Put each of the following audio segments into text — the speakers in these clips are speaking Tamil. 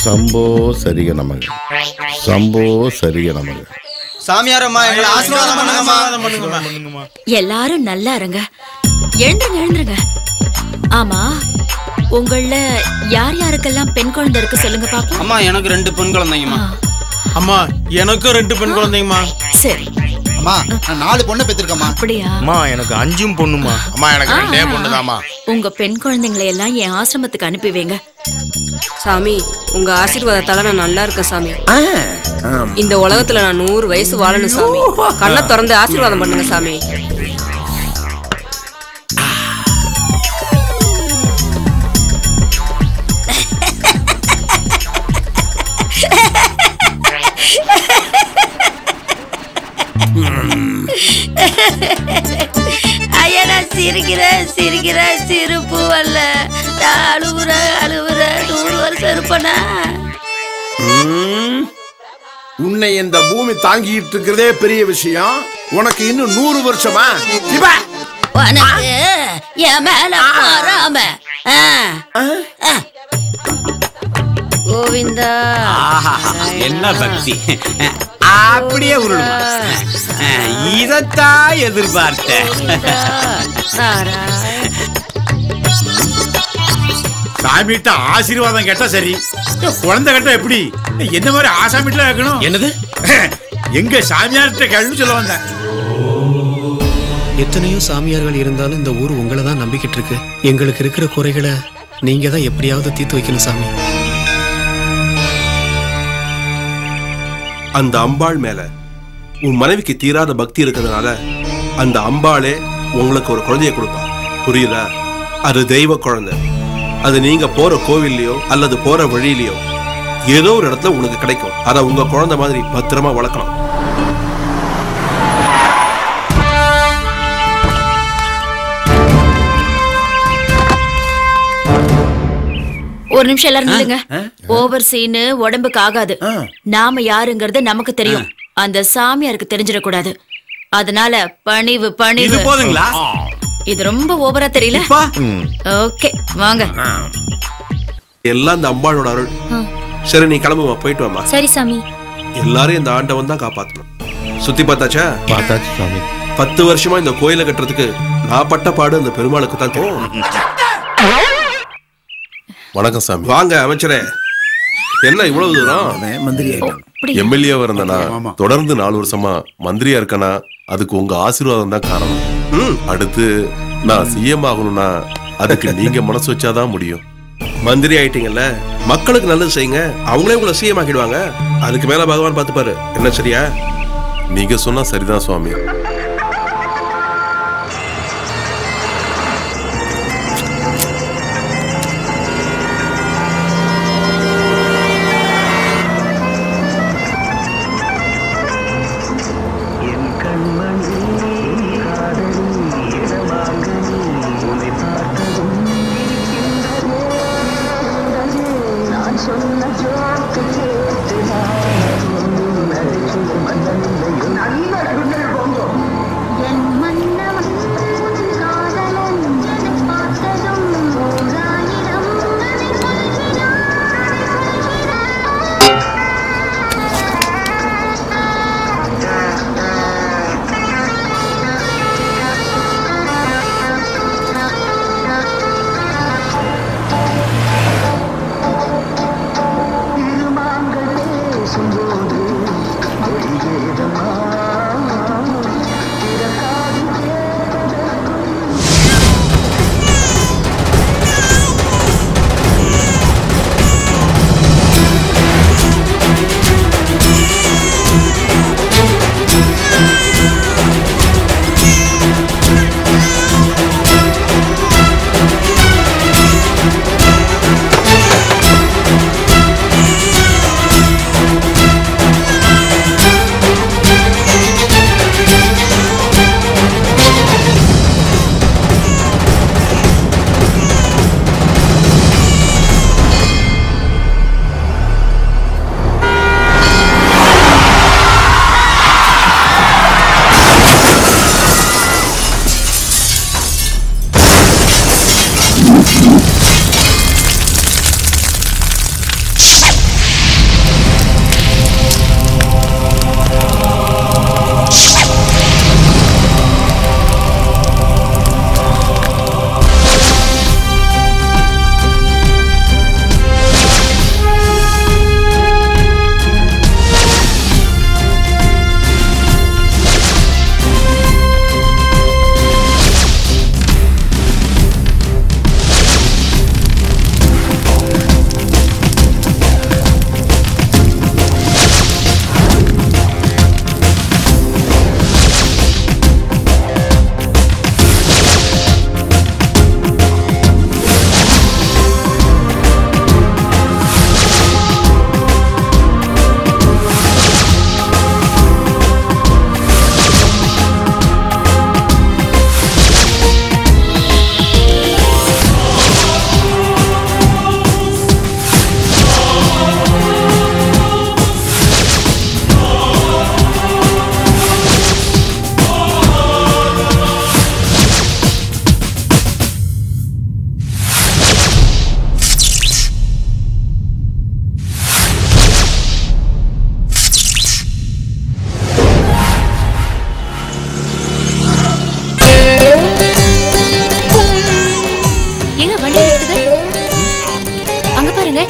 சம்போ சரிக நமக சம்போ சரிக நமக சாமியாரம்மா எங்களை ஆசீர்வாதம் பண்ணுங்கம்மா எல்லாரும் நல்லா இருங்க எழுந்துருங்க எழுந்துருங்க ஆமா உங்கள யார் யாருக்கெல்லாம் பெண் குழந்தை இருக்கு சொல்லுங்க பாப்போம் அம்மா எனக்கு ரெண்டு பெண் குழந்தைங்கம்மா அம்மா எனக்கும் ரெண்டு பெண் குழந்தைங்கம்மா சரி அம்மா நான் நாலு பொண்ணை பெற்றிருக்கேம்மா அப்படியா அம்மா எனக்கு அஞ்சும் பொண்ணுமா அம்மா எனக்கு ரெண்டே பொண்ணுதாம்மா உங்க பெண் குழந்தைங்களை எல்லாம் என் ஆசிரமத்துக்கு அனுப்பி வைங்க சாமி உங்க ஆசீர்வாதத்தால நான் நல்லா இருக்கேன் சாமி இந்த உலகத்துல நான் நூறு வயசு வாழணும் சாமி கண்ணை திறந்து ஆசீர்வாதம் பண்ணுங்க சாமி ஐயா நான் சிரிக்கிறேன் சிரிக்கிறேன் சிரிப்பு வரல நான் அழுகுறேன் அழுகுறேன் நூறு வருஷம் இருப்பனா உன்னை இந்த பூமி தாங்கிட்டு இருக்கிறதே பெரிய விஷயம் உனக்கு இன்னும் நூறு வருஷமா இவ உனக்கு என் மேல பொறாம ஆ. ஆ. கோவிந்தா என்ன பக்தி அப்படியே உருளுமா இதத்தான் எதிர்பார்த்தேன் கோவிந்தா நாராயண சாமிகிட்ட ஆசீர்வாதம் கேட்டா சரி இந்த குழந்தை கேட்டா எப்படி என்ன மாதிரி ஆசாமிட்டுல வைக்கணும் என்னது எங்க சாமியார்கிட்ட கேள்வி சொல்ல வந்தேன் எத்தனையோ சாமியார்கள் இருந்தாலும் இந்த ஊர் உங்களை தான் நம்பிக்கிட்டு இருக்கு எங்களுக்கு இருக்கிற குறைகளை நீங்க தான் எப்படியாவது தீர்த்து வைக்கணும் சாமி அந்த அம்பாள் மேல உன் மனைவிக்கு தீராத பக்தி இருக்கிறதுனால அந்த அம்பாளே உங்களுக்கு ஒரு குழந்தைய கொடுப்பா புரியுதா அது தெய்வ குழந்தை அது நீங்க போற கோவில்லையோ அல்லது போற வழியிலையோ ஏதோ ஒரு இடத்துல உங்களுக்கு கிடைக்கும் அதை உங்க குழந்தை மாதிரி பத்திரமா வளர்க்கணும் ஒரு நிமிஷம் எல்லாரும் நில்லுங்க ஓவர் சீனு உடம்புக்கு ஆகாது நாம யாருங்கிறது நமக்கு தெரியும் அந்த சாமியாருக்கு தெரிஞ்சிடக்கூடாது அதனால பணிவு இது பணிவு போதுங்களா இது ரொம்ப ஓவரா தெரியல இப்பா ஓகே வாங்க எல்லாம் அந்த அம்பாளோட அருள் சரி நீ கிளம்புமா போயிட்டு வாமா சரி சாமி எல்லாரும் இந்த ஆண்டவன் தான் காப்பாத்தணும் சுத்தி பார்த்தாச்சா பார்த்தாச்சு சுவாமி பத்து வருஷமா இந்த கோயிலை கட்டுறதுக்கு நான் பட்ட பாடு அந்த பெருமாளுக்கு தான் தெரியும் வணக்கம் சாமி வாங்க அமைச்சரே என்ன இவ்வளவு தூரம் மந்திரி அப்படியா? எம்எல்ஏ இருந்தனா தொடர்ந்து நாலு வருஷமா மந்திரியா இருக்கனா அதுக்கு உங்க ஆசீர்வாதம் தான் காரணம் ம், அடுத்து நான் சிஎம் ஆகணும்னா அதுக்கு நீங்க மனசு வச்சாதான் முடியும் மந்திரி ஆயிட்டீங்கல்ல மக்களுக்கு நல்லது செய்யுங்க அவங்களே உங்களை சிஎம் ஆக்கிடுவாங்க அதுக்கு மேல பகவான் பார்த்துப்பாரு என்ன சரியா நீங்க சொன்னா சரிதான் சுவாமி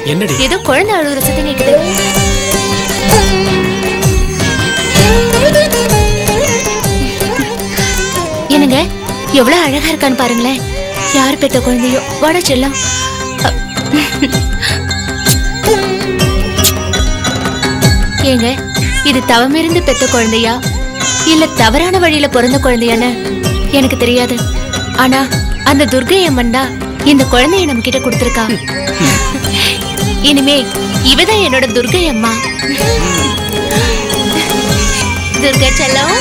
என்னடி ஏதோ குழந்தை அழுகுற சத்தம் கேக்குது என்னங்க எவ்வளவு அழகா இருக்கான்னு பாருங்களேன் யார் பெத்த குழந்தையோ வாட செல்லம் ஏங்க இது தவமிருந்து பெத்த குழந்தையா இல்ல தவறான வழியில பிறந்த குழந்தையான்னு எனக்கு தெரியாது ஆனா அந்த துர்கை அம்மன் தான் இந்த குழந்தைய நம்ம கிட்ட கொடுத்திருக்கா இனிமே இவதான் என்னோட துர்கை அம்மா துர்கா செல்லம்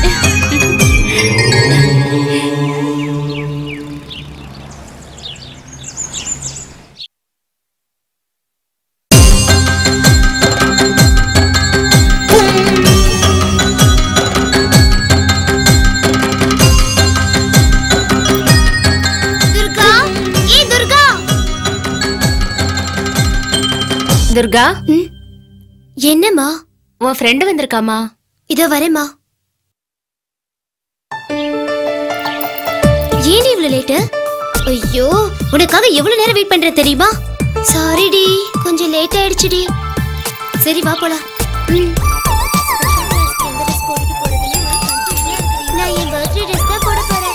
துர்கா ஏ துர்கா துர்கா என்னம்மா உன் ஃப்ரெண்டு வந்திருக்காமா இதோ வரேம்மா ஏன் இவ்வளவு லேட்டு ஐயோ உனக்காக எவ்வளவு நேரம் வெயிட் பண்றேன் தெரியுமா சாரிடி கொஞ்சம் லேட் ஆயிடுச்சுடி சரி வா போலாம் ம். நான் என் பர்த்டே ட்ரெஸ் தான் போட போறேன்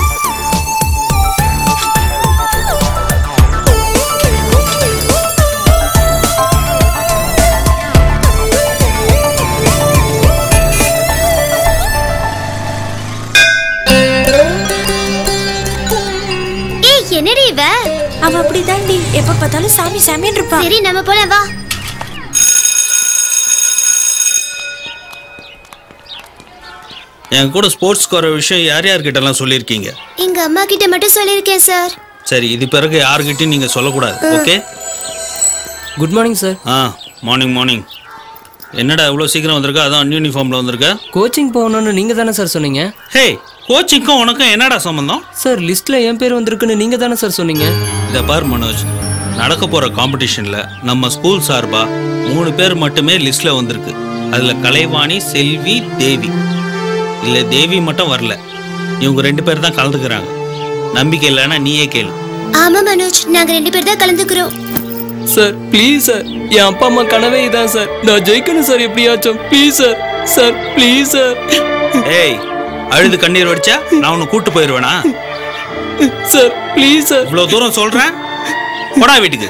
ஏய் என்னடி இவ அவ அப்படிதான்டி எப்ப பார்த்தாலும் சாமி சாமின்னு இருப்பா சரி நம்ம போலாம் வா என் கூட ஸ்போர்ட்ஸ் குற விஷயம் யார் யார்கிட்ட எல்லாம் சொல்லியிருக்கீங்க எங்க அம்மா கிட்ட மட்டும் சொல்லியிருக்கேன் சார் சரி இது பிறகு யார்கிட்டயும் நீங்க சொல்லக்கூடாது ஓகே குட் மார்னிங் சார் ஆ மார்னிங் மார்னிங் என்னடா இவ்வளோ சீக்கிரம் வந்திருக்க அதான் அன்யூனிஃபார்மில் வந்திருக்க கோச்சிங் போகணும்னு நீங்க தானே சார் சொன்னீங்க ஹே கோச்சிங்க்கும் உனக்கும் என்னடா சம்பந்தம் சார் லிஸ்ட்ல என் பேர் வந்திருக்குன்னு நீங்க தானே சார் சொன்னீங்க இதை பார் மனோஜ் நடக்க போகிற காம்படிஷனில் நம்ம ஸ்கூல் சார்பா மூணு பேர் மட்டுமே லிஸ்ட்டில் வந்திருக்கு அதில் கலைவாணி செல்வி தேவி இல்லை தேவி மட்டும் வரல இவங்க ரெண்டு பேர் தான் கலந்துக்கிறாங்க நம்பிக்கை இல்லைன்னா நீயே கேளு ஆமா மனோஜ் நாங்க ரெண்டு பேர் தான் கலந்துக்கிறோம் சார் ப்ளீஸ் சார் என் அப்பா அம்மா கனவே இதான் சார் நான் ஜெயிக்கணும் சார் எப்படியாச்சும் please sir sir please sir ஏய் அழுது கண்ணீர் வடிச்சா நான் உன்னை கூட்டு போயிடுவேனா சார் ப்ளீஸ் சார் இவ்வளோ தூரம் சொல்கிறேன் போடா வீட்டுக்கு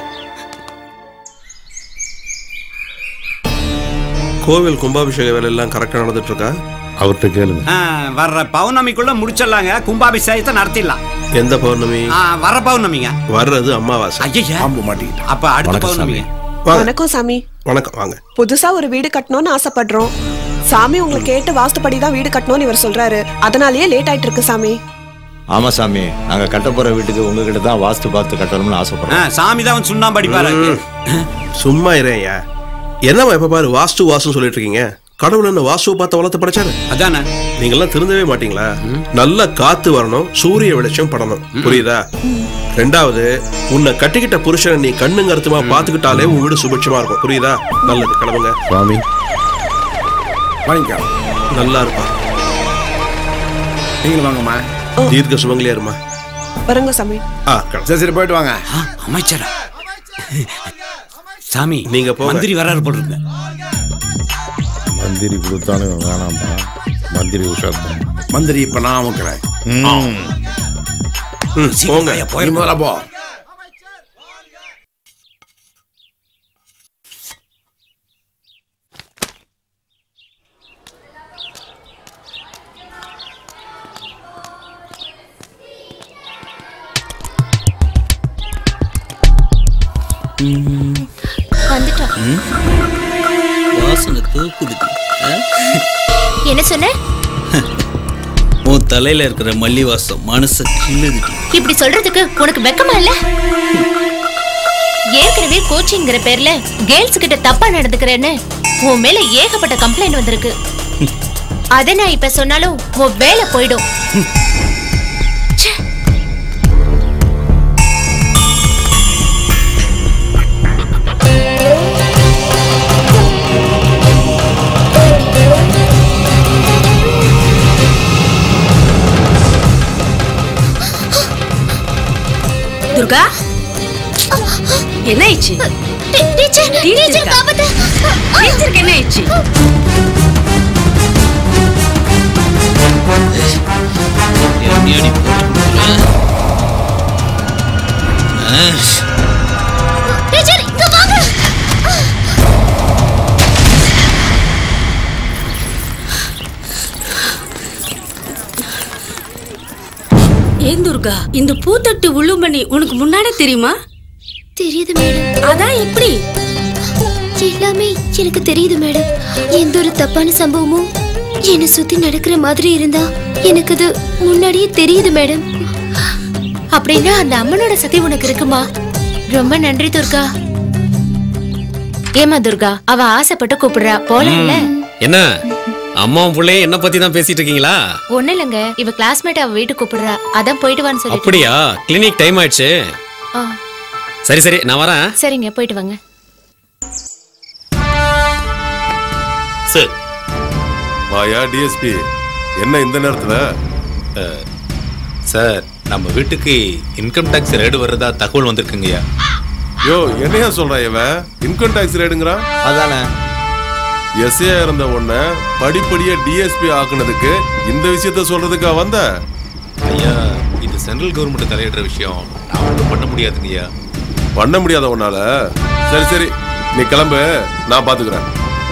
கோவில் கும்பாபிஷேக வேலை எல்லாம் கரெக்டா நடந்துட்டு இருக்கா அவர்கிட்ட கேளுங்க ஆ, வர்ற பௌர்ணமிக்குள்ள முடிச்சிடலாங்க கும்பாபிஷேகத்தை நடத்திடலாம் எந்த பௌர்ணமி ஆ, வர்ற பௌர்ணமிங்க வர்றது அமாவாசை ஐயா பாம்பு மாட்டிக்கிட்டு அப்ப அடுத்த வணக்கம் பௌர்ணமிங்க வாங்க. வணக்கம் சாமி வணக்கம் வாங்க புதுசா ஒரு வீடு கட்டணும்னு ஆசைப்படுறோம் சாமி உங்களை கேட்டு வாஸ்துப்படி தான் வீடு கட்டணும்னு இவர் சொல்றாரு அதனாலயே லேட் ஆயிட்டு இருக்கு சாமி ஆமா சாமி நாங்க கட்ட போற வீட்டுக்கு உங்ககிட்ட தான் வாஸ்து பார்த்து கட்டணும்னு ஆசைப்படுறோம் சாமி தான் சுண்ணாம்பு அடிப்பாரு ம். சும்மா இறையா என்னம்மா எப்ப பாரு வாஸ்து வாஸ்து சொல்லிட்டு இருக்கீங்க கடவுள் என்ன வாஸ்துவை பார்த்து வளர்த்து படைச்சாரு அதானே நீங்கெல்லாம் திருந்தவே மாட்டீங்களா நல்ல காத்து வரணும் சூரிய வெளிச்சம் படணும் புரியுதா ரெண்டாவது உன்னை கட்டிக்கிட்ட புருஷனை நீ கண்ணுங்க அர்த்தமா பாத்துக்கிட்டாலே உன் வீடு சுபிட்சமா இருக்கும் புரியுதா நல்லது கிளம்புங்க சுவாமி வாங்கிக்கலாம் நல்லா இருப்பா நீங்களும் வாங்கம்மா தீர்க்க சுமங்கலியா இருமா வரங்க சாமி ஆ கிளம்பு. சரி சரி போயிட்டு வாங்க அமைச்சரா சாமி நீங்க போங்க. மந்திரி வராரு போட்டுருங்க மந்திரி கொடுத்தாலும் வேணாம்பா மந்திரி உஷார் மந்திரி இப்ப நான் அமுக்கிறேன் ம் ம், போங்க நீ முதல்ல போ வந்துட்டோம் ம்? வாசனை தூக்குதுடி ஆ? என்ன சொன்ன உன் தலையில இருக்கிற மல்லி வாசம் மனசை கிள்ளுதுடி இப்படி சொல்றதுக்கு உனக்கு வெக்கமா இல்ல ஏற்கனவே கோச்சிங்கிற பேர்ல கேர்ள்ஸ் கிட்ட தப்பா நடந்துக்கிறேன்னு உன் மேல ஏகப்பட்ட கம்ப்ளைண்ட் வந்திருக்கு அத நான் இப்ப சொன்னாலும் உன் வேலை போயிடும் ச்சே. துர்கா என்ன ஆயிடுச்சு டீச்சர் டீச்சர் காப்பாத்து டீச்சருக்கு என்ன ஆயிடுச்சு எண்ணி போட்டு கொடுத்துருவேன். ஆ, டீச்சர் இங்க வாங்க ஏன் துர்கா இந்த பூத்தட்டு உள்ளுமணி உனக்கு முன்னாடி தெரியுமா தெரியுது மேடம் அதான் எப்படி எல்லாமே எனக்கு தெரியுது மேடம் எந்த ஒரு தப்பான சம்பவமும் என்னை சுத்தி நடக்கிற மாதிரி இருந்தா எனக்கு அது முன்னாடியே தெரியுது மேடம் அப்படின்னா அந்த அம்மனோட சக்தி உனக்கு இருக்குமா ரொம்ப நன்றி துர்கா ஏமா துர்கா அவ ஆசைப்பட்டு கூப்பிடுறா போலாம்ல என்ன அம்மாவும் பிள்ளையும் என்ன பத்தி தான் பேசிட்டு இருக்கீங்களா ஒண்ணு இல்லைங்க இவ கிளாஸ்மேட் அவ வீட்டுக்கு கூப்பிடுறா அதான் போயிட்டு வான்னு சொல்லிட்டு அப்படியா கிளினிக் டைம் ஆயிடுச்சு ஆ, சரி சரி நான் வரேன் சரிங்க போயிட்டு வாங்க சார் வாயா டிஎஸ்பி என்ன இந்த நேரத்துல சார் நம்ம வீட்டுக்கு இன்கம் டாக்ஸ் ரேடு வர்றதா தகவல் வந்திருக்குங்கய்யா யோ என்னையா சொல்றான் இவன் இன்கம் டாக்ஸ் ரேடுங்கிறான் அதானே எஸ்ஏ இருந்த உன்ன படிப்படியா டிஎஸ்பி ஆக்குனதுக்கு இந்த விஷயத்த சொல்றதுக்கா வந்த ஐயா இது சென்ட்ரல் கவர்மெண்ட் தலையிடுற விஷயம் நான் ஒன்றும் பண்ண முடியாதுங்கய்யா பண்ண முடியாத உன்னால சரி சரி நீ கிளம்பு நான் பாத்துக்கிறேன்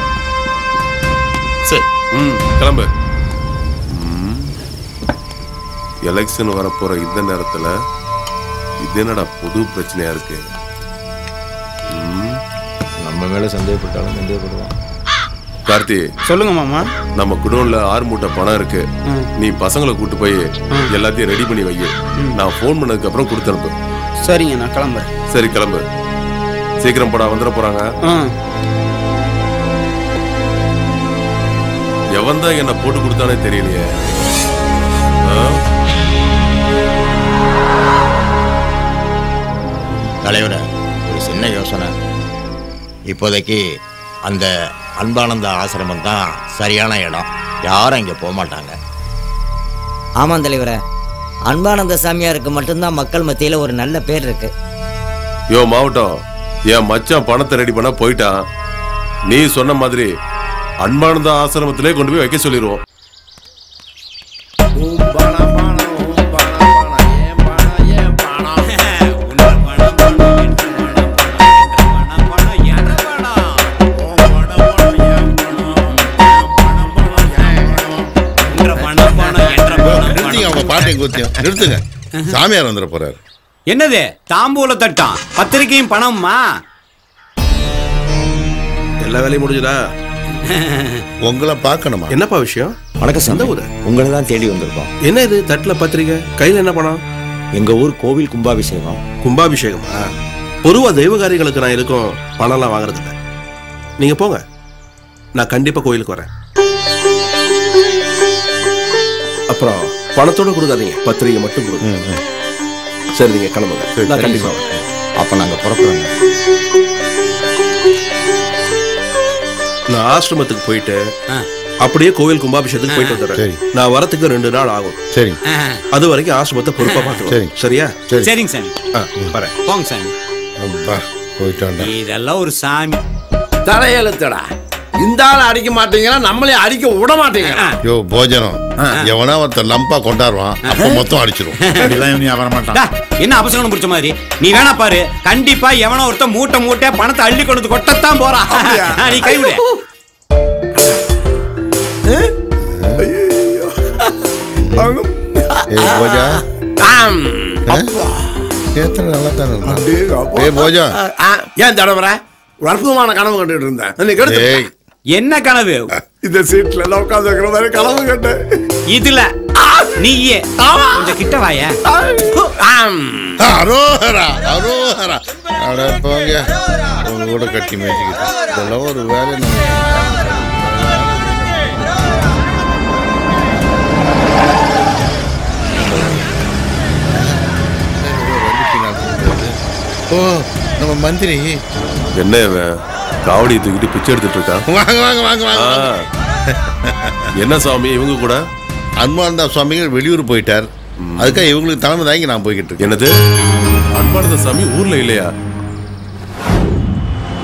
சரி ம் கிளம்பு ம். எலெக்ஷன் வரப்போற இந்த நேரத்துல இது என்னடா புது பிரச்சனையா இருக்கு ம். நம்ம மேல சந்தேகப்பட்டாலும் சந்தேகப்படுவான் கார்த்தி சொல்லுங்க மாமா நம்ம குடோன்ல ஆறு மூட்டை பணம் இருக்கு நீ பசங்களை கூட்டு போய் எல்லாத்தையும் ரெடி பண்ணி வை நான் ஃபோன் பண்ணதுக்கு அப்புறம் கொடுத்து அனுப்பு சரிங்க நான் கிளம்புறேன் சரி கிளம்பு சீக்கிரம் போடா வந்துட போறாங்க எவன் தான் என்ன போட்டு கொடுத்தானே தெரியலையே ஆ? தலைவர ஒரு சின்ன யோசனை இப்போதைக்கு அந்த அன்பானந்த ஆசிரமம் தான் சரியான இடம் யாரும் இங்கே போக மாட்டாங்க ஆமாம் தலைவரே அன்பானந்த சாமியாருக்கு மட்டும்தான் மக்கள் மத்தியில் ஒரு நல்ல பேர் இருக்கு யோ மாவட்டம் என் மச்சான் பணத்தை ரெடி பண்ண போயிட்டான் நீ சொன்ன மாதிரி அன்பானந்த ஆசிரமத்திலே கொண்டு போய் வைக்க சொல்லிடுவோம் நிறுத்திங்க அவங்க பாட்டையும் கூத்தியும் நிறுத்துங்க சாமியார் வந்துட போறாரு என்னது தாம்பூல தட்டம் பத்திரிக்கையும் பணம்மா எல்லா வேலையும் முடிஞ்சதா உங்களை பார்க்கணுமா என்னப்பா விஷயம் வணக்கம் எந்த சாமி ஊரு உங்களை தான் தேடி வந்திருக்கோம் என்ன இது தட்டுல பத்திரிக்கை கையில என்ன பணம் எங்க ஊர் கோவில் கும்பாபிஷேகம் கும்பாபிஷேகமா பொதுவா தெய்வகாரிகளுக்கு நான் எதுக்கும் பணம்லாம் வாங்குறது இல்ல நீங்க போங்க நான் கண்டிப்பா கோயிலுக்கு வரேன் அப்புறம் பணத்தோட கொடுக்காதீங்க பத்திரிகை மட்டும் கொடுங்க சரி நீங்க கிளம்புங்க நான் கண்டிப்பா வரேன் அப்ப நாங்க புறப்படுறோங்க நான் ஆசிரமத்துக்கு போயிட்டு அப்படியே கோவில் கும்பாபிஷேகத்துக்கு போயிட்டு வந்துடுறேன் நான் வரத்துக்கு ரெண்டு நாள் ஆகும் சரி அது வரைக்கும் ஆசிரமத்தை பொறுப்பா பார்த்துக்கோ சரியா சரிங்க சாமி ஆ, வரேன் போங்க சாமி போயிட்டு இதெல்லாம் ஒரு சாமி தலையெழுத்தடா இந்த ஆள் அடிக்க மாட்டீங்கன்னா நம்மளே அடிக்க விட மாட்டீங்களா யோ போஜனம் எவனா ஒருத்தன் லம்பா கொண்டாடுவான் அப்ப மொத்தம் அடிச்சிரும் டா, என்ன அவசரம் பிடிச்ச மாதிரி நீ வேணா பாரு கண்டிப்பா எவனோ ஒருத்தன் மூட்டை மூட்டை பணத்தை அள்ளி கொண்டு வந்து கொட்டத்தான் போறான் ஆ, நீ கை விடு ஏய் போஜா ஏத்தனை நல்லா தானே இருந்தான் ஏய் போஜா ஆ, ஏன் தடவர ஒரு அற்புதமான கனவு கண்டுட்டு இருந்தேன் நீ கெடுத்து ஏய் என்ன கனவு இந்த சீட்ல எல்லாம் உட்கார்ந்து இருக்கிற மாதிரி கனவு கண்டேன் இதுல நீயே கொஞ்சம் கிட்ட வாய அரோஹரா அரோஹரா அட போங்க உங்க கூட கட்டி மேய்ச்சிக்கிட்டு இதெல்லாம் ஒரு வேலை நம்ம ஓ நம்ம மந்திரி என்ன இவன் காவடியை தூக்கிட்டு பிச்சை எடுத்துட்டு இருக்கான் வாங்க வாங்க வாங்க வாங்க ஆ. என்ன சாமி இவங்க கூட அன்பானந்தா சுவாமிகள் வெளியூர் போயிட்டார் அதுக்காக இவங்களுக்கு தலைமை தாங்கி நான் போய்கிட்டு இருக்கேன் என்னது அன்பானந்த சாமி ஊர்ல இல்லையா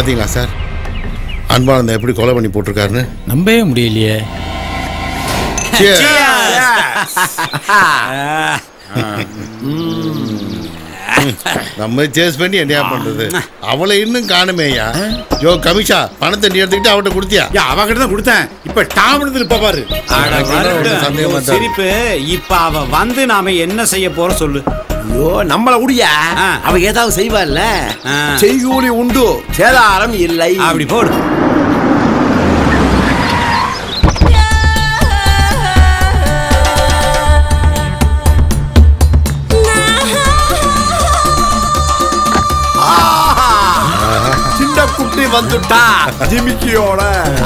பாத்தீங்களா சார் அன்பானந்த எப்படி கொலை பண்ணி போட்டிருக்காருன்னு நம்பவே முடியலையே Cheers. நம்ம சேஸ் பண்ணி என்னையா பண்றது அவளை இன்னும் காணுமேயா யோ கமிஷா பணத்தை நீ எடுத்துக்கிட்டு அவட்ட கொடுத்தியா அவகிட்ட தான் கொடுத்தேன் இப்ப டாமனத்தில் இப்ப பாரு அட வரட்டும். சந்தேகமா உன் தான் சிரிப்பு இப்ப அவ வந்து நாம என்ன செய்ய போறோம் சொல்லு ஐயோ நம்மள உடியா அவ ஏதாவது செய்வாள்ல செய்கூலி உண்டு சேதாரம் இல்லை அப்படி போடு சின்ன குட்டி வந்துட்டா ஜிமிக்கியோட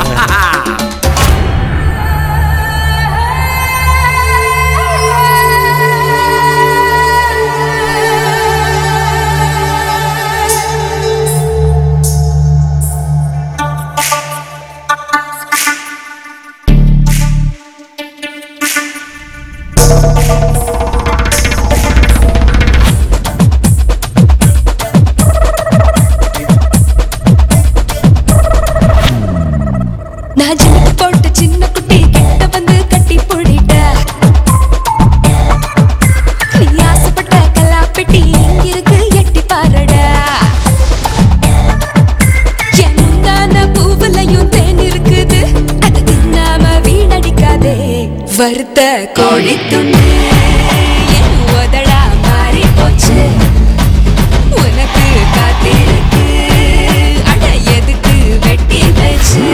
நான் ஜிமிக்கு போட்ட சின்ன குட்டி கிட்ட வந்து கட்டி போடிட்ட நீ ஆசைப்பட்ட கல்லாப்பெட்டி இங்க இருக்கு எட்டி பாருடா எந்தான பூவுலையும் தேன் இருக்குது அது தின்னாம வீணடிக்காதே வறுத்த கோழி துண்டு என் உதடா மாறி போச்சு உனக்கு காத்திருக்கு அட எதுக்கு வெட்டி வச்சு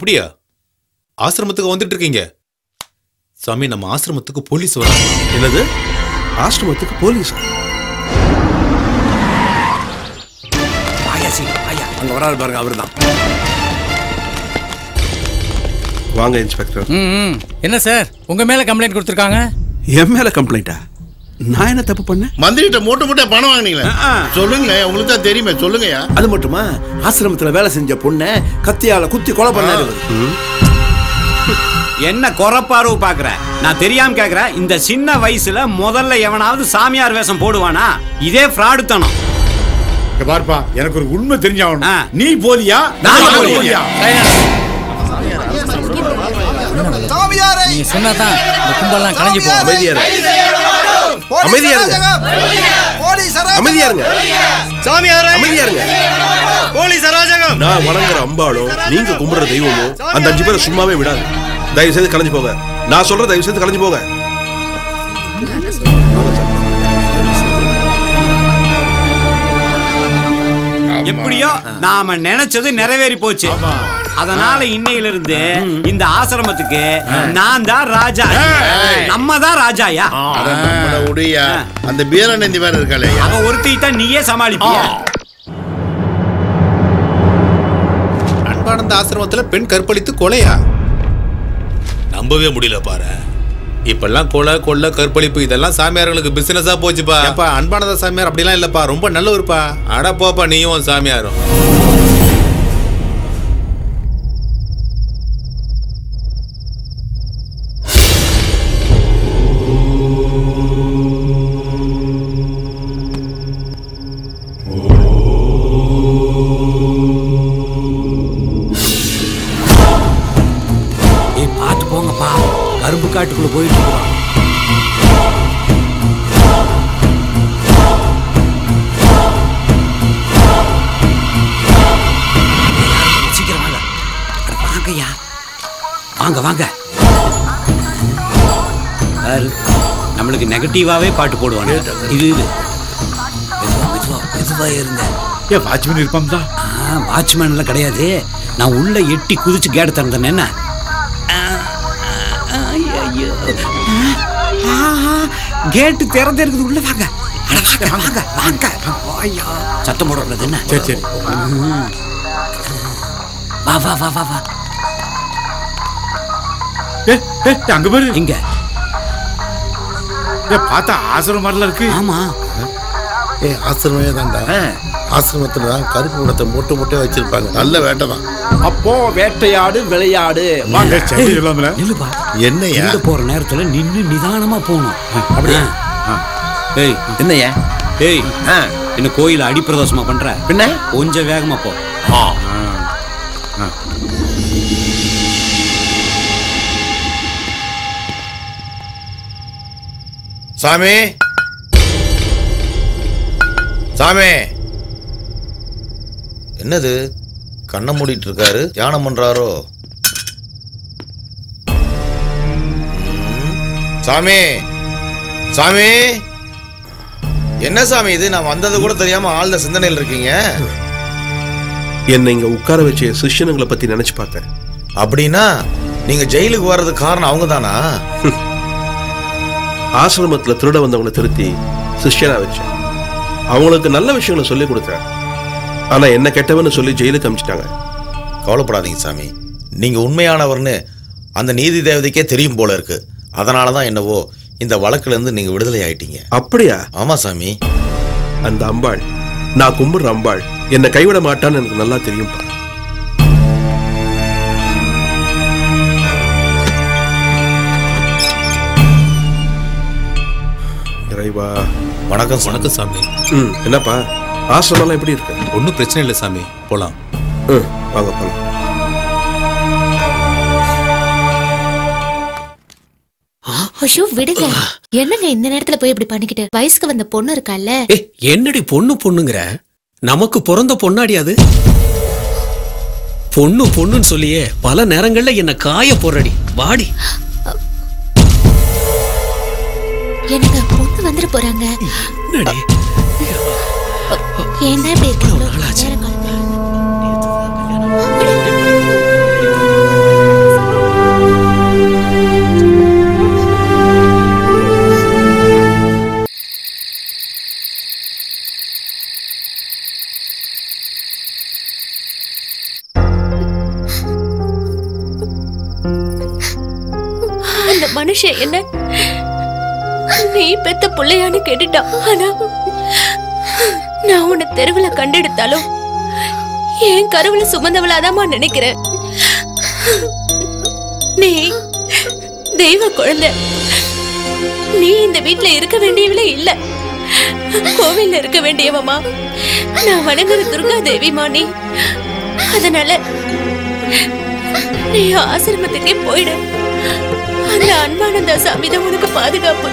அப்படியா ஆசிரமத்துக்கு வந்துட்டு இருக்கீங்க சாமி நம்ம ஆசிரமத்துக்கு போலீஸ் வராங்க என்னது ஆசிரமத்துக்கு போலீஸ் வாயா சீ வாயா அங்க வராரு பாருங்க அவர்தான் வாங்க இன்ஸ்பெக்டர் ம் என்ன சார் உங்க மேல கம்ப்ளைண்ட் கொடுத்துருக்காங்க என் மேல கம்ப்ளைண்டா நான் என்ன தப்பு பண்ணேன் மந்திரிட்ட மூட்டை மூட்டை பணம் வாங்கினீங்களே சொல்லுங்களேன் உங்களுக்கு தான் தெரியுமே சொல்லுங்கய்யா அது மட்டுமா ஆசிரமத்துல வேலை செஞ்ச பொண்ணை கத்தியால குத்தி கொலை பண்ணாரு இவரு. என்ன குறப்பார்வு பாக்குற நான் தெரியாம கேக்குறேன் இந்த சின்ன வயசுல முதல்ல எவனாவது சாமியார் வேஷம் போடுவானா இதே ஃப்ராடுத்தனம் இங்க பாருப்பா எனக்கு ஒரு உண்மை தெரிஞ்சாகணும் நீ போலியா நான் நான் போலியா? நீங்க சொன்னாதான் இந்த கும்பல்லாம் கலைஞ்சு போகும் அமைதியா அமைதியா இருங்க அமைதியா இருங்க சாமியாரே அமைதியா இருங்க போலீஸ் அராஜகம் நான் வணங்குற அம்பாளும் நீங்க கும்பிடுற தெய்வமும் அந்த அஞ்சு பேரை சும்மாவே விடாது தயவு செய்து கலைஞ்சு போங்க நான் சொல்ற தயவு செய்து கலைஞ்சு போங்க எப்படியோ நாம நினைச்சது நிறைவேறி போச்சு அதனால இன்னையில இருந்து இந்த ஆசிரமத்துக்கு நான் தான் ராஜா நம்ம தான் ராஜாயா அட நம்மள உடையா அந்த பீரநந்தி வேற இருக்காளே அவ ஒருத்தி தான் நீயே சமாளிப்பியா அன்பானந்த ஆசிரமத்துல பெண் கற்பழித்து கொலையா நம்பவே முடியல பாரு இப்பெல்லாம் கொலை கொள்ள கற்பழிப்பு இதெல்லாம் சாமியார்களுக்கு பிசினஸா போச்சுப்பா ஏப்பா அன்பானந்த சாமியார் அப்படிலாம் இல்லப்பா ரொம்ப நல்லவருப்பா அட போப்பா நீயும் உன் சாமியாரும் ஏய் பார்த்து போங்கப்பா கரும்பு காட்டுக்குள்ள போயிட்டு இருக்கிறோம் சீக்கிரம் வாங்க அட வாங்கய்யா வாங்க வாங்க பாரு, நம்மளுக்கு நெகட்டிவாவே பாட்டு போடுவாங்க இது இது மெதுவா மெதுவா மெதுவா இருங்க ஏன் வாட்ச்மேன் இருப்பான் தான் வாட்ச்மேன் எல்லாம் கிடையாது நான் உள்ள எட்டி குதிச்சு கேட்டு திறந்தேன் என்ன கேட்டு திறந்தே இருக்குது உள்ள வாங்க அட வாங்க வாங்க வாங்க ஐயா சத்தம் போடக்கூடாது என்ன சரி சரி வா வா வா வா வா ஏ ஏ அங்க பாரு இங்க ஏ பார்த்தா ஆசிரமம் மாதிரிலாம் இருக்கு ஆமா ஏ ஆசிரமே தான்டா ஆசிரமத்துல தான் கருப்பு பணத்தை மூட்டை மூட்டையா வச்சிருப்பாங்க நல்ல வேட்டை தான் அப்போ வேட்டையாடு விளையாடு வாங்க சரி இல்லாமல நில்லுப்பா என்னையா எங்க போற நேரத்துல நின்னு நிதானமா போகணும் அப்படியா ஏய் என்னையா ஏய் என்ன கோயில அடிப்பிரதோஷமா பண்ற பின்ன கொஞ்சம் வேகமா போ சாமி சாமி என்னது கண்ணை மூடிட்டு இருக்காரு தியானம் பண்றாரோ ம். சாமி சாமி என்ன சாமி இது நான் வந்தது கூட தெரியாம ஆழ்ந்த சிந்தனையில் இருக்கீங்க என்னை இங்க உட்கார வச்ச என் சிஷ்யனுங்களை பத்தி நினைச்சு பார்த்தேன் அப்படின்னா நீங்க ஜெயிலுக்கு வர்றதுக்கு காரணம் அவங்க தானா ஆசிரமத்துல திருட வந்தவங்களை திருத்தி சிஷ்யனா வச்சேன் அவங்களுக்கு நல்ல விஷயங்களை சொல்லி கொடுத்தேன் ஆனா என்ன கெட்டவன்னு சொல்லி ஜெயிலுக்கு அமிச்சிட்டாங்க கவலைப்படாதீங்க சாமி நீங்க உண்மையானவர்னு அந்த நீதி தேவதைக்கே தெரியும் போல இருக்கு அதனால தான் என்னவோ இந்த வழக்குல இருந்து நீங்க விடுதலை ஆயிட்டீங்க அப்படியா ஆமா சாமி அந்த அம்பாள் நான் கும்பிடுற அம்பாள் என்னை கைவிட மாட்டான்னு எனக்கு நல்லா தெரியும்பா இறைவா வணக்கம் வணக்கம் சாமி ம் என்னப்பா ஆசிரமெல்லாம் எப்படி இருக்கு ஒன்றும் பிரச்சனை இல்லை சாமி போலாம் ம் வாங்க போலாம் ஐயோ விடுங்க என்னங்க இந்த நேரத்துல போய் இப்படி பண்ணிக்கிட்டு வயசுக்கு வந்த பொண்ணு இருக்கால்ல ஏய் என்னடி பொண்ணு பொண்ணுங்கிற நமக்கு பிறந்த பொண்ணாடி அது பொண்ணு பொண்ணுன்னு சொல்லியே பல நேரங்கள்ல என்ன காய போடுறடி வாடி எனக்கு பொண்ணு வந்துட போறாங்க என்னடி ஏன் தான் இப்படி இருக்கீங்களோ நேரம் காலத்துல. மனுஷன் என்ன நீ பெத்த பிள்ளையான்னு கேட்டுட்டான் ஆனா நான் உன்னை தெருவுல கண்டெடுத்தாலும் என் கருவுல சுமந்தவளாதாம்மா நினைக்கிறேன் நீ தெய்வ குழந்தை நீ இந்த வீட்ல இருக்க வேண்டியவளே இல்ல கோவில்ல இருக்க வேண்டியவமா நான் வணங்குற துர்கா தேவிமா நீ அதனால நீ ஆசிரமத்துக்கே போயிடு அந்த அன்பானந்த சாமி தான் உனக்கு பாதுகாப்பு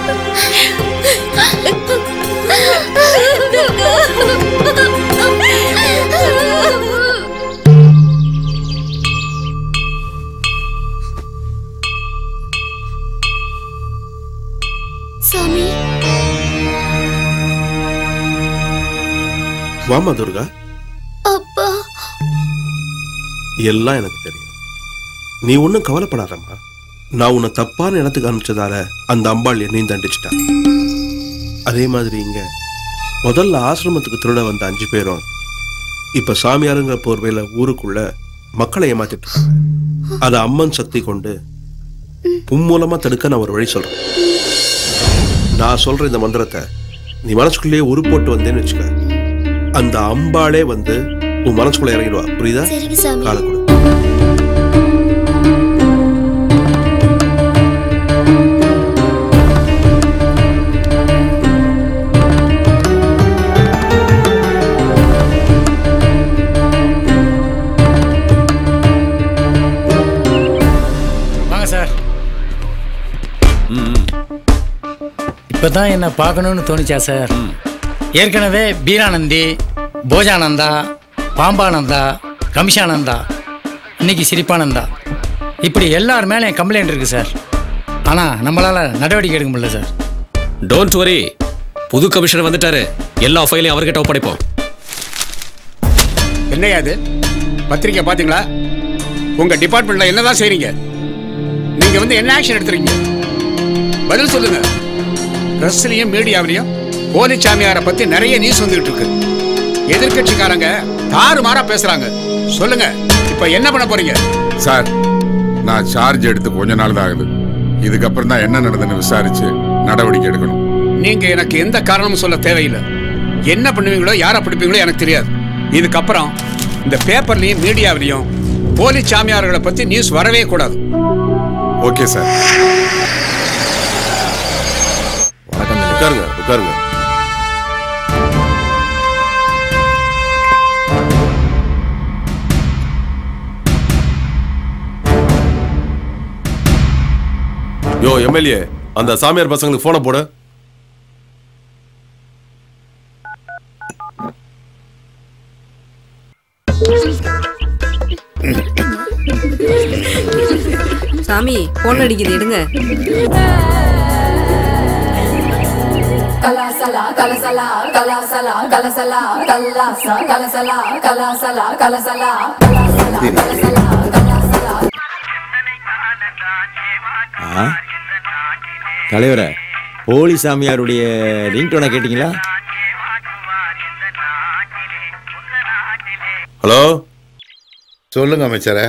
சாமி வாமா துர்கா அப்பா எல்லாம் எனக்கு தெரியும் நீ ஒன்றும் கவலைப்படாதம்மா நான் உன்னை தப்பான இடத்துக்கு அனுப்பிச்சதால அந்த அம்பாள் என்னையும் தண்டிச்சிட்டா அதே மாதிரி இங்க முதல்ல ஆசிரமத்துக்கு திருட வந்த அஞ்சு பேரும் இப்ப சாமியாருங்கிற போர்வையில ஊருக்குள்ள மக்களை ஏமாத்திட்டு இருக்காங்க அதை அம்மன் சக்தி கொண்டு உன் மூலமா தடுக்க நான் ஒரு வழி சொல்றேன் நான் சொல்ற இந்த மந்திரத்தை நீ மனசுக்குள்ளேயே உரு போட்டு வந்தேன்னு வச்சுக்க அந்த அம்பாளே வந்து உன் மனசுக்குள்ள இறங்கிடுவா புரியுதா சரிங்க சாமி. காலை கொடு வாங்க சார் இப்பதான் என்ன பார்க்கணும்னு தோணுச்சா சார் ஏற்கனவே பீரானந்தி போஜானந்தா பாம்பானந்தா கமிஷானந்தா இன்னைக்கு சிரிப்பானந்தா இப்படி எல்லார் மேலே கம்ப்ளைண்ட் இருக்கு சார் ஆனால் நம்மளால நடவடிக்கை எடுக்க முடியல சார் டோன்ட் வரி புது கமிஷனர் வந்துட்டாரு எல்லா ஃபைலையும் அவர்கிட்ட ஒப்படைப்போம் என்னையா அது பத்திரிக்கை பாத்தீங்களா உங்க டிபார்ட்மெண்ட்ல என்னதான் செய்றீங்க நீங்க வந்து என்ன ஆக்ஷன் எடுத்துறீங்க பதில் சொல்லுங்க பிரஸ்லயும் மீடியாவிலையும் போலி சாமியாரை பத்தி நிறைய நியூஸ் வந்துகிட்டு இருக்கு எதிர்க்கட்சிக்காரங்க தாறுமாறா பேசுறாங்க சொல்லுங்க இப்ப என்ன பண்ண போறீங்க சார் நான் சார்ஜ் எடுத்து கொஞ்ச நாள் தான் ஆகுது இதுக்கப்புறம் தான் என்ன நடந்ததுன்னு விசாரிச்சு நடவடிக்கை எடுக்கணும் நீங்க எனக்கு எந்த காரணமும் சொல்ல தேவையில்லை என்ன பண்ணுவீங்களோ யாரை பிடிப்பீங்களோ எனக்கு தெரியாது இதுக்கப்புறம் இந்த பேப்பர்லயும் மீடியாவிலையும் போலி சாமியார்களை பத்தி நியூஸ் வரவே கூடாது ஓகே சார் உட்காருங்க உட்காருங்க யோ எம்எல்ஏ அந்த சாமியார் பசங்களுக்கு போனை போடு சாமி போன் அடிக்குது எடுங்க கலாசலா கலசலா கலாசலா கலசலா கல்லாசா கலசலா கலாசலா கலசலா ஆ தலைவரே போலி சாமியாருடைய ரிங்டோனை கேட்டிங்களா ஹலோ சொல்லுங்க அமைச்சரே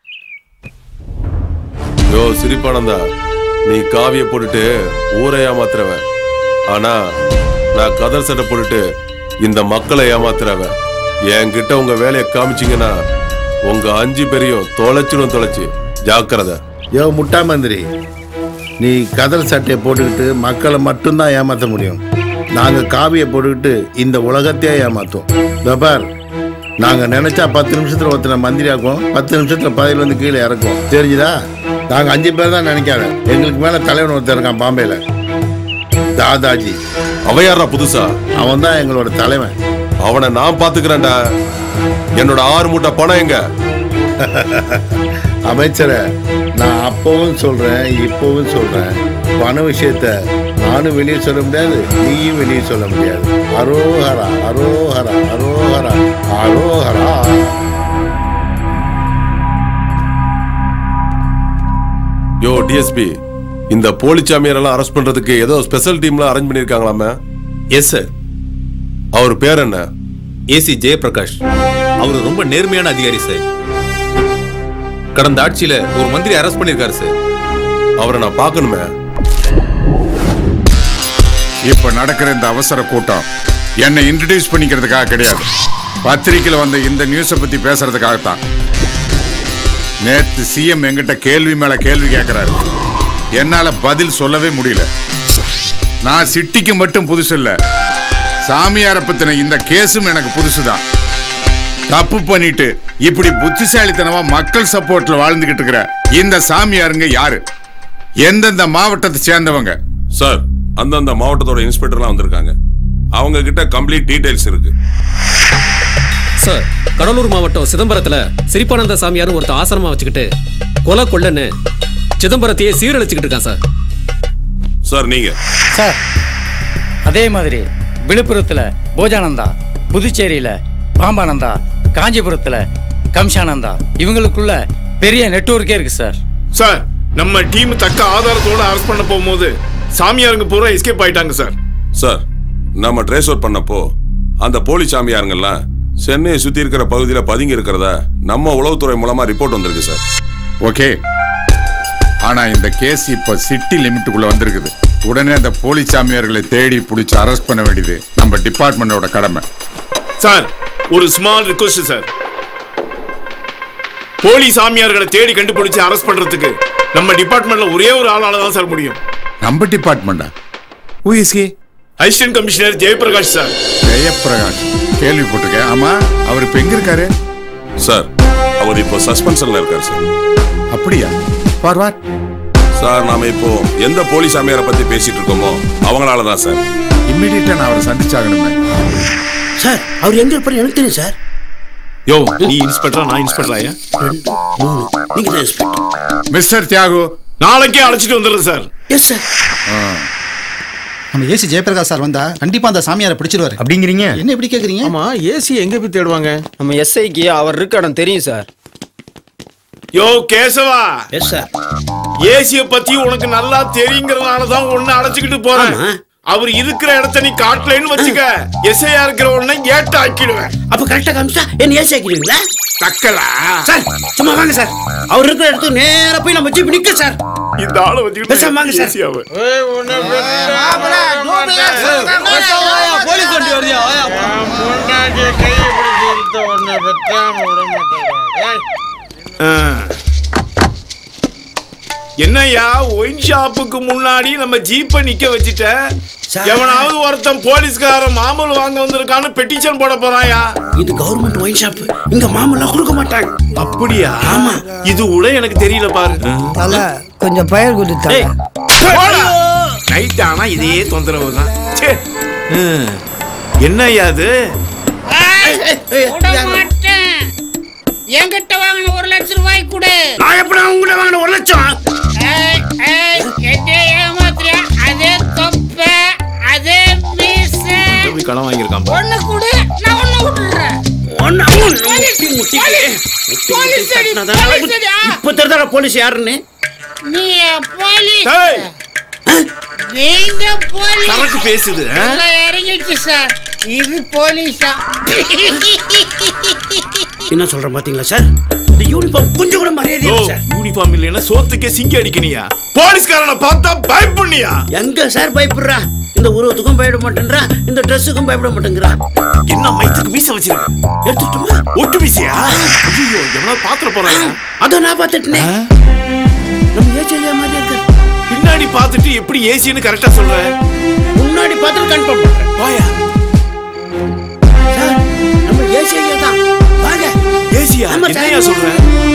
யோ சிரிப்பானந்தா நீ காவிய போட்டுட்டு ஊரை ஏமாத்துறவன் ஆனா நான் கதர் சட்டை போட்டுட்டு இந்த மக்களை ஏமாத்துறவன் என்கிட்ட உங்க வேலையை காமிச்சீங்கன்னா உங்க அஞ்சு பேரையும் தொலைச்சிடும் தொலைச்சு ஜாக்கிரதை யோ முட்டா மந்திரி நீ கதல் சட்டையை போட்டுக்கிட்டு மக்களை மட்டும்தான் ஏமாற்ற முடியும் நாங்கள் காவியை போட்டுக்கிட்டு இந்த உலகத்தையே ஏமாத்துவோம் இதோ பார் நாங்கள் நினைச்சா பத்து நிமிஷத்தில் ஒருத்தனை மந்திரி ஆக்குவோம் பத்து நிமிஷத்தில் பதவியில் வந்து கீழே இறக்குவோம் தெரிஞ்சுதா நாங்கள் அஞ்சு பேர் தான் நினைக்காத எங்களுக்கு மேலே தலைவன் ஒருத்தன் இருக்கான் பாம்பேல தாதாஜி அவன் யாரா புதுசா அவன் தான் எங்களோட தலைவன் அவனை நான் பாத்துக்கிறேன்டா என்னோட ஆறு மூட்டை பணம் எங்க அமைச்சரை நான் அப்பவும் சொல்றேன் இப்பவும் சொல்றேன் பண விஷயத்த நானும் வெளியே சொல்ல முடியாது நீயும் வெளியே சொல்ல முடியாது அரோஹரா அரோஹரா அரோஹரா அரோஹரா யோ டிஎஸ்பி இந்த போலிச்சாமியார் எல்லாம் அரெஸ்ட் பண்றதுக்கு ஏதோ ஸ்பெஷல் டீம்லாம் அரேஞ்ச் பண்ணிருக்காங்களாமே எஸ் சார் அவர் பேர் என்ன ஏசி ஜெயபிரகாஷ் அவர் ரொம்ப நேர்மையான அதிகாரி சார் கடந்த ஆட்சியில ஒரு மந்திரி அரெஸ்ட் பண்ணிருக்காரு சார் அவரை நான் பார்க்கணுமே இப்ப நடக்கிற இந்த அவசர கூட்டம் என்னை இன்ட்ரடியூஸ் பண்ணிக்கிறதுக்காக கிடையாது பத்திரிக்கையில் வந்த இந்த நியூஸை பத்தி பேசுறதுக்காகத்தான் நேத்து சிஎம் என்கிட்ட கேள்வி மேல கேள்வி கேட்கிறாரு என்னால பதில் சொல்லவே முடியல நான் சிட்டிக்கு மட்டும் புதுசு இல்ல சாமியாரை பத்தின இந்த கேஸும் எனக்கு புதுசுதான் தப்பு பண்ணிட்டு இப்படி புத்திசாலித்தனமா மக்கள் சப்போர்ட்ல வாழ்ந்துகிட்டு இருக்கிற இந்த சாமியாருங்க யாரு எந்தெந்த மாவட்டத்தை சேர்ந்தவங்க சார் அந்தந்த மாவட்டத்தோட இன்ஸ்பெக்டர்லாம் வந்திருக்காங்க அவங்க கிட்ட கம்ப்ளீட் டீடைல்ஸ் இருக்கு சார் கடலூர் மாவட்டம் சிதம்பரத்துல சிரிப்பானந்த சாமியார் ஒருத்த ஆசிரமா வச்சுக்கிட்டு கொலை கொள்ளன்னு சிதம்பரத்தையே சீரழிச்சுக்கிட்டு இருக்கான் சார் சார் நீங்க சார் அதே மாதிரி விழுப்புரத்துல போஜானந்தா புதுச்சேரியில பாம்பானந்தா காஞ்சிபுரத்துல கம்சானந்தா இவங்களுக்குள்ள பெரிய நெட்வொர்க்கே இருக்கு சார் சார் நம்ம டீம் தக்க ஆதாரத்தோட அரெஸ்ட் பண்ண போகும்போது சாமியாருங்க பூரா எஸ்கேப் ஆயிட்டாங்க சார் சார் நம்ம ட்ரேஸ் அவுட் பண்ணப்போ அந்த போலி சாமியாருங்கெல்லாம் சென்னையை சுத்தி இருக்கிற பகுதியில பதுங்கி இருக்கிறதா நம்ம உளவுத்துறை மூலமா ரிப்போர்ட் வந்திருக்கு சார் ஓகே ஆனா இந்த கேஸ் இப்ப சிட்டி லிமிட்டுக்குள்ள வந்திருக்குது உடனே அந்த போலி சாமியார்களை தேடி பிடிச்சி அரெஸ்ட் பண்ண வேண்டியது நம்ம டிபார்ட்மெண்டோட கடமை சார் ஒரு ஸ்மால் ரிக்வஸ்ட் சார் போலி சாமியார்களை தேடி கண்டுபிடிச்சு அரெஸ்ட் பண்றதுக்கு நம்ம டிபார்ட்மெண்ட்ல ஒரே ஒரு ஆளால தான் சார் முடியும் நம்ம டிபார்ட்மெண்டா assistant commissioner Jayaprakash sir Jayaprakash கேள்விப்பட்டிருக்கேன் ஆமா அவர் இப்ப எங்க இருக்காரு சார் அவர் இப்போ சஸ்பென்ஷன்ல இருக்கார் சார் அப்படியா ஃபார்வார்ட் சார் நாம இப்போ எந்த போலி சாமியாரை பத்தி பேசிட்டு இருக்கோமோ அவங்களால தான் சார் இம்மிடியா நான் அவரை சந்திச்சாகணுமே சார் அவர் எங்க இருப்பாரு எனக்கு தெரியும் சார் யோ நீ இன்ஸ்பெக்டரா நான் இன்ஸ்பெக்டராயா நீங்க தான் இன்ஸ்பெக்டர் மிஸ்டர் தியாகு நாளைக்கே அழைச்சிட்டு வந்துடுறேன் சார் எஸ் சார் நம்ம ஏசி ஜெயபிரகாஷ் சார் வந்தா கண்டிப்பா அந்த சாமியாரை பிடிச்சிருவாரு அப்படிங்கிறீங்க என்ன இப்படி கேக்குறீங்க ஆமா ஏசி எங்க போய் தேடுவாங்க நம்ம எஸ்ஐக்கு அவர் இருக்க இடம் தெரியும் சார் யோ கேசவா எஸ் சார் ஏசிய பத்தி உனக்கு நல்லா தெரியுங்கிறதுனால தான் உன்னை அழைச்சிக்கிட்டு போறேன் அவர் இருக்கிற இடத்த நீ காட்டலன்னு வச்சுக்க எஸ்ஐயா இருக்கிற உடனே ஏட்ட ஆக்கிடுவேன் அப்ப கரெக்டா காமிச்சா என்ன ஏசி ஆக்கிடுவீங்களா தக்கலா சார் சும்மா வாங்க சார் அவர் இருக்கிற இடத்துக்கு நேரா போய் நம்ம ஜீப் நிக்க சார் இந்த ஆளை வச்சுக்கிட்டு பேசாம வாங்க சார் ஏசியாவை போலீஸ் வண்டி வருதியா என்னய்யா ஒயின் ஷாப்புக்கு முன்னாடி நம்ம ஜீப்பை நிக்க வச்சுட்ட எவனாவது ஒருத்தன் போலீஸ்காரன் மாமூல் வாங்க வந்திருக்கான்னு பெட்டிஷன் போட போறாயா இது கவர்மெண்ட் ஒயின் ஷாப் இங்க மாமெல்லாம் கொடுக்க மாட்டாங்க அப்படியா ஆமா இது கூட எனக்கு தெரியல பாரு தல கொஞ்சம் பயிர் கொடுத்தாங்க நைட் ஆனா இதே தொந்தரவு தான் ச்சே. ம். என்னய்யா அது என்கிட்ட வாங்கின ஒரு லட்சம் ரூபாய் கொடு நான் எப்படி உங்ககிட்ட வாங்கின ஒரு லட்சம் ஏய், ஏய், என்னை ஏமாத்துறியா? அதே தொப்ப, அதே மீச. எப்படி கடன் வாங்கியிருக்கான் பாரு. ஒண்ணு கொடு, நான் ஒண்ணு விட்டுடுறேன். ஒண்ணு போலீஸ், போலீஸ், போலீஸ் அடி, போலீஸ் அடியா? இப்ப தெரியாத போலீஸ் யாருன்னு நீ போலீஸ் ஏய். நீங்க போலீஸ் சரக்கு பேசுது, ஆ? எல்லாம் இறங்கிடுச்சு சார் இது போலீஸா என்ன சொல்றேன் பாத்தீங்களா சார் இந்த யூனிஃபார்ம் கொஞ்சம் கூட மரியாதை யோ, இல்லை சார் யூனிஃபார்ம் இல்லைன்னா சோத்துக்கே சிங்கி அடிக்கணியா போலீஸ்காரனை பார்த்தா பயப்பண்ணியா எங்க சார் பயப்படுறா இந்த உருவத்துக்கும் பயப்பட மாட்டேன்றா இந்த ட்ரெஸ்ஸுக்கும் பயப்பட மாட்டேங்கிறா என்ன மைத்துக்கு மீச வச்சிருக்க எடுத்துட்டுமா ஒட்டு மீசையா ஐயோ எவ்வளவு பாத்திர போறாங்க அதை நான் பார்த்துட்டேனே நம்ம ஏஜியா மாதிரி இருக்கு பின்னாடி பார்த்துட்டு எப்படி ஏசின்னு கரெக்டா சொல்ற முன்னாடி பார்த்துட்டு கன்ஃபார்ம் பண்றேன் வாயா சார் நம்ம ஏசியா தான் வாங்க ஏசியா ஆமா சார். என்னையா சொல்ற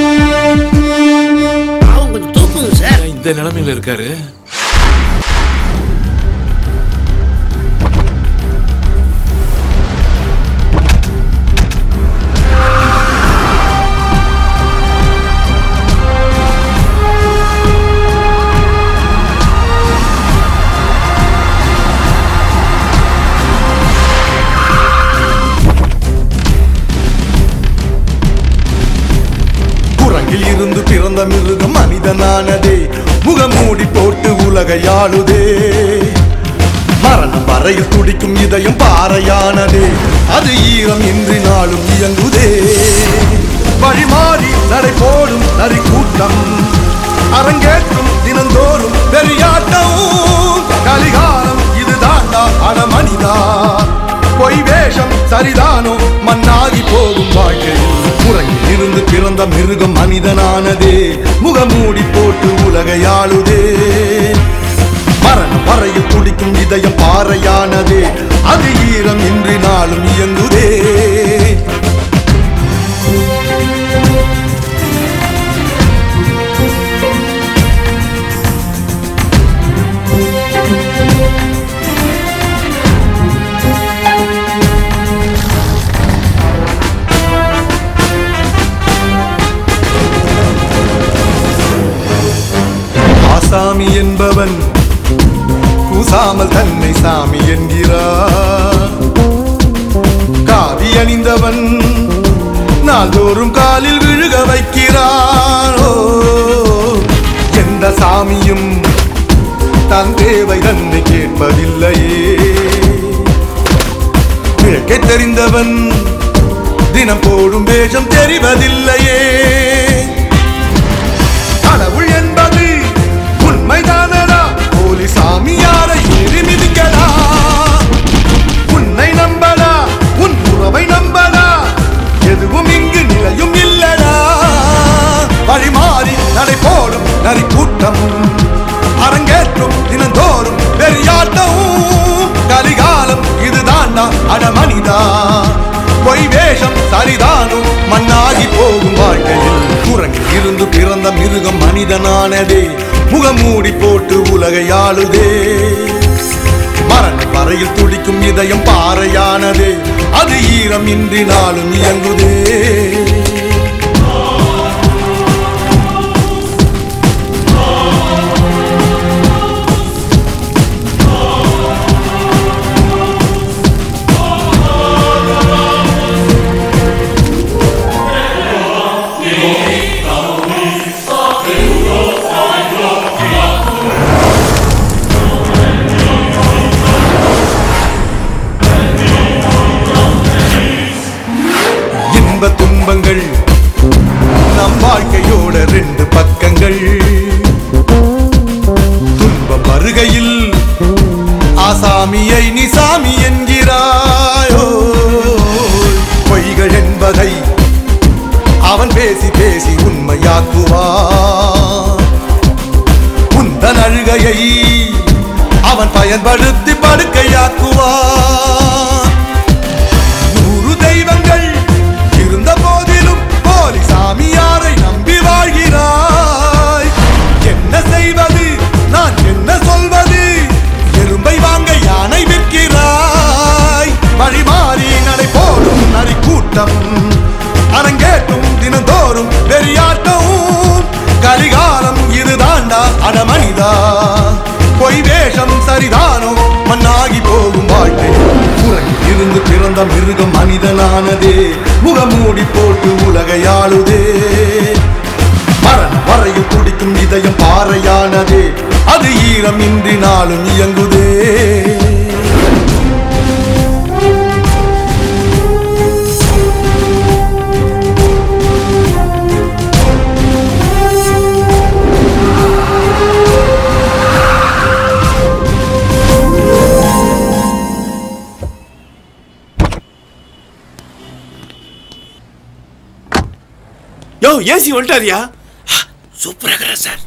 அவன் கொஞ்சம் தூக்குங்க சார் இந்த நிலைமையில இருக்காரு குரங்கில் இருந்து பிறந்த மிருகம் மனிதனானதே முகமூடி போட்டு உலகையாளுதே மரணம் வரையில் துடிக்கும் இதயம் பாறையானதே அது ஈரம் இன்றி நாளும் இயங்குதே வழிமாறி நடை போடும் நரி கூட்டம் அரங்கேற்றும் தினந்தோறும் வெறியாட்டம் கலிகாலம் இது தாண்டா சரிதானோ மண்ணாகி போகும் வாழ்க்கையில் முறையில் இருந்து பிறந்த மிருகம் மனிதனானதே முகமூடி போட்டு உலகை ஆளுதே மரணம் வரையில் துடிக்கும் இதயம் பாறையானதே அது ஈரம் இன்றி நாளும் இயங்குதே ஆசாமி என்பவன் கூசாமல் தன்னை சாமி என்கிறார் காவி அணிந்தவன் நாள்தோறும் காலில் விழுக வைக்கிறார் ஓ, எந்த சாமியும் தன் தேவை தன்னை கேட்பதில்லையே கிழக்கே தெரிந்தவன் தினம் போடும் வேஷம் தெரிவதில்லையே கடவுள் என்பது உண்மைதானடா போலி சாமியாரை ஏறி மிதிக்கடா உன்னை நம்படா உன் உறவை நம்படா எதுவும் இங்கு நிலையும் இல்லடா வழிமாறி நடை போடும் நரி கூட்டம் அரங்கேற்றும் தினந்தோறும் வெறியாட்டம் கலிகாலம் இதுதான்டா அடமணிதா பொய் வேஷம் சரிதானும் மண்ணாகி போகும் வாழ்க்கையில் குரங்கில் இருந்து பிறந்த மிருகம் மனிதனானதே முகமூடி போட்டு உலகை ஆளுதே மரணம் வரையில் துடிக்கும் இதயம் பாறையானதே அது ஈரம் இன்றி நாளும் இயங்குதே இன்ப துன்பங்கள் நம் வாழ்க்கையோட ரெண்டு பக்கங்கள் துன்பம் வருகையில் ஆசாமியை நீ சாமி என்கிறாயோ பொய்கள் என்பதை அவன் பேசி பேசி உண்மையாக்குவான் உந்தன் அழுகையை அவன் பயன்படுத்தி படுக்கையாக்குவான் நூறு தெய்வங்கள் இருந்த போதிலும் போலி சாமியாரை நம்பி வாழ்கிறாய் என்ன செய்வது நான் என்ன சொல்வது எறும்பை வாங்க யானை விற்கிறாய் வழிமாறி நடை போடும் நரி கூட்டம் அரங்கேற்றும் தினந்தோறும் வெறியாட்டம் கலிகாலம் இதுதாண்டா அடமனிதா பொய் வேஷம் சரிதானோ மண்ணாகி போகும் வாழ்க்கை உலகில் இருந்து பிறந்த மிருகம் மனிதனானதே முகமூடி போட்டு உலகை ஆளுதே மரணம் வரையில் துடிக்கும் இதயம் பாறையானதே அது ஈரம் இன்றி நாளும் இயங்குதே யோ ஏசி வந்துட்டாரியா சூப்பரா இருக்கிற சார்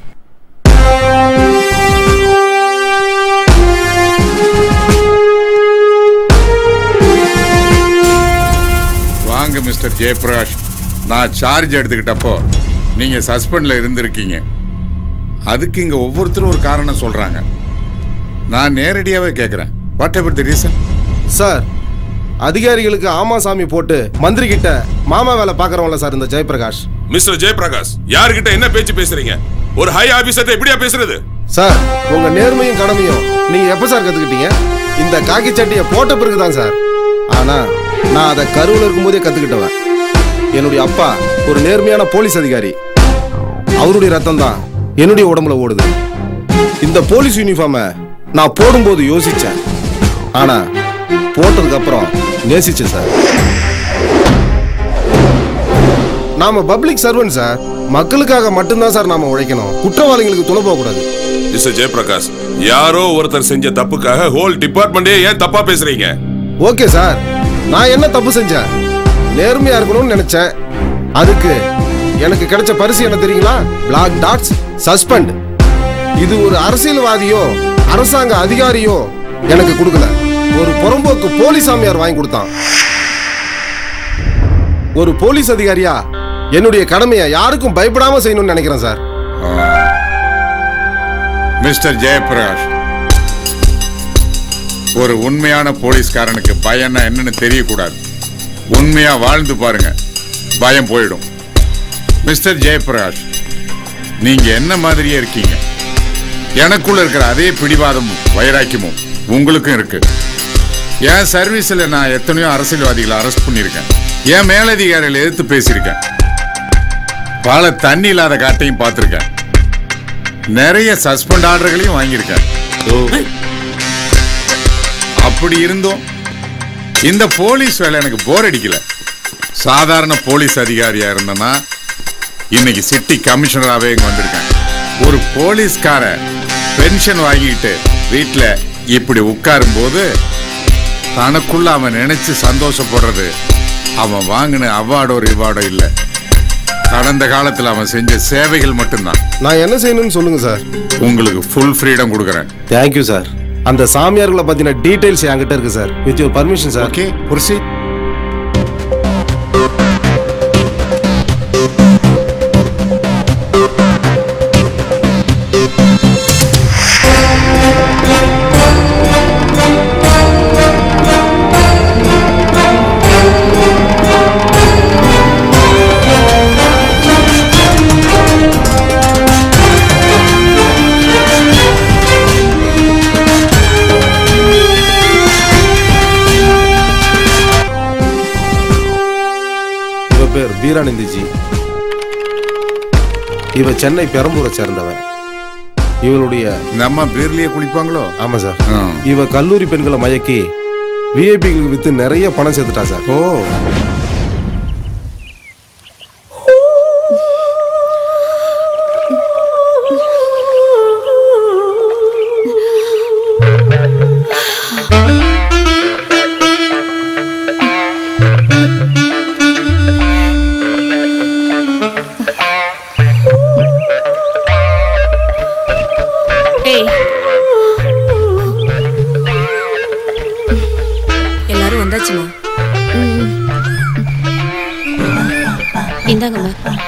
வாங்க மிஸ்டர் ஜெயபிரகாஷ் நான் சார்ஜ் எடுத்துக்கிட்டப்போ நீங்க சஸ்பெண்ட்ல இருந்திருக்கீங்க அதுக்கு இங்க ஒவ்வொருத்தரும் ஒரு காரணம் சொல்றாங்க நான் நேரடியாவே கேட்கிறேன் whatever the reason sir அதிகாரிகளுக்கு ஆமா சாமி போட்டு மந்திரி கிட்ட மாமா வேலை பாக்குறவங்கள சார் இந்த ஜெயபிரகாஷ் மிஸ்டர் ஜெயபிரகாஷ் யார்கிட்ட என்ன பேச்சு பேசுறீங்க ஒரு ஹை ஆபீசர் எப்படியா பேசுறது சார் உங்க நேர்மையும் கடமையும் நீங்க எப்ப சார் கத்துக்கிட்டீங்க இந்த காக்கி சட்டியை போட்ட பிறகு தான் சார் ஆனா நான் அதை கருவில் இருக்கும்போதே கத்துக்கிட்டவன் என்னுடைய அப்பா ஒரு நேர்மையான போலீஸ் அதிகாரி அவருடைய ரத்தம் தான் என்னுடைய உடம்புல ஓடுது இந்த போலீஸ் யூனிஃபார்மை நான் போடும்போது யோசிச்சேன் ஆனா போட்டதுக்கு அப்புறம் நேசிச்சேன் சார் நாம பப்ளிக் சர்வன்ட் சார் மக்களுக்காக மட்டும்தான் சார் நாம உழைக்கணும் குற்றவாளிகளுக்கு துணை போக கூடாது மிஸ்டர் ஜெயபிரகாஷ் யாரோ ஒருத்தர் செஞ்ச தப்புக்காக ஹோல் டிபார்ட்மெண்டே ஏன் தப்பா பேசுறீங்க ஓகே சார் நான் என்ன தப்பு செஞ்சேன் நேர்மையா இருக்கணும்னு நினைச்சேன் அதுக்கு எனக்கு கிடைச்ச பரிசு என்ன தெரியுங்களா பிளாக் டாட்ஸ் சஸ்பெண்ட் இது ஒரு அரசியல்வாதியோ அரசாங்க அதிகாரியோ எனக்கு கொடுக்கல ஒரு புறம்போக்கு போலீஸ் சாமியார் வாங்கி கொடுத்தான் ஒரு போலீஸ் அதிகாரியா என்னுடைய கடமையை யாருக்கும் பயப்படாம செய்யணும்னு நினைக்கிறேன் சார் மிஸ்டர் ஜெயபிரகாஷ் ஒரு உண்மையான போலீஸ்காரனுக்கு பயம்னா என்னன்னு தெரியக்கூடாது உண்மையா வாழ்ந்து பாருங்க பயம் போயிடும் மிஸ்டர் ஜெயபிரகாஷ் நீங்க என்ன மாதிரியே இருக்கீங்க எனக்குள்ள இருக்கிற அதே பிடிவாதமும் வைராக்கியமும் உங்களுக்கும் இருக்கு என் சர்வீஸ்ல நான் எத்தனையோ அரசியல்வாதிகளை அரெஸ்ட் பண்ணியிருக்கேன் என் மேலதிகாரிகளை எதிர்த்து பேசியிருக்கேன் பல தண்ணி இல்லாத காட்டையும் பார்த்திருக்கேன் நிறைய சஸ்பெண்ட் ஆர்டர்களையும் வாங்கியிருக்கேன் அப்படி இருந்தும் இந்த போலீஸ் வேலை எனக்கு போர் அடிக்கல சாதாரண போலீஸ் அதிகாரியா இருந்தேன்னா இன்னைக்கு சிட்டி கமிஷனராகவே இங்க வந்திருக்கேன் ஒரு போலீஸ்கார பென்ஷன் வாங்கிட்டு வீட்டில் இப்படி உட்காரும் போது தனக்குள்ள அவன் நினைச்சு சந்தோஷப்படுறது அவன் வாங்கின அவார்டோ ரிவார்டோ இல்லை கடந்த காலத்தில் அவன் செஞ்ச சேவைகள் மட்டும்தான் நான் என்ன செய்யணும்னு சொல்லுங்க சார் உங்களுக்கு ஃபுல் ஃப்ரீடம் கொடுக்குறேன் தேங்க்யூ சார் அந்த சாமியார்களை பத்தின டீடைல்ஸ் என்கிட்ட இருக்கு sir with your permission sir okay புரிசி இவ பேர் பீரானந்திஜி இவ சென்னை பெரம்பூரை சேர்ந்தவன் இவளுடைய நம்ம பேர்லயே குளிப்பாங்களோ ஆமா சார் இவ கல்லூரி பெண்களை மயக்கி விஐபிகளுக்கு வித்து நிறைய பணம் சேர்த்துட்டா சார் ஓ ஏய் எல்லாரும் வந்தாச்சுமா இந்தாங்கம்மா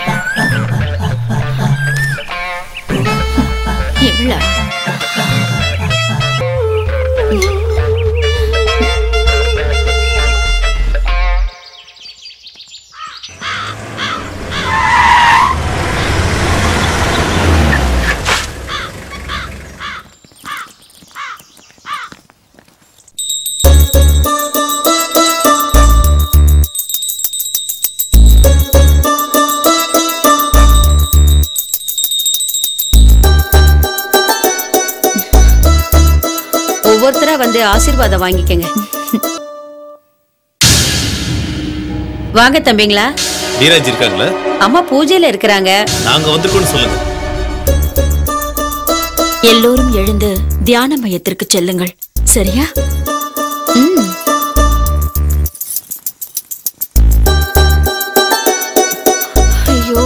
எவ்வளோ ஒவ்வொருத்தரா வந்து ஆசீர்வாதம் வாங்கிக்கங்க வாங்க தம்பிங்களா நீராஜ் இருக்காங்களா அம்மா பூஜையில இருக்கிறாங்க நாங்க வந்திருக்கோம்னு சொல்லுங்க எல்லோரும் எழுந்து தியான மையத்திற்கு செல்லுங்கள் சரியா ம் ஐயோ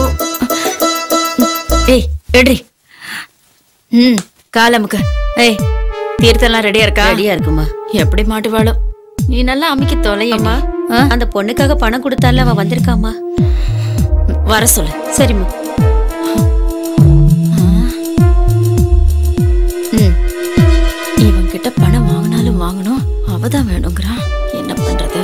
ஏய் எடுறி ம் காலமுக்கு ஏய் தீர்த்தம்லாம் ரெடியா இருக்கா ரெடியா இருக்குமா எப்படி மாட்டுவாளோ நீ நல்லா அமைக்க தொலையம்மா அந்த பொண்ணுக்காக பணம் கொடுத்தால அவ வந்திருக்காமா வர சொல்லு சரிம்மா ம் இவன் கிட்ட பணம் வாங்கினாலும் வாங்கணும் அவதான் வேணுங்கிறான் என்ன பண்றது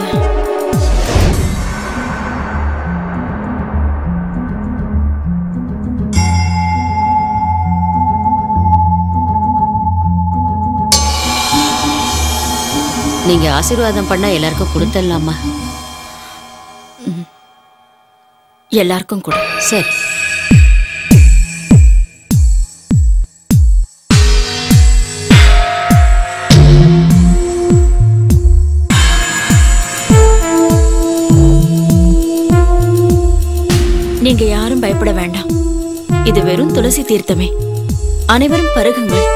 நீங்க ஆசீர்வாதம் பண்ணா எல்லாருக்கும் கொடுத்துடலாமா எல்லாருக்கும் கொடு சரி நீங்க யாரும் பயப்பட வேண்டாம் இது வெறும் துளசி தீர்த்தமே அனைவரும் பருகுங்கள்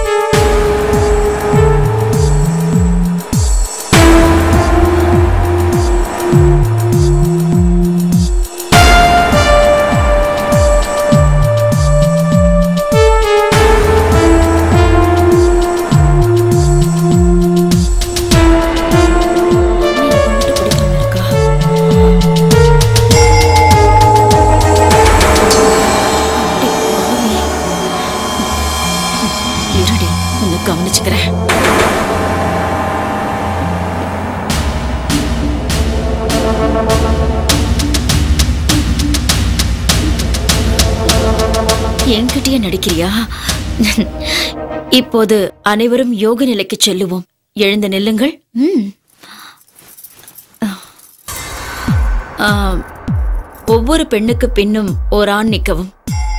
சொல்றேன் என்கிட்டயே நடிக்கிறியா இப்போது அனைவரும் யோக நிலைக்கு செல்லுவோம் எழுந்து நில்லுங்கள் ம். ஆ, ஒவ்வொரு பெண்ணுக்கு பின்னும் ஓர் ஆண் நிற்கவும்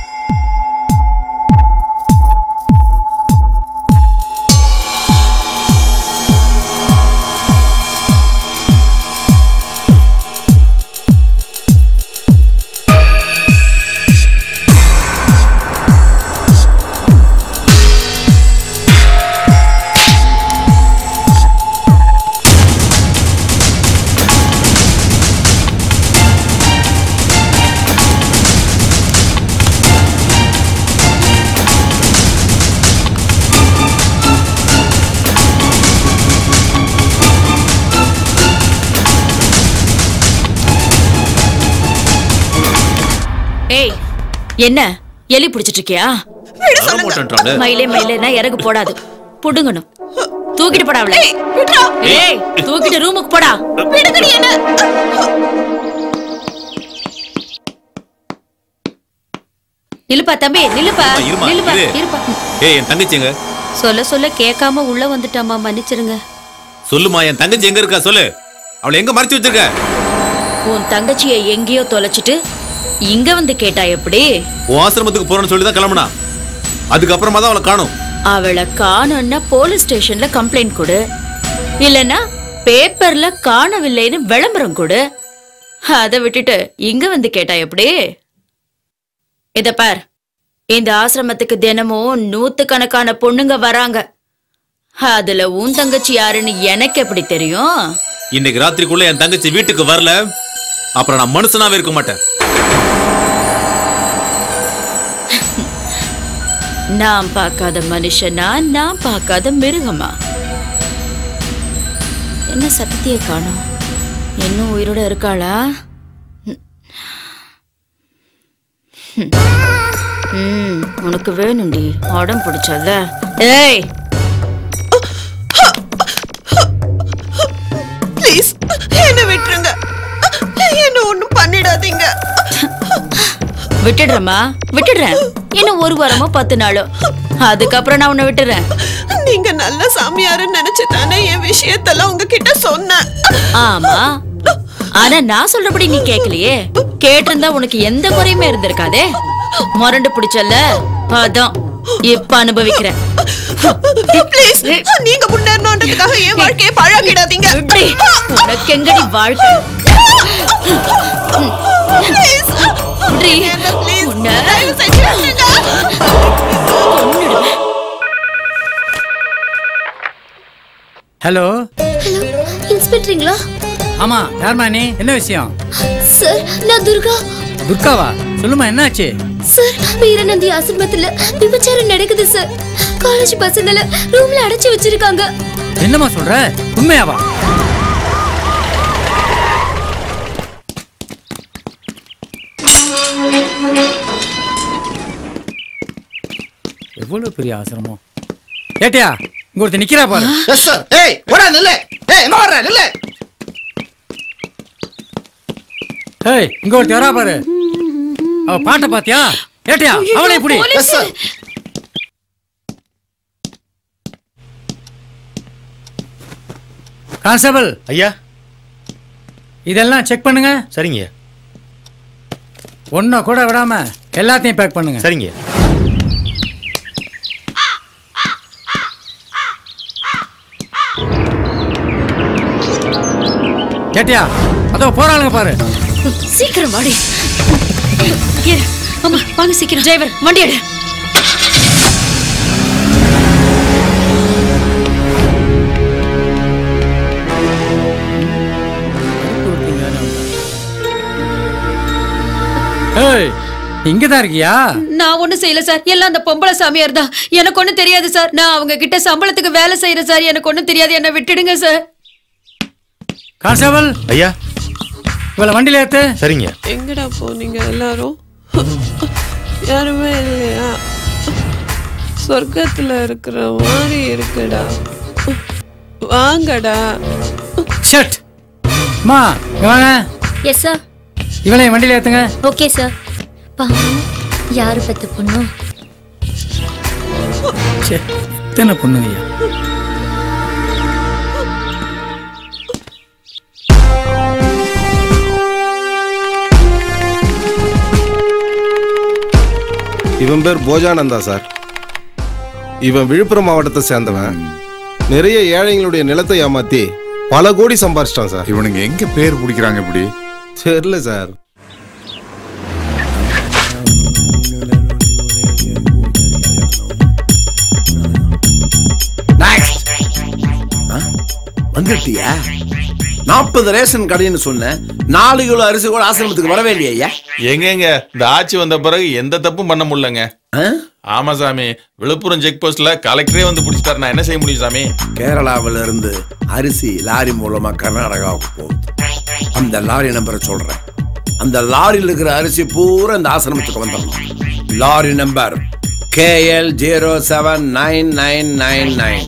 ஏய் என்ன எலி பிடிச்சிட்டு இருக்கியா மாட்டேன்றாங்க. மயிலே மயிலேனா இறகு போடாது புடுங்கணும் தூக்கிட்டு போடா அவளை ஏய் தூக்கிட்டு ரூமுக்கு போடா நில்லுப்பா தம்பி நில்லுப்பா இருமா, நில்லுப்பா இரு. இருப்பா ஏய் என் தங்கச்சி எங்க சொல்ல சொல்ல கேட்காம உள்ள வந்துட்டாமா மன்னிச்சிருங்க சொல்லுமா என் தங்கச்சி எங்க இருக்கா சொல்லு அவளை எங்க மறைச்சு வச்சிருக்க உன் தங்கச்சியை எங்கேயோ தொலைச்சிட்டு இங்க வந்து கேட்டா எப்படி உன் ஆசிரமத்துக்கு போறேன்னு சொல்லி தான் கிளம்புனா அதுக்கப்புறமா தான் அவளை காணும் அவளை காணோம்னா போலீஸ் ஸ்டேஷன்ல கம்ப்ளைண்ட் கொடு இல்லனா பேப்பர்ல காணவில்லைன்னு விளம்பரம் கொடு அதை விட்டுட்டு இங்க வந்து கேட்டா எப்படி இத பார் இந்த ஆசிரமத்துக்கு தினமும் நூத்துக்கணக்கான பொண்ணுங்க வராங்க அதுல உன் தங்கச்சி யாருன்னு எனக்கு எப்படி தெரியும் இன்னைக்கு ராத்திரிக்குள்ள என் தங்கச்சி வீட்டுக்கு வரல அப்புறம் நான் மனுஷனாவே இருக்க மாட்டேன் நான் பார்க்காத மனுஷனா நான் பார்க்காத மிருகமா என்ன சத்திய காணோம் இன்னும் உயிரோட இருக்காளா ம் உனக்கு வேணும்டி உடம்பு பிடிச்சல ஏய் ப்ளீஸ் என்ன விட்டுருங்க என்ன ஒண்ணும் பண்ணிடாதீங்க விட்டுடுறேம்மா விட்டுடுறேன் இன்னும் ஒரு வாரமோ பத்து நாளோ அதுக்கப்புறம் நான் உன்னை விட்டுறேன் நீங்க நல்ல சாமியாருன்னு நினைச்சு தானே என் விஷயத்தெல்லாம் உங்ககிட்ட சொன்னேன் ஆமா ஆனா நான் சொல்றபடி நீ கேட்கலையே கேட்டிருந்தா உனக்கு எந்த குறையுமே இருந்திருக்காதே முரண்டு பிடிச்சல்ல அதான் இப்ப அனுபவிக்கிறேன் ப்ளீஸ் நீங்க முன்னேறணுன்றதுக்காக என் வாழ்க்கையை பழகிடாதீங்க விட்ரி. உனக்கு எங்கடி வாழ்க்கை ப்ளீஸ் விட்ரி. ப்ளீஸ் உன்னை தயவு செஞ்சு விட்டுருங்க. ஹலோ ஹலோ இன்ஸ்பெக்டருங்களா ஆமா யார்மா நீ என்ன விஷயம் சார் நான் துர்கா துர்காவா சொல்லுமா என்னாச்சு சார் வீரநந்தி ஆசிரமத்துல விபச்சாரம் நடக்குது சார் காலேஜ் பசங்கள ரூம்ல அடைச்சு வச்சிருக்காங்க என்னம்மா சொல்ற உண்மையாவா எவ்வளவு பெரிய ஆசிரமம் ஏட்டியா இங்க ஒருத்தர் நிக்கிறா பாரு எஸ் சார் ஏய் போடா நில்லு ஏய் எங்க வர்ற நில்லு ஏய் இங்க ஒருத்தர் வரா பாரு அவ பாட்டை பாத்தியா ஏட்டியா அவளை இப்படி எஸ் சார் கான்ஸ்டபிள் ஐயா இதெல்லாம் செக் பண்ணுங்க சரிங்க ஒன்னும் கூட விடாம எல்லாத்தையும் பேக் பண்ணுங்க சரிங்க கேட்டியா அதோ போறாளுங்க பாரு சீக்கிரம் வாடி இரு. ஆமா வாங்க சீக்கிரம் டிரைவர் வண்டி எடு ஏய் இங்க தான் இருக்கியா நான் ஒண்ணும் செய்யல சார் எல்லாம் அந்த பொம்பளை சாமியார் தான் எனக்கு ஒண்ணும் தெரியாது சார் நான் அவங்க கிட்ட சம்பளத்துக்கு வேலை செய்யறேன் சார் எனக்கு ஒண்ணும் தெரியாது என்ன விட்டுடுங்க சார் கான்ஸ்டபிள் ஐயா இவளை வண்டியில ஏத்து சரிங்க எங்கடா போனீங்க எல்லாரும் யாருமே இல்லையா சொர்க்கத்துல இருக்கிற மாதிரி இருக்குடா வாங்கடா ஷட் அம்மா இங்க வாங்க எஸ் சார் இவனை வண்டியில ஏத்துங்க ஓகே சார் பாவம் யாரு பெத்த பொண்ணு ச்சே, எத்தனை பொண்ணுங்கய்யா இவன் பேர் போஜானந்தா சார் இவன் விழுப்புரம் மாவட்டத்தை சேர்ந்தவன் நிறைய ஏழைங்களுடைய நிலத்தை ஏமாத்தி பல கோடி சம்பாரிச்சிட்டான் சார் இவனுங்க எங்க பேர் பிடிக்கிறாங்க இப்படி தெரியல சார் வந்துட்டியா நாற்பது ரேஷன் கடைன்னு சொன்னேன் நாலு கிலோ அரிசி கூட ஆசிரமத்துக்கு வர வேண்டிய எங்கங்க இந்த ஆட்சி வந்த பிறகு எந்த தப்பும் பண்ண முடியலங்க ஆமா சாமி விழுப்புரம் செக் போஸ்ட்ல கலெக்டரே வந்து பிடிச்சிட்டாரு நான் என்ன செய்ய முடியும் சாமி கேரளாவில இருந்து அரிசி லாரி மூலமா கர்நாடகாவுக்கு போகுது அந்த லாரி நம்பரை சொல்றேன் அந்த லாரியில் இருக்கிற அரிசி பூரா இந்த ஆசிரமத்துக்கு வந்துடணும் lorry number KL zero seven nine nine nine nine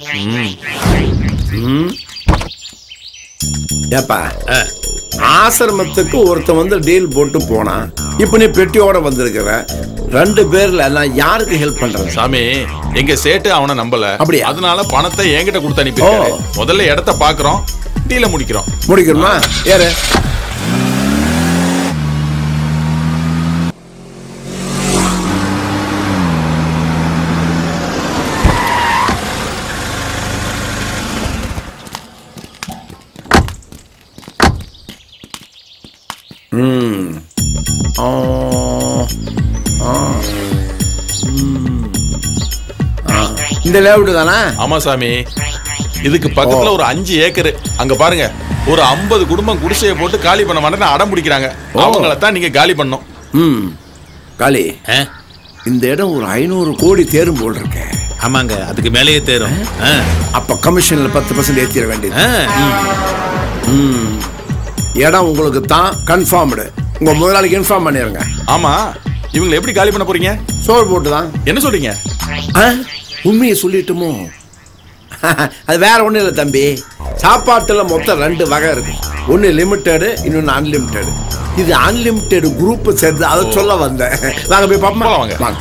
ஏப்பா ஆசிரமத்துக்கு ஒருத்தன் வந்து டீல் போட்டு போனான் இப்ப நீ பெட்டியோட வந்திருக்கிற ரெண்டு பேர்ல நான் யாருக்கு ஹெல்ப் பண்றேன் சாமி எங்க சேட்டு அவனை நம்பல அப்படியா? அதனால பணத்தை என்கிட்ட கொடுத்து அனுப்பியிருக்காரு முதல்ல இடத்த பாக்குறோம் டீல முடிக்கிறோம் முடிக்கணுமா ஏறு ம் ஆ ஆ ம். ஆ. இந்த லேவுட் தானே ஆமா சாமி இதுக்கு பக்கத்துல ஒரு அஞ்சு ஏக்கர் அங்க பாருங்க ஒரு ஐம்பது குடும்பம் குடிசையை போட்டு காலி பண்ண மாட்டேன்னு அடம் பிடிக்கிறாங்க அவங்கள தான் நீங்க காலி பண்ணும் ம் காளி இந்த இடம் ஒரு ஐநூறு கோடி தேரும் போல் இருக்க ஆமாங்க அதுக்கு மேலேயே தேரும் அப்ப கமிஷன்ல பத்து பர்சன்ட் ஏத்திட வேண்டியது ம். இடம் உங்களுக்கு தான் கன்ஃபார்ம்டு உங்க முதலாளிக்கு இன்ஃபார்ம் பண்ணிருங்க ஆமா இவங்களை எப்படி காலி பண்ண போறீங்க சோறு போட்டு தான் என்ன சொல்றீங்க உண்மையை சொல்லிட்டுமோ அது வேற ஒண்ணும் இல்லை தம்பி சாப்பாட்டுல மொத்தம் ரெண்டு வகை இருக்கு ஒன்னு லிமிட்டெடு இன்னொன்னு அன்லிமிட்டெடு இது அன்லிமிட்டெடு குரூப் சேர்ந்து அதை சொல்ல வந்தேன் வாங்க போய் பாப்போமா வாங்க வாங்க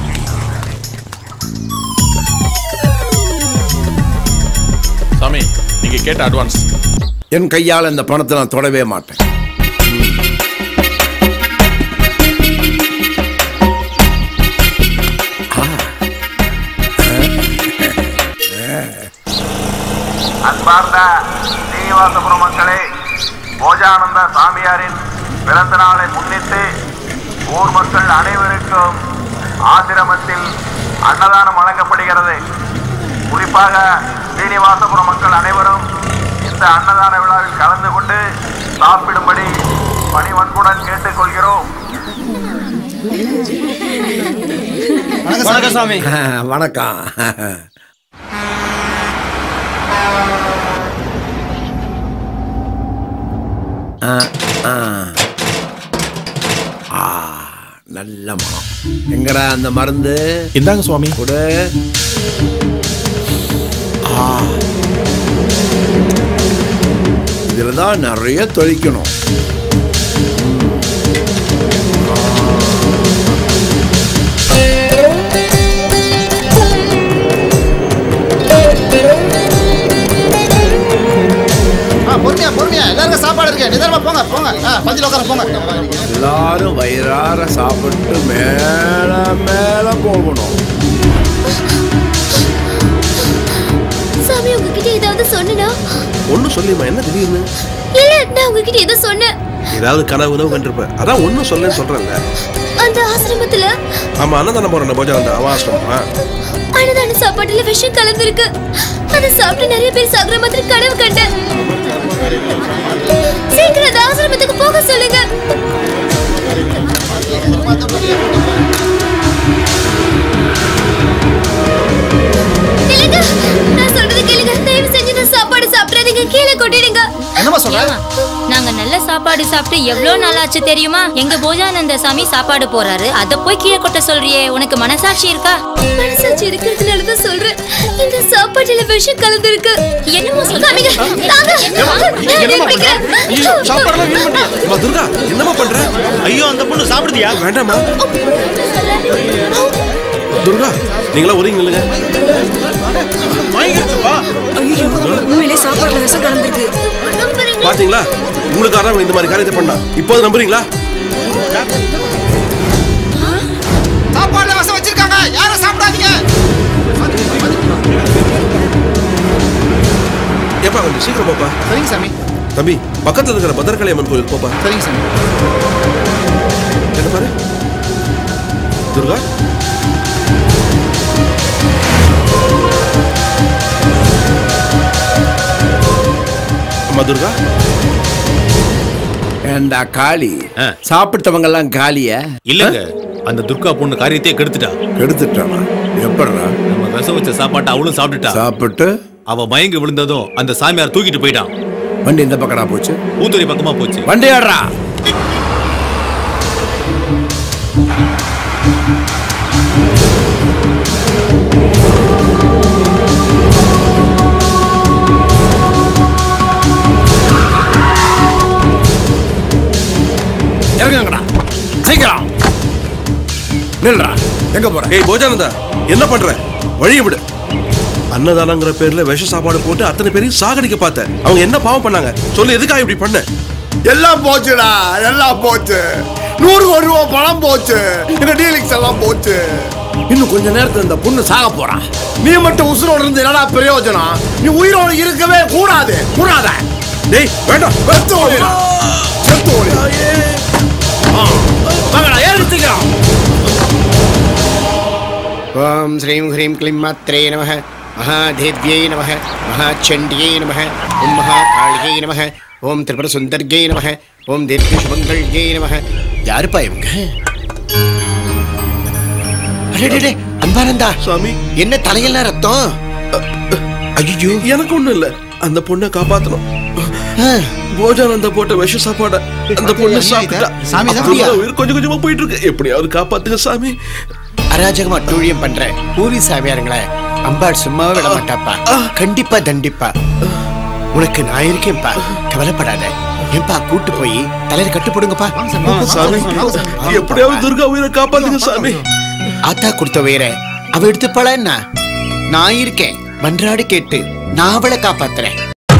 சாமி நீங்க கேட்ட அட்வான்ஸ் என் கையால் இந்த பணத்தை நான் தொடவே மாட்டேன் அன்பார்ந்த ஸ்ரீனிவாசபுரம் மக்களே போஜானந்த சாமியாரின் பிறந்த நாளை முன்னிட்டு ஊர் மக்கள் அனைவருக்கும் ஆசிரமத்தில் அன்னதானம் வழங்கப்படுகிறது குறிப்பாக ஸ்ரீனிவாசபுரம் மக்கள் அனைவரும் இந்த அன்னதான விழாவில் கலந்து கொண்டு சாப்பிடும்படி பணிவன்புடன் கேட்டுக்கொள்கிறோம் வணக்கம் சாமி வணக்கம் ஆ, ஆ. ஆ, நல்ல மனம் எங்கடா அந்த மருந்து இந்தாங்க சுவாமி கொடு ஆ. இதுல தான் நிறைய தொழிக்கணும் ஆ பொறுமையா பொறுமையா எல்லாருக்கும் சாப்பாடு இருக்கு நிதானமா போங்க போங்க ஆ பந்தியில் உட்கார போங்க எல்லாரும் வயிறார சாப்பிட்டு மேல மேல போகணும் சாமி உங்ககிட்ட ஏதாவது சொன்னா ஒன்னும் சொல்லிமா என்ன திடீர்னு இல்ல நான் உங்ககிட்ட ஏதோ சொன்னேன் ஏதாவது கனவு உணவு கண்டிருப்ப அதான் ஒன்னும் சொல்லன்னு சொல்றேன்ல அந்த ஆசிரமத்துல ஆமா அண்ணன் போறேன் போஜா அந்த அவாசம் அன்னதான சாப்பாட்டுல விஷம் கலந்துருக்கு அதை சாப்பிட்டு நிறைய பேர் சாகுற மாதிரி கனவு கண்டேன் சீக்கிரம் அந்த ஆசிரமத்துக்கு போக சொல்லுங்க கேளுங்க நான் சொல்றது கேளுங்க தயவு செஞ்சு இந்த சாப்பாடு சாப்பிடாதீங்க கீழே கொட்டிடுங்க என்னம்மா சொல்ற ஏம்மா, நாங்க நல்ல சாப்பாடு சாப்பிட்டு எவ்வளவு நாள் ஆச்சு தெரியுமா எங்க போஜானந்த சாமி சாப்பாடு போறாரு அத போய் கீழே கொட்ட சொல்றியே உனக்கு மனசாட்சி இருக்கா மனசாட்சி இருக்கிறதுனால தான் சொல்றேன் இந்த சாப்பாட்டுல விஷம் கலந்துருக்கு என்னமோ சொல்றாங்க சாப்பாடுலாம் வீண் பண்ணியா அம்மா துர்கா என்னம்மா பண்ற ஐயோ அந்த பொண்ணு சாப்பிடுதியா வேண்டாம்மா துர்கா நீங்களா ஒதுங்கி நில்லுங்க உண்மையிலே சாப்பாடுல விஷம் கலந்துருக்கு பாத்தீங்களா உங்களுக்கு அதான் இந்த மாதிரி காரியத்தை பண்ணா இப்போது நம்புறீங்களா சாப்பாடுல வசம் வச்சிருக்காங்க யாரும் சாப்பிடாதீங்க ஏப்பா கொஞ்சம் சீக்கிரம் போப்பா சரிங்க சாமி தம்பி பக்கத்துல இருக்கிற பத்திரகாளி அம்மன் கோயில் போப்பா சரிங்க சாமி என்ன பாரு துர்கா அம்மா துர்கா ஏண்டா காளி சாப்பிட்டவங்க எல்லாம் காலியா இல்லங்க அந்த துர்கா பொண்ணு காரியத்தையே கெடுத்துட்டா கெடுத்துட்டானா எப்படிடா நம்ம விஷம் வச்ச சாப்பாட்டை அவளும் சாப்பிட்டுட்டா சாப்பிட்டு அவ மயங்கி விழுந்ததும் அந்த சாமியார் தூக்கிட்டு போயிட்டான் வண்டி இந்த பக்கடா போச்சு பூத்துறை பக்கமா போச்சு வண்டி ஆடுறா இறங்குங்கடா சீக்கிரம் நில்றா எங்க போற ஏய் போஜானந்தா என்ன பண்ற வழிய விடு அன்னதானங்கிற பேர்ல விஷ சாப்பாடு போட்டு அத்தனை பேரையும் சாகடிக்க பார்த்த அவங்க என்ன பாவம் பண்ணாங்க சொல்லு எதுக்காக இப்படி பண்ண எல்லாம் போச்சுடா எல்லாம் போச்சு நூறு கோடி ரூபாய் பணம் போச்சு இந்த டீலிங்ஸ் எல்லாம் போச்சு இன்னும் கொஞ்ச நேரத்துல இந்த பொண்ணு சாக போறா நீ மட்டும் உசுரோட இருந்து என்னடா பிரயோஜனம் நீ உயிரோடு இருக்கவே கூடாது கூடாத டேய் வேண்டாம் செத்து ஓடிடா செத்து ஓடிடா வாங்கடா ஏறி சீக்கிரம் ஓம் ஸ்ரீம் ஹ்ரீம் க்ளீம் மாத்ரே நம மகாதேவ்யை நம மகாச்சண்டியை நம ஓம் மகாகாளியை நம ஓம் திரிபுர சுந்தர்யை நம ஓம் தீர்க்க சுமங்கல்யை நம யாருப்பா இவங்க அடடே அன்பானந்தா சுவாமி என்ன தலையெல்லாம் ரத்தம் ஐயோ எனக்கு ஒண்ணும் இல்ல அந்த பொண்ணை காப்பாத்தணும் போஜானந்த போட்ட விஷ சாப்பாட அந்த பொண்ணு சாப்பிட்டா சாமி தான் அப்படியே அப்படியா? உயிர் கொஞ்சம் கொஞ்சமா போயிட்டு இருக்கு எப்படியாவது காப்பாத்துங்க சாமி அராஜகமா அட்டூழியம் பண்ற பூரி சாமியாருங்கள அம்பாள் சும்மாவே விட மாட்டாப்பா கண்டிப்பா தண்டிப்பா உனக்கு நான் இருக்கேன்ப்பா கவலைப்படாத ஏன்பா கூட்டு போய் தலையில கட்டு போடுங்கப்பா சாமி எப்படியாவது துர்கா உயிரை காப்பாத்துங்க சாமி ஆத்தா கொடுத்த உயிரை அவ எடுத்துப்பாளா என்ன நான் இருக்கேன் மன்றாடி கேட்டு நான் அவளை காப்பாத்துறேன்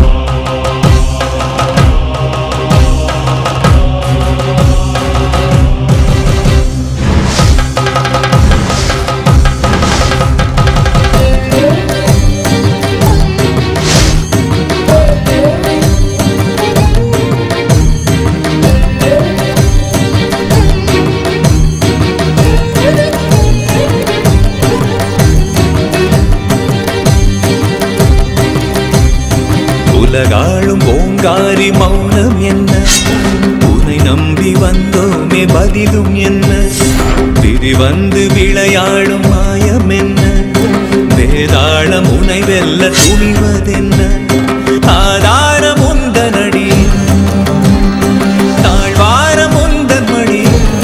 உலகாளும் ஓங்காரி மௌனம் என்ன உன்னை நம்பி வந்தோமே பதிலும் என்ன திரி வந்து விளையாடும் மாயம் என்ன வேதாளம் உனை வெல்ல துணிவதென்ன ஆதாரம் உந்தனடி தாழ்வாரம் உந்தன் மடி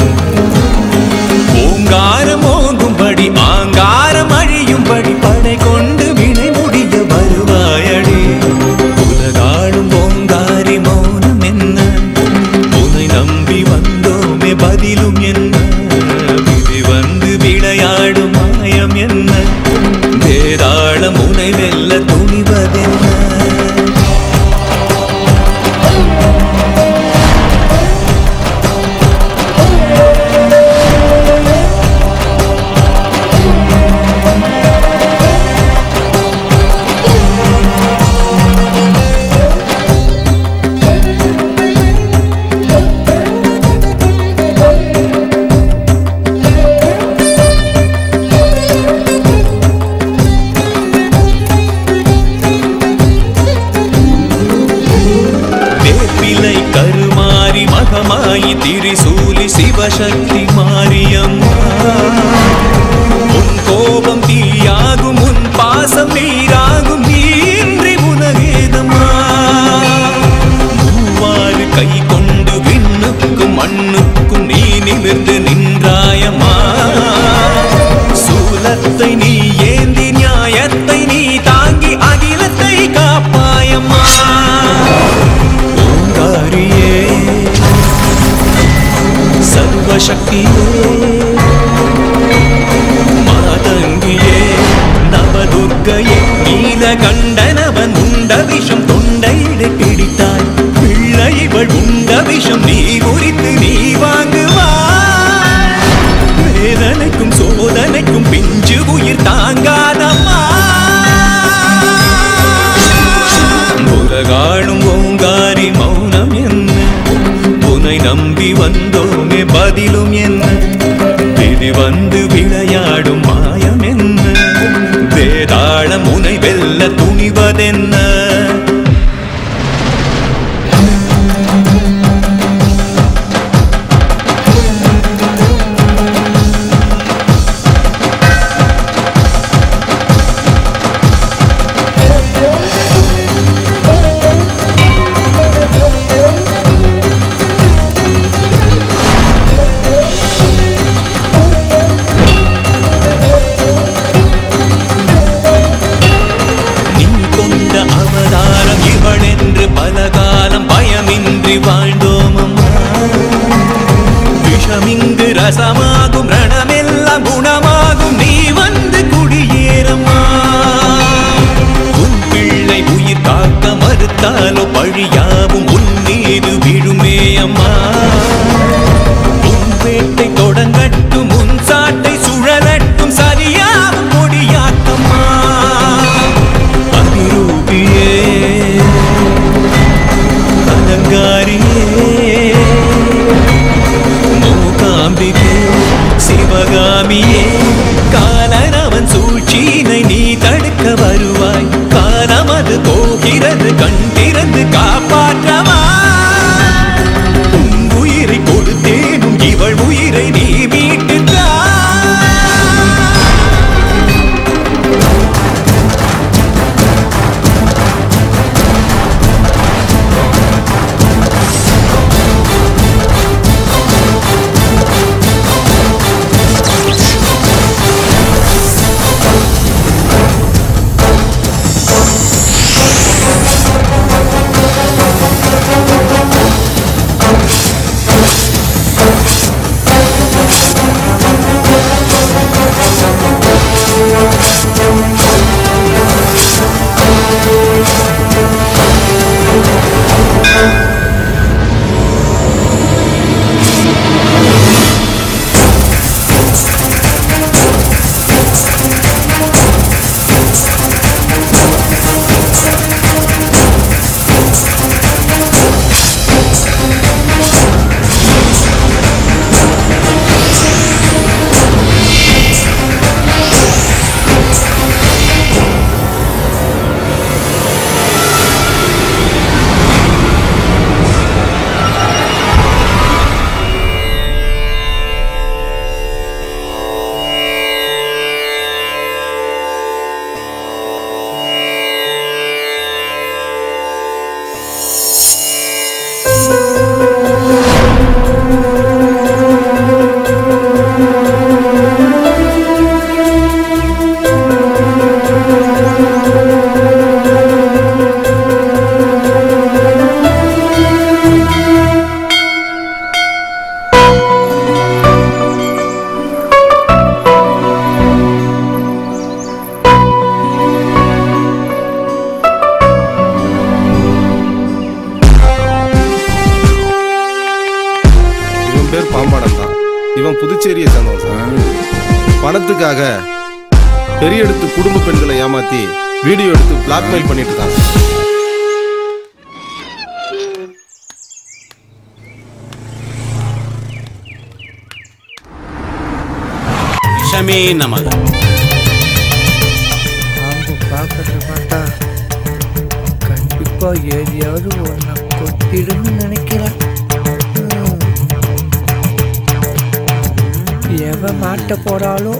ஓங்காரம் ஓங்கும்படி ஆங்காரம் அழியும்படி படை கொண்டு வினை முடிய வருவாயடி உலகாளும் ஓங்காரி மௌனம் என்ன உன்னை நம்பி வந்தோமே பதிலும் என்ன விதி வந்து விளையாடும் மாயம் என்ன வேதாளம் உனை வெல்ல துணிவதென்ன வேப்பிலை கருமாறி மகமாயி திரிசூலி சிவசக்தி மாரியம்மா உன் கோபம் தீயாகும் உன் பாசம் நீராகும் நீன்றி உலகேதம்மா சிவசக்தியே மாதங்கியே நவதுர்க்கையே நீலகண்டனவன் உண்ட விஷம் தொண்டையிடை பிடித்தாய் பிள்ளை இவள் உண்ட விஷம் நீ குறித்து நீ வாங்குவாய் வேதனைக்கும் சோதனைக்கும் பிஞ்சு உயிர் தாங்காதம்மா உலகாடும் ஓங்காரி மௌனம் என்ன உனை நம்பி வந்தோமே பதிலும் என்ன விதி வந்து விளையாடும் மாயம் என்ன வேதாளம் உனை வெல்ல துணிவதென்ன நீ கொண்ட அவதாரம் இவளென்று பல காலம் பயமின்றி வாழ்ந்தோம் அம்மா விஷமிங்கு ரசமாகும் ரணமெல்லாம் குணமாகும் நீ வந்து குடியேறம்மா உன் பிள்ளை உயிர் காக்க மறுத்தாலோ பழியாவும் உன் மீது விழுமே அம்மா உன் வேட்டை தொடங்கட்டும் உன் சாட்டை சுழலட்டும் சரியாகும் கொடியாக்கம்மா அதிரூபியே அலங்காரியே மூகாம்பிகே சிவகாமியே காலனவன் சூழ்ச்சியினை நீ தடுக்க வருவாய் காலம் அது போகிறது கண் திறந்து காப்பாற்றவா உன் உயிரை கொடுத்தேனும் இவள் உயிரை நீ மீட்டுத்தா இவன் பேர் பாம்பாடம் தான் இவன் புதுச்சேரியை சேர்ந்தவன் சார் பணத்துக்காக பெரிய எடுத்து குடும்ப பெண்களை ஏமாத்தி வீடியோ எடுத்து பிளாக்மெயில் பண்ணிட்டு இருக்காங்க விஷமே நமது பாம்பு பார்க்கறத பார்த்தா கண்டிப்பா ஏரியாவது ஒன்ன கொத்திடும்னு நினைக்கிறேன் ஹம். எவ மாட்ட போறாளோ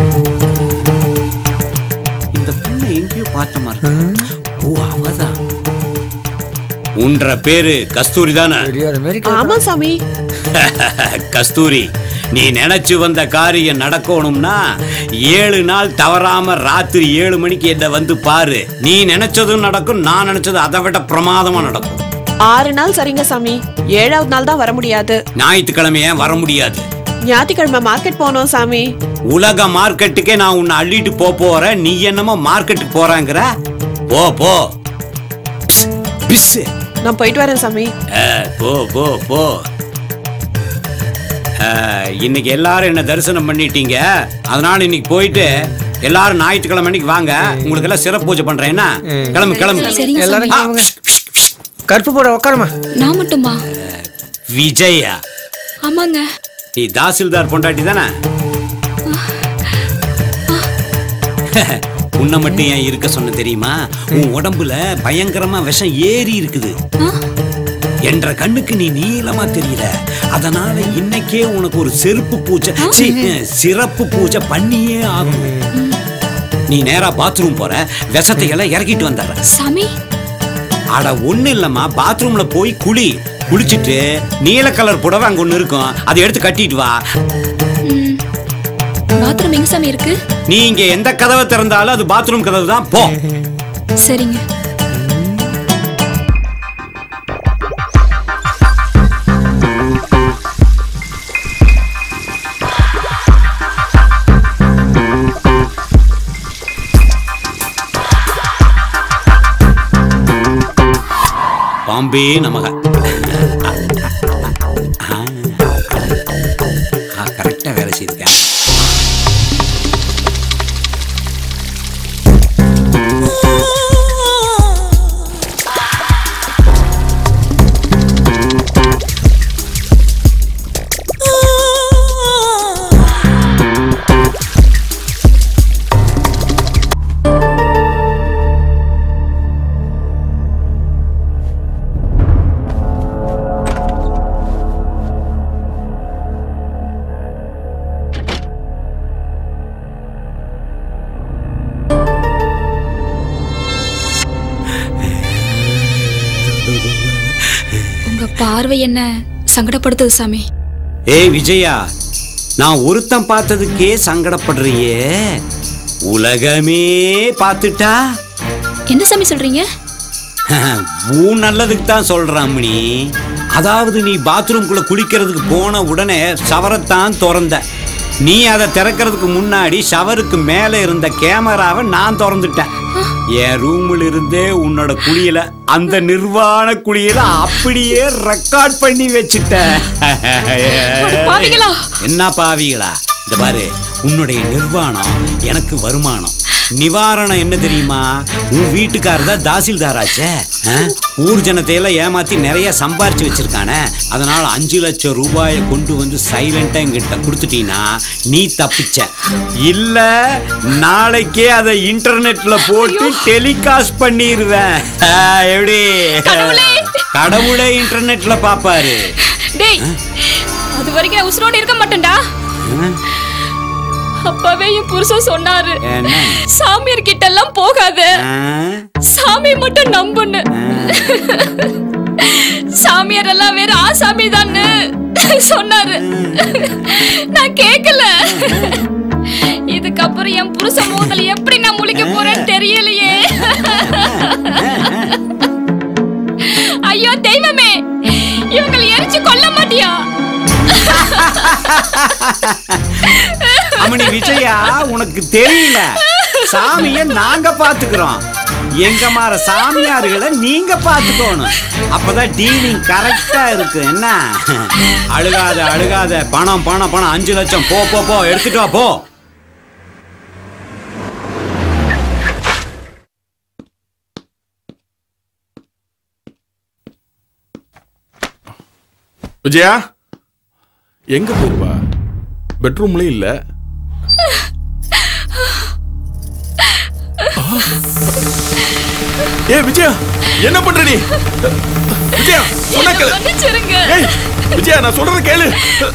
இந்த பொண்ணு எங்கேயோ பார்த்த மாதிரி இருக்கு. ஓ அவதான் உன்ற பேரு கஸ்தூரி தானே ஆமா சாமி கஸ்தூரி நீ நினைச்சு வந்த காரியம் நடக்கணும்னா ஏழு நாள் தவறாம ராத்திரி ஏழு மணிக்கு என்ன வந்து பாரு நீ நினைச்சதும் நடக்கும் நான் நினைச்சது அதை விட பிரமாதமா நடக்கும் ஆறு நாள் சரிங்க சாமி ஏழாவது நாள் தான் வர முடியாது ஞாயிற்றுக்கிழமை ஏன் வர முடியாது ஞாயிற்றுக்கிழமை மார்க்கெட் போனோம் சாமி உலக மார்க்கெட்டுக்கே நான் உன்னை அள்ளிட்டு போ போறேன் நீ என்னமோ மார்க்கெட்டுக்கு போறாங்கிற போ போ பிஸ், பிஸ் நான் போயிட்டு வரேன் சாமி ஆ, போ போ போ ஆ, இன்னைக்கு எல்லாரும் என்ன தரிசனம் பண்ணிட்டீங்க அதனால இன்னைக்கு போயிட்டு எல்லாரும் ஞாயிற்றுக்கிழமை அன்னைக்கு வாங்க உங்களுக்கு எல்லாம் சிறப்பு பூஜை பண்றேன் என்ன கிளம்பு கிளம்பு எல்லாரும் ஆ, கிளம்புங்க. கருப்பு போட உட்காருமா நான் மட்டுமா விஜயா ஆமாங்க நீ தாசில்தார் பொண்டாட்டி தானே உன்னை மட்டும் ஏன் இருக்க சொன்ன தெரியுமா உன் உடம்புல பயங்கரமா விஷம் ஏறி இருக்குது என்ற கண்ணுக்கு நீ நீளமா தெரியல அதனால இன்னைக்கே உனக்கு ஒரு செருப்பு பூஜை சீ, சிறப்பு பூஜை பண்ணியே ஆகணும் நீ நேரா பாத்ரூம் போற விஷத்தை எல்லாம் இறக்கிட்டு வந்துடுற சாமி அட ஒண்ணு இல்லம்மா பாத்ரூம்ல போய் குளி குளிச்சிட்டு நீல கலர் புடவை அங்க ஒண்ணு இருக்கும் அதை எடுத்து கட்டிட்டு வா பாத்ரூம் எங்க சாமி இருக்கு நீ இங்க எந்த கதவை திறந்தாலும் அது பாத்ரூம் கதவு தான் போ சரிங்க பாம்பே நமக கரெக்டா வேலை செய்திருக்கேன் உங்க பார்வை என்ன சங்கடப்படுத்துது சாமி ஏய் விஜயா நான் ஒருத்தன் பார்த்ததுக்கே சங்கடப்படுறியே உலகமே பார்த்துட்டா என்ன சாமி சொல்றீங்க உன் நல்லதுக்கு தான் சொல்றான் மணி அதாவது நீ பாத்ரூம்குள்ள குளிக்கிறதுக்கு போன உடனே சவரத்தான் திறந்த நீ அதை திறக்கிறதுக்கு முன்னாடி ஷவருக்கு மேலே இருந்த கேமராவை நான் திறந்துட்டேன் என் ரூமில் இருந்தே உன்னோட குளியல அந்த நிர்வாண குளியல அப்படியே ரெக்கார்ட் பண்ணி வச்சுட்டேன் பாவிகளா! என்ன பாவிகளா இந்த பாரு உன்னுடைய நிர்வாணம் எனக்கு வருமானம் நிவாரணம் என்ன தெரியுமா உன் வீட்டுக்காரர் தான் தாசில்தாராச்சே ஆ? ஊர் ஜனத்தையெல்லாம் ஏமாத்தி நிறைய சம்பாரிச்சு வச்சிருக்கானே அதனால அஞ்சு லட்சம் ரூபாயை கொண்டு வந்து சைலண்டா என்கிட்ட கொடுத்துட்டீங்கன்னா நீ தப்பிச்ச இல்ல நாளைக்கே அதை இன்டர்நெட்ல போட்டு டெலிகாஸ்ட் பண்ணிடுவேன் ஆ, எப்படி கடவுளே இன்டர்நெட்ல பாப்பாரு டேய் அது வரைக்கும் நான் உசுரோடு இருக்க மாட்டேன்டா ஆ? அப்பவே என் புருஷன் சொன்னாரு என்ன சாமியார் கிட்ட எல்லாம் போகாத ஆ? சாமி மட்டும் நம்புன்னு சாமியார் எல்லாம் வேற ஆசாமி தான்னு சொன்னாரு நான் கேக்கல இதுக்கப்புறம் என் புருஷன் மோதல் எப்படி நான் முழிக்க போறேன்னு தெரியலையே ஐயோ தெய்வமே இவங்களை எரிச்சு கொல்ல மாட்டியா அம்மணி விஜயா உனக்கு தெரியல சாமிய நாங்க பாத்துக்கிறோம் எங்க மாற சாமியார்களை நீங்க பாத்துக்கணும் அப்பதான் டீலிங் கரெக்டா இருக்கு என்ன அழுகாத அழுகாத பணம் பணம் பணம் அஞ்சு லட்சம் போ போ போ எடுத்துட்டு வா போ விஜயா எங்க போயிருப்பா பெட்ரூம்லயும் இல்ல ஏ விஜயா என்ன பண்ற நீ விஜயா சொன்னா கேளு மன்னிச்சிருங்க ஏய் விஜயா நான் சொல்றத கேளு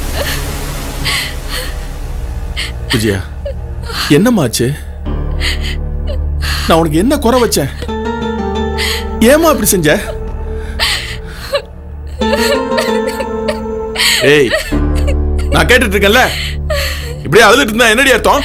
விஜயா என்னமாச்சு நான் உனக்கு என்ன குறை வச்சேன் ஏமா அப்படி செஞ்ச ஏய் நான் கேட்டுட்டு இருக்கேன்ல இப்படியே அழுதுட்டு இருந்தா என்னடி அர்த்தம்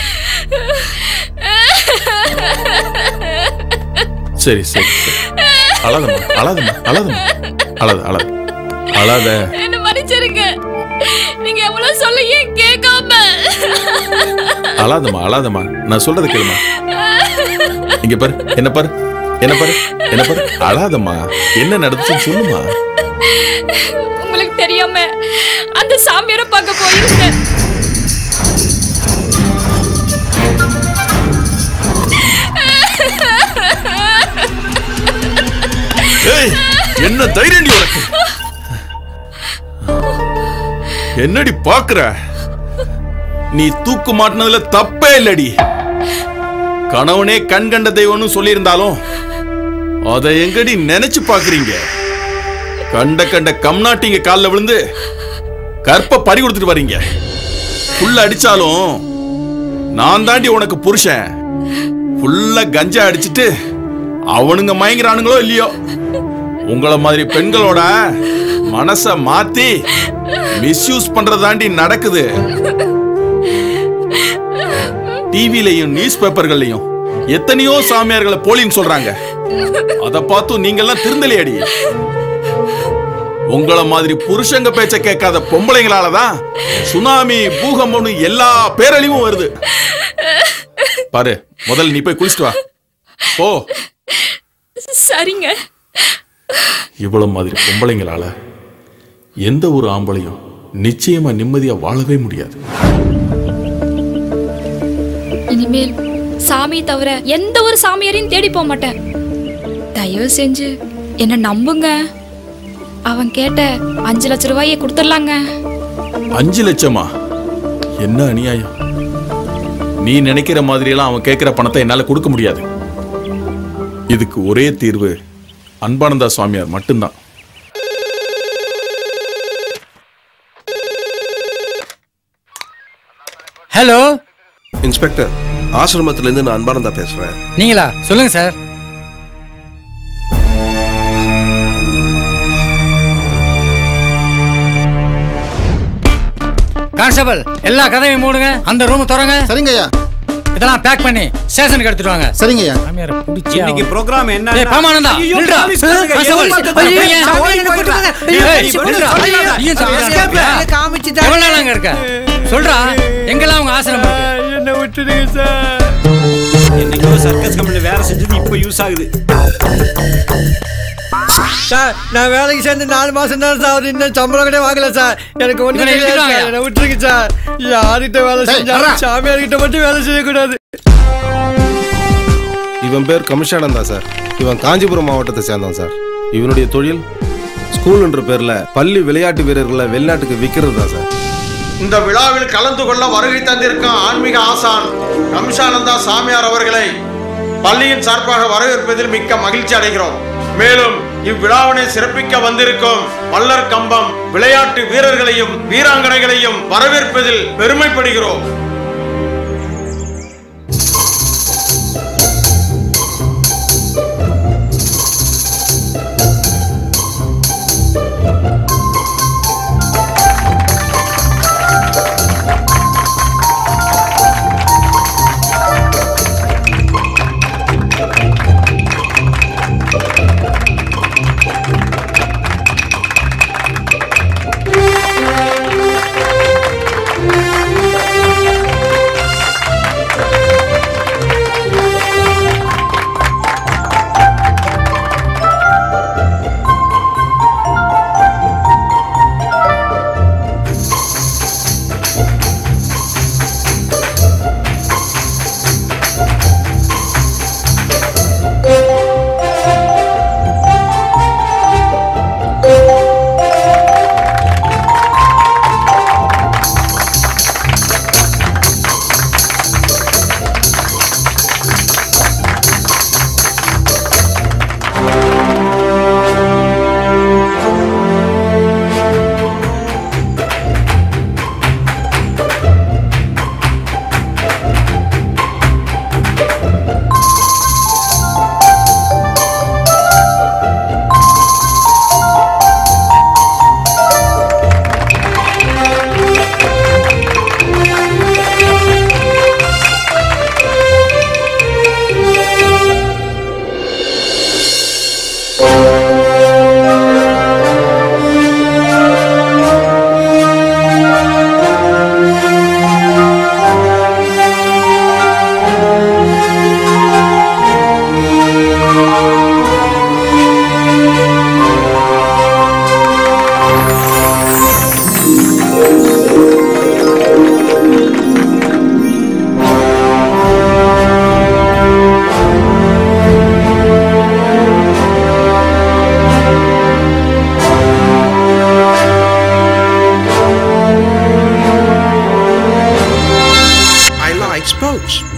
சரி சரி சரி. அழாதம்மா அழாதம்மா அழாதம்மா அழாத அழாத அழாத என்ன மன்னிச்சிருங்க மன்னிச்சிருங்க நீங்க எவ்வளவு சொல்ல ஏன் கேட்காம அழாதம்மா அழாதம்மா நான் சொல்றத கேளுமா இங்க பாரு என்ன பாரு என்ன பாரு என்ன பாரு அழாதம்மா என்ன நடந்துச்சுன்னு சொல்லுமா உங்களுக்கு தெரியாம அந்த சாமியாரை பார்க்க போயிருந்தேன் ஏய், என்ன தைரியம்டி உனக்கு என்னடி பாக்குற நீ தூக்கு மாட்டினதுல தப்பே இல்லடி கணவனே கண் கண்ட தெய்வம்னு சொல்லியிருந்தாலும் அதை எங்கடி நினைச்சு பாக்குறீங்க கண்ட கண்ட கம்நாட்டிங்க கால்ல விழுந்து கற்ப பறி கொடுத்துட்டு வர்றீங்க புல்ல அடிச்சாலும் நான் தாண்டி உனக்கு புருஷன் ஃபுல்லா கஞ்சா அடிச்சிட்டு அவனுங்க மயங்குறானுங்களோ இல்லையோ உங்கள மாதிரி பெண்களோட மனச மாத்தி மிஸ்யூஸ் பண்றதாண்டி நடக்குது டிவிலையும் நியூஸ் பேப்பர்கள்லயும் எத்தனையோ சாமியார்களை போலின்னு சொல்றாங்க அத பார்த்தும் நீங்க எல்லாம் திருந்தலையடி உங்கள மாதிரி புருஷங்க பேச்ச கேட்காத பொம்பளைங்களால தான் சுனாமி பூகம்பம்னு எல்லா பேரழிவும் வருது பாரு முதல்ல நீ போய் குளிச்சிட்டு வா போ சரிங்க இவ்வளவு மாதிரி பொம்பளைங்களால எந்த ஒரு ஆம்பளையும் நிச்சயமா நிம்மதியா வாழவே முடியாது இனிமேல் சாமி தவிர எந்த ஒரு சாமியாரையும் தேடி போக மாட்டேன் தயவு செஞ்சு என்ன நம்புங்க அவன் கேட்ட அஞ்சு லட்ச ரூபாயை கொடுத்துடலாங்க அஞ்சு லட்சமா என்ன அநியாயம் நீ நினைக்கிற மாதிரி எல்லாம் அவன் கேட்கிற பணத்தை என்னால கொடுக்க முடியாது இதுக்கு ஒரே தீர்வு அன்பானந்தா சுவாமியார் மட்டும்தான் ஹலோ இன்ஸ்பெக்டர் ஆசிரமத்துல இருந்து நான் அன்பானந்தா பேசுறேன் நீங்களா சொல்லுங்க சார் கான்ஸ்டபிள் எல்லா கதையும் மூடுங்க அந்த ரூம் திறங்க சரிங்க ஐயா இதெல்லாம் பேக் பண்ணி ஸ்டேஷனுக்கு எடுத்துட்டு வாங்க சரிங்க ஐயா சாமியாரை பிடிச்சி இன்னைக்கு program என்ன? ஏய் பாமானந்தா ஐயோ, நில்றா போலீஸ் வந்துருங்க. கான்ஸ்டபிள், ஐயோ, ஐயோ, சாமி, என்ன போட்டுருங்க. ஐயோ, ஏய், ஐயோ, நில்றா. ஐயோ, நீயும் சாமியாரா escape, இருக்கியா? காமிச்சிட்டாங்க. எவ்வளவு நாள் அங்க இருக்க சொல்றா எங்கெல்லாம் உங்க ஆசிரமம் இருக்கு என்ன விட்டுடுங்க சார் என்னைக்கோ சர்க்கஸ் கம்பெனி வேலை செஞ்சது இப்போ யூஸ் ஆகுது சார் நான் வேலைக்கு சேர்ந்து நாலு மாசம் தான் சார் ஆகுது. இன்னும் சம்பளம் கூட வாங்கல சார் எனக்கு ஒண்ணு இவனை தெரியாது இழுத்துட்டு சார். என்னை விட்டுருங்க சார் யார்கிட்ட வேலை டேய், செஞ்சாலும் வர்றா. சாமியார்கிட்ட மட்டும் வேலை செய்யக்கூடாது இவன் பேர் கமிஷானந்தா சார் இவன் காஞ்சிபுரம் மாவட்டத்தை சேர்ந்தவன் சார் இவனுடைய தொழில் ஸ்கூல்ன்ற பேர்ல பள்ளி விளையாட்டு வீரர்களை வெளிநாட்டுக்கு விற்கிறது தான் சார் இந்த விழாவில் கலந்து கொள்ள வருகை தந்திருக்கும் ஆன்மீக ஆசான் கம்சானந்தா சாமியார் அவர்களை பள்ளியின் சார்பாக வரவேற்பதில் மிக்க மகிழ்ச்சி அடைகிறோம் மேலும் இவ்விழாவினை சிறப்பிக்க வந்திருக்கும் மல்லர் கம்பம் விளையாட்டு வீரர்களையும் வீராங்கனைகளையும் வரவேற்பதில் பெருமைப்படுகிறோம்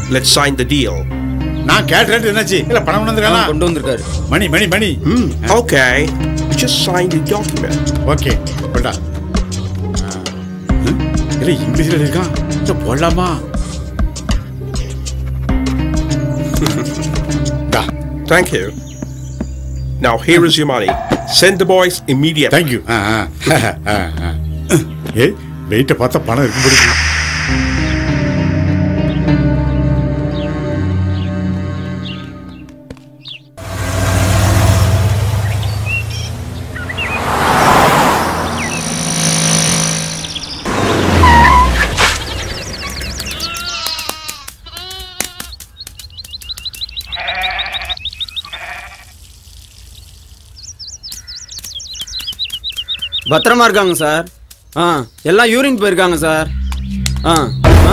let's sign the deal. நான் கேட்ட ரேட் என்னாச்சு இல்ல பணம் வந்துருக்கானா கொண்டு வந்திருக்காரு Mani Mani Mani Okay, just sign the document. Okay கொண்டா ஆ. ம், இல்ல இங்கிலீஷ்ல இருக்கான் இல்ல போடலாமா Thank you. Now here is your money. Send the boys immediately. Thank you. ஏய் வெயிட்ட பார்த்தா பணம் இருக்கும் போல இருக்கு. பத்திரமா இருக்காங்க சார் ஆ எல்லாம் யூரின் போயிருக்காங்க சார் ஆ ஆ?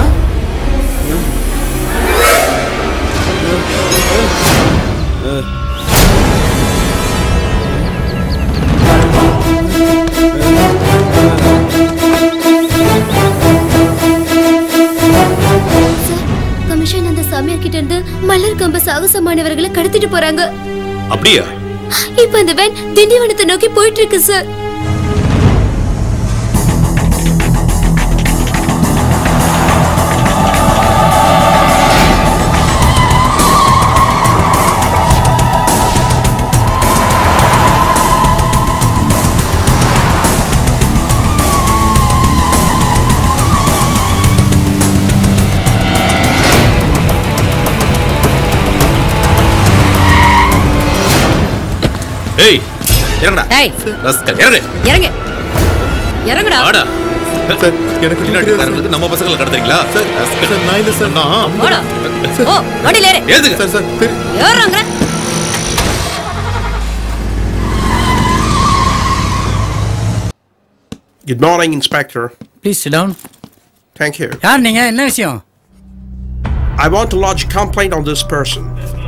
கமிஷன் அந்த சாமியார் கிட்ட இருந்து மலர் கம்ப சாகசமானவர்களை கடத்திட்டு போறாங்க அப்படியா இப்ப அந்த வேன் திண்டிவனத்தை நோக்கி போயிட்டு இருக்கு சார் ஏய் இறங்கடா டேய் ரஸ்கல் இறங்கு இறங்க இறங்குடா ஆடா எனக்கு வெளிநாட்டுக்காரங்களுக்கு நம்ம பசங்களை கடத்துறீங்களா சார் நான் இல்ல சார் நான் போடா ஓ வண்டியில ஏறு ஏதுங்க சார் சார் ஏறுறாங்க Good morning, Inspector. Please down Thank you. யார் நீங்க என்ன விஷயம் I want to lodge a complaint on this person.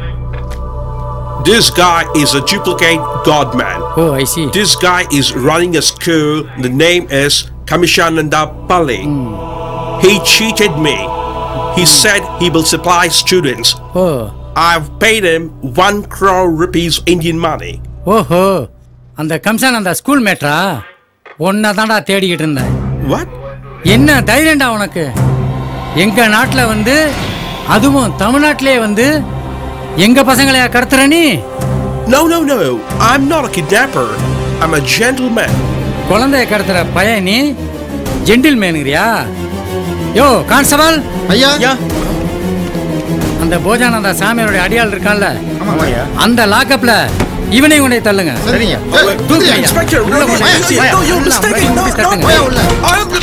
This guy is a duplicate godman. Oh, I see. This guy is running a school. The name is Kamishananda Pali. He cheated me. He said he will supply students. Oh. I've paid him one crore rupees Indian money. ஓஹோ அந்த கம்சான் அந்த ஸ்கூல் மேட்ரா ஒன்ன தான்டா தேடிக்கிட்டு இருந்தேன் What? என்ன தைரியம்டா உனக்கு எங்க நாட்டுல வந்து அதுவும் தமிழ்நாட்டிலே வந்து எங்க பசங்களையா கடத்துற நீ No, no, no. I'm not a kidnapper. I'm a gentleman. குழந்தைய கடத்துற பையன் நீ ஜென்டில் மேனுங்கிறியா யோ கான்ஸ்டபிள் ஐயா அந்த போஜானந்தா சாமியாருடைய அடியாள் இருக்கான்ல அந்த லாக்கப்ல இவனையும் கொண்டே தள்ளுங்க சரிங்க. தூக்குங்க ஐயா. Inspector, உள்ள no, no, கொண்டு no, போய் no, you're உள்ள mistaken. கொண்டு No, போய் no, தட்டுங்க. போய் உள்ள.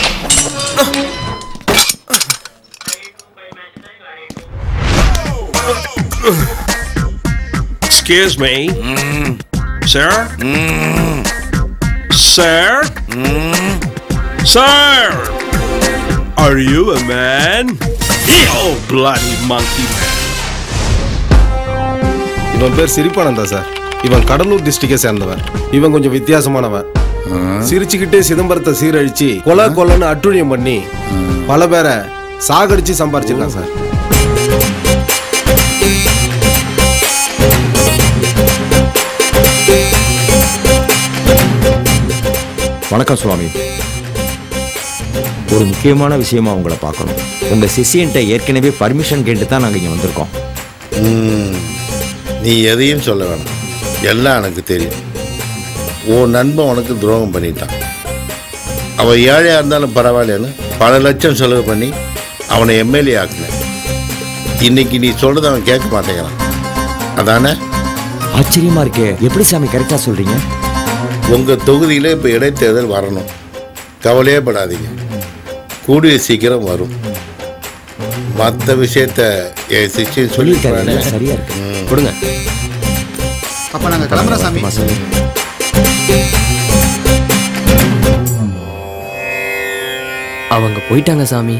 Excuse me. Sir? Sir? Sir? Are you a man? Oh, bloody monkey man. இவன் பேர் சிரிப்பானந்தா சார் இவன் கடலூர் டிஸ்ட்ரிக்டை சேர்ந்தவன் இவன் கொஞ்சம் வித்தியாசமானவன் சிரிச்சுக்கிட்டே சிதம்பரத்தை சீரழிச்சு கொலை கொலைன்னு அட்டுழியம் பண்ணி பல பேரை சாகடிச்சு சம்பாரிச்சிருக்கான் சார் வணக்கம் சுவாமி ஒரு முக்கியமான விஷயமா உங்களை பார்க்கணும் உங்க சிஷியன்ட்ட ஏற்கனவே பர்மிஷன் கேட்டு தான் நாங்கள் இங்கே வந்திருக்கோம் ம், நீ எதையும் சொல்ல வேணாம் எல்லாம் எனக்கு தெரியும் உன் நண்பன் உனக்கு துரோகம் பண்ணிட்டான் அவன் ஏழையாக இருந்தாலும் பரவாயில்லன்னு பல லட்சம் செலவு பண்ணி அவனை எம்எல்ஏ ஆக்குனேன் இன்னைக்கு நீ சொல்றதை அவன் கேட்க மாட்டேங்கிறான் அதானே ஆச்சரியமா இருக்கே எப்படி சாமி கரெக்டாக சொல்றீங்க உங்க தொகுதியில இப்ப இடைத்தேர்தல் வரணும் கவலையே படாதீங்க கூடிய சீக்கிரம் வரும் மற்ற விஷயத்த என் சிஷ்யன் சொல்லியிருக்காரு, சொல்லியிருக்காரு எல்லாம் சரியா இருக்கு. கொடுங்க. அப்ப நாங்க கிளம்புறோம் சாமி அவங்க போயிட்டாங்க சாமி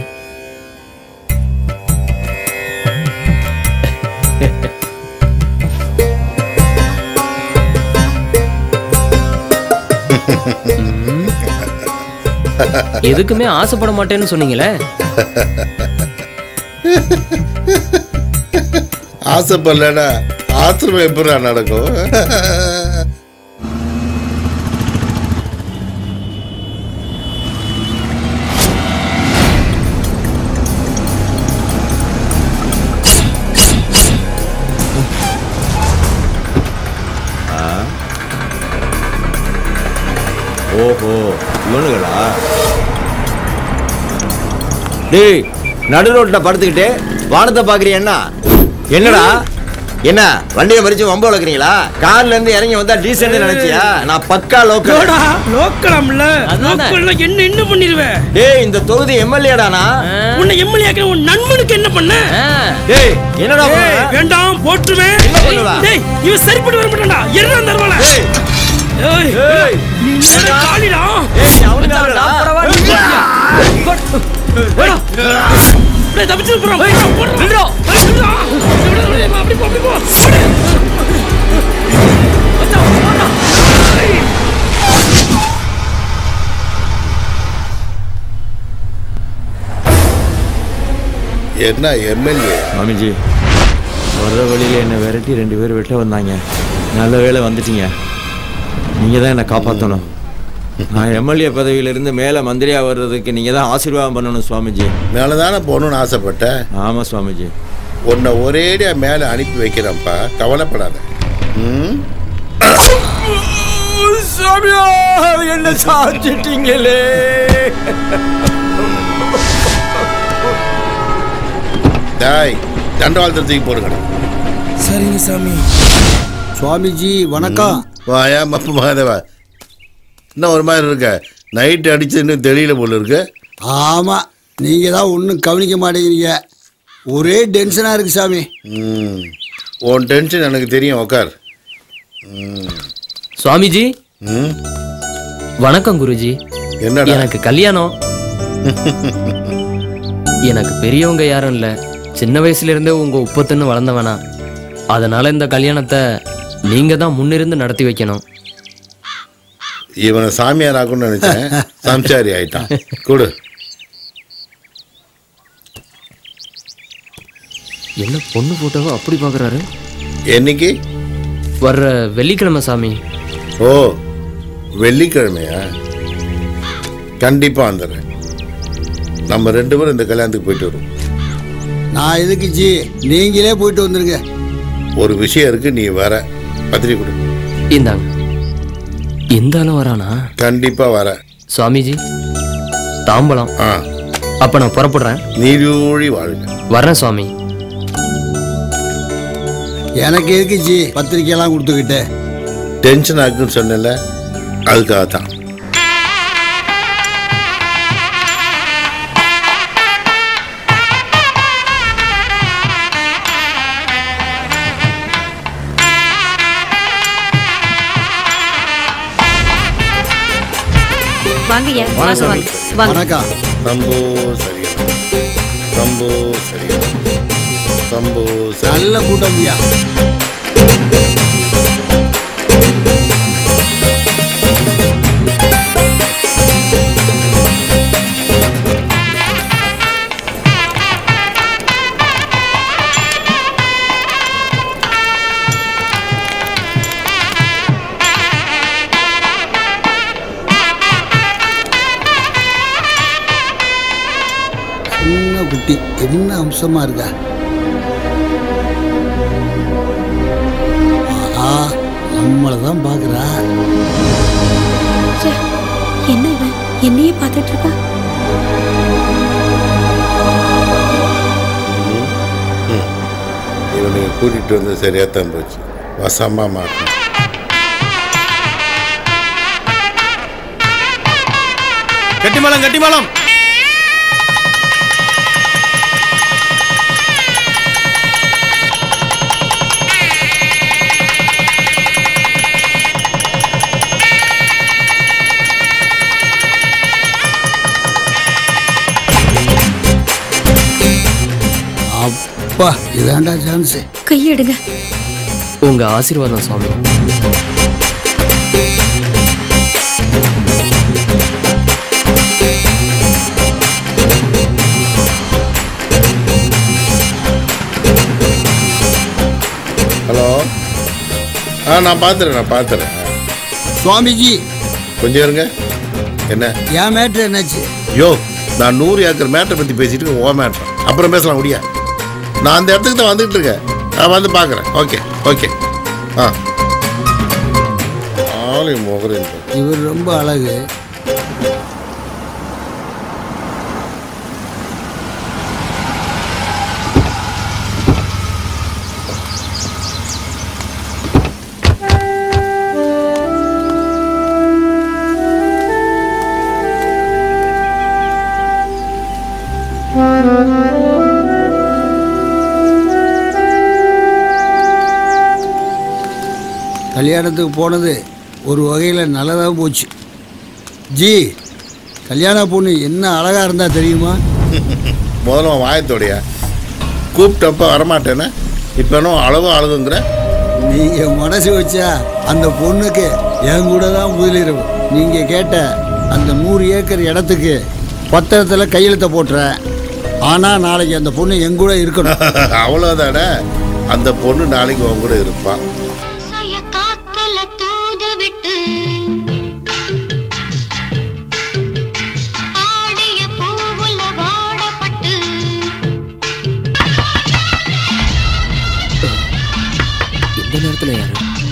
ம். எதுக்குமே ஆசைப்பட மாட்டேன்னு சொன்னீங்களே ஆசைப்படலடா ஆத்திரமே எப்படா நடக்கும் ஓஹோ இவனுங்களா டேய் நடு ரோட்ல படுத்துக்கிட்டு வானத்தை பாக்குறிய என்ன என்னடா என்ன வண்டியை மறிச்சு வம்ப வளர்க்குறீங்களா கார்ல இருந்து இறங்கி வந்தா டீசென்ட் நினைச்சியா நான் பக்கா லோக்கல் லோக்கலாம்ல லோக்கல்ல என்ன என்ன பண்ணிடுவேன் டேய் இந்த தொகுதி எம்எல்ஏடானா உன்னை எம்எல்ஏ ஆக்கிற உன் நண்பனுக்கு என்ன பண்ண டேய் என்னடா ஏய், பண்ணுவ? வேண்டாம் போட்டுருவேன் என்ன பண்ணுவ? டேய் இவன் சரிப்பட்டு வர மாட்டான்டா என்ன தருவாள ஏய் ஏய், நீ என்ன காலிடா ஏய், நீ அவனுக்கு ஆளுடா. டேய் தப்பிச்சு போறோம் நில்றா நில்றா அப்படி போ அப்படி போ என்ன எம்எல்ஏ மாமிஜி வர்ற வழியில என்னை விரட்டி ரெண்டு பேர் வெட்ட வந்தாங்க நல்ல வேளை வந்துட்டீங்க நீங்க தான் என்னை காப்பாற்றணும் நான் எம்எல்ஏ பதவியிலிருந்து மேலே மந்திரியா வர்றதுக்கு நீங்க தான் ஆசீர்வாதம் பண்ணணும் சுவாமிஜி மேலே தானே போகணும்னு ஆசைப்பட்டேன் ஆமா சுவாமிஜி உன்னை ஒரேடியா மேலே அனுப்பி வைக்கிறேன்ப்பா கவலைப்படாத ம் சாமியா என்ன சாச்சிட்டீங்களே டாய் தண்டவாளத்தை போடுங்க சரிங்க சாமி சுவாமிஜி வணக்கம் வாயா மப்பு மகாதேவா இன்னும் ஒரு மாதிரி இருக்க நைட்டு அடிச்சு இன்னும் தெரியல போல இருக்கு ஆமா நீங்க தான் ஒன்றும் கவனிக்க மாட்டேங்கிறீங்க ஒரே டென்ஷனா இருக்கு சாமி ம் உன் டென்ஷன் எனக்கு தெரியும் உக்கார் ம் சுவாமிஜி ம் வணக்கம் குருஜி என்னடா? எனக்கு கல்யாணம் எனக்கு பெரியவங்க யாரும் இல்ல சின்ன வயசுல இருந்தே உங்க உப்பத்துன்னு வளர்ந்தவனா அதனால இந்த கல்யாணத்தை நீங்க தான் முன்னிருந்து நடத்தி வைக்கணும் இவனை சாமியார் ஆக்கும்னு நினைச்சேன் சம்சாரி ஆயிட்டான் கொடு என்ன பொண்ணு போட்டோவோ அப்படி பாக்குறாரு என்னைக்கு வர்ற வெள்ளிக்கிழமை சாமி ஓ வெள்ளிக்கிழமையா கண்டிப்பா வந்துடுறேன் நம்ம ரெண்டு பேரும் இந்த கல்யாணத்துக்கு போயிட்டு வருவோம் நான் எதுக்கு ஜி நீங்களே போயிட்டு வந்துருங்க ஒரு விஷயம் இருக்கு நீ வர பத்திரிக்கை கொடு இந்தாங்க இந்த ஆளும் வரானா கண்டிப்பா வர சுவாமிஜி தாம்பலம் ஆ அப்ப நான் புறப்படுறேன் நீரூழி வாழ்க வர்றேன் சுவாமி எனக்கு எதுக்கு ஜி பத்திரிக்கையெல்லாம் கொடுத்துக்கிட்டு டென்ஷன் ஆகுன்னு சொன்னல அதுக்காக தான் வாங்கய்யா வாங்க வாங்க வாங்க வணக்கம் சம்போ சரியா சம்போ சரியா சம்போ நல்ல கூட்டம் ஐயா சின்ன குட்டி என்ன அம்சமா இருக்கா ஆஹா நம்மளை தான் பார்க்குறா என்ன இவன் என்னையே பார்த்துட்டு இருக்கா இவனுக்கு கூட்டிட்டு வந்து சரியா தான் போச்சு வசமா மாட்டணும் கட்டிமலம் கட்டிமலம் அப்பா இதாண்டா சான்ஸ் கையெடுங்க உங்க ஆசீர்வாதம் சுவாமி நான் பார்த்துறேன் நான் பார்த்துறேன் சுவாமிஜி கொஞ்சம் இருங்க என்ன என் மேட்ரு என்னாச்சு யோ நான் நூறு ஏக்கர் மேட்டரை பற்றி பேசிட்டு இருக்கேன், ஓ மேட்டர் அப்புறம் பேசலாம் முடியா நான் அந்த இடத்துக்கு தான் வந்துட்டு இருக்கேன் நான் வந்து பார்க்குறேன் ஓகே ஓகே ஆ ஆளை முகரேன் இவர் ரொம்ப அழகு கல்யாணத்துக்கு போனது ஒரு வகையில் நல்லதாக போச்சு ஜி கல்யாண பொண்ணு என்ன அழகாக இருந்தா தெரியுமா முதல்ல உன் வாயத்தோடைய கூப்பிட்டப்ப வரமாட்டேன்னு இப்போ என்ன அளவும் அழகுங்கிற நீங்கள் மனசு வச்சா அந்த பொண்ணுக்கு என் கூட தான் முதலிரவு நீங்கள் கேட்ட அந்த நூறு ஏக்கர் இடத்துக்கு பத்திரத்தில் கையெழுத்த போட்டுறேன் ஆனால் நாளைக்கு அந்த பொண்ணு என் கூட இருக்கணும் அவ்வளோதானே அந்த பொண்ணு நாளைக்கு உன் கூட இருப்பான் இந்த நேரத்துல யாரு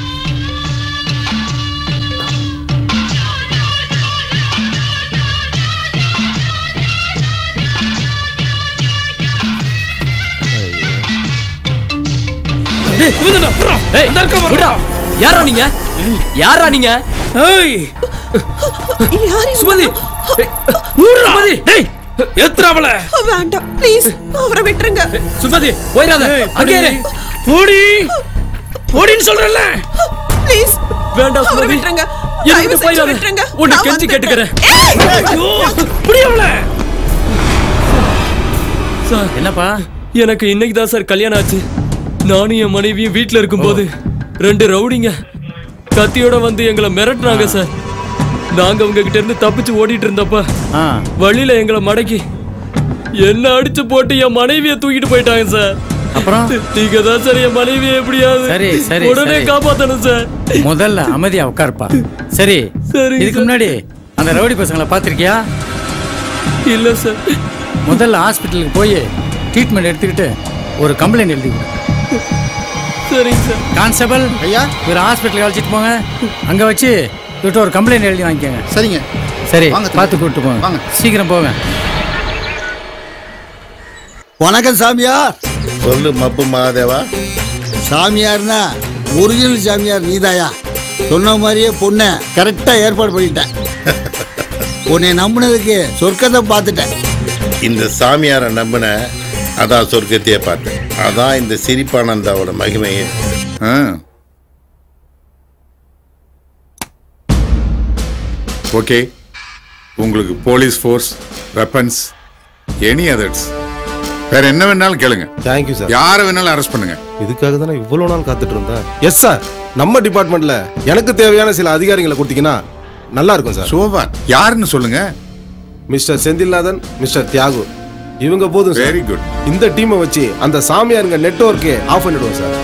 டேய், இவன்தான்டா, புறா. அந்த இருக்க பாருடா. யாரா நீங்க யாரா நீங்க ஏய். சுமதி ஏய், ஊர்றா. டேய், எத்துறா அவள. வேண்டாம் ப்ளீஸ் அவரை விட்டுருங்க சுமதி போயிடாத ஏய், அங்கே இரு. போடி போடின்னு சொல்றேன்ல ப்ளீஸ் வேண்டாம் அவரை சுமதி விட்டுருங்க என்னை தயவு விட்டு செஞ்சு போயிடாத விட்டுருங்க. உன்னை நான் கெஞ்சி வந்துட்டேன். கேட்டுக்கிறேன் ஐயோ, புடி அவள. சார் என்னப்பா எனக்கு இன்னைக்கு தான் சார் கல்யாணம் ஆச்சு நானும் என் மனைவியும் வீட்டில் இருக்கும்போது ரெண்டு ரவுடிங்க கத்தியோட வந்து எங்களை மிரட்டுறாங்க சார் நாங்க அவங்க கிட்ட இருந்து தப்பிச்சு ஓடிட்டு இருந்தப்ப வழியில எங்களை மடக்கி என்ன அடிச்சு போட்டு என் மனைவியை தூக்கிட்டு போயிட்டாங்க சார் அப்புறம் நீங்க தான் சார் என் மனைவியை எப்படியாவது சரி, சரி, உடனே சரி. காப்பாத்தணும் சார் முதல்ல அமைதியா உட்காருப்பா சரி சரிங்க இதுக்கு சார். முன்னாடி அந்த ரவுடி பசங்களை பார்த்திருக்கியா இல்ல சார் முதல்ல ஹாஸ்பிட்டலுக்கு போய் ட்ரீட்மெண்ட் எடுத்துக்கிட்டு ஒரு கம்ப்ளைண்ட் எழுதி கொடு சரிங்க சார் கான்ஸ்டபிள் ஐயா இவர் ஹாஸ்பிட்டலுக்கு அழைச்சிட்டு போங்க அங்க வச்சு இவர்கிட்ட ஒரு கம்ப்ளைண்ட் எழுதி வாங்கிக்கோங்க சரிங்க சரி வாங்க, பார்த்து கூப்பிட்டு போங்க வாங்க. சீக்கிரம் போங்க வணக்கம் சாமியார் சொல்லு மப்பு மகாதேவா சாமியார்னா ஒரிஜினல் சாமியார் நீதாயா சொன்ன மாதிரியே பொண்ணை கரெக்டாக ஏற்பாடு பண்ணிட்டேன் உன்னை நம்பினதுக்கு சொர்க்கத்தை பார்த்துட்டேன் இந்த சாமியாரை நம்பின அதான் சொர்க்கத்தையே பார்த்தேன் அதான் இந்த சிரிப்பானந்தாவோட மகிமையே ஓகே உங்களுக்கு police force weapons any others வேற என்ன வேணாலும் கேளுங்க தேங்க்யூ சார் யாரை வேணாலும் அரெஸ்ட் பண்ணுங்க இதுக்காக தானே இவ்வளோ நாள் காத்துட்டு இருந்தேன் எஸ் சார் நம்ம டிபார்ட்மெண்ட்ல எனக்கு தேவையான சில அதிகாரிகளை கொடுத்தீங்கன்னா நல்லா இருக்கும் சார் சோபா யாருன்னு சொல்லுங்க மிஸ்டர் செந்தில்நாதன் மிஸ்டர் தியாகு இவங்க போதும் வெரி குட் இந்த டீமை வச்சு அந்த சாமியாருங்க நெட்வொர்க்கே ஆஃப் பண்ணிடுவோம் sir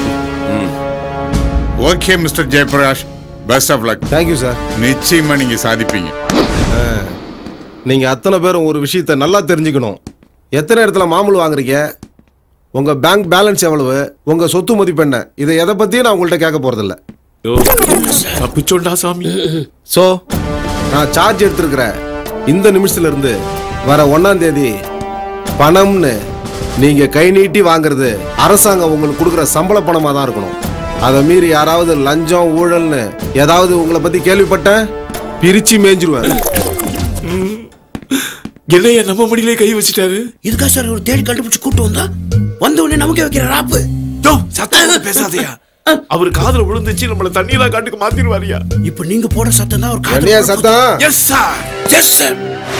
okay mister Jayaprakash best of luck thank you sir நிச்சயமா நீங்க சாதிப்பீங்க நீங்க அத்தனை பேரும் ஒரு விஷயத்த நல்லா தெரிஞ்சுக்கணும் எத்தனை இடத்துல மாமூல் வாங்குறீங்க உங்க பேங்க் பேலன்ஸ் எவ்வளவு உங்க சொத்து மதிப்பு என்ன இதை எதை பத்தியும் நான் உங்கள்கிட்ட கேட்க போறதில்ல தப்பிச்சோண்டா சாமி சோ நான் சார்ஜ் எடுத்திருக்கிறேன் இந்த நிமிஷத்துல இருந்து வர ஒன்னாம் தேதி பணம்னு நீங்க கை நீட்டி வாங்குறது அரசாங்கம் உங்களுக்கு கொடுக்குற சம்பள பணமா தான் இருக்கணும் அதை மீறி யாராவது லஞ்சம் ஊழல்னு ஏதாவது உங்களை பத்தி கேள்விப்பட்டேன் பிரிச்சு மேய்ஞ்சிருவேன் என்னைய நம்ம மடியிலே கை வச்சுட்டாரு இதுக்கா சார் ஒரு தேடி கண்டுபிடிச்சு கூட்டு வந்தா வந்த உடனே நமக்கே வைக்கிற ராப்பு யோ சத்தம் பேசாதயா அவர் காதுல விழுந்துச்சு நம்மள தண்ணியெல்லாம் காட்டுக்கு மாத்திருவாரியா இப்ப நீங்க போட சத்தம் தான் ஒரு என்னையா சத்தம்? எஸ் சார் எஸ் சார்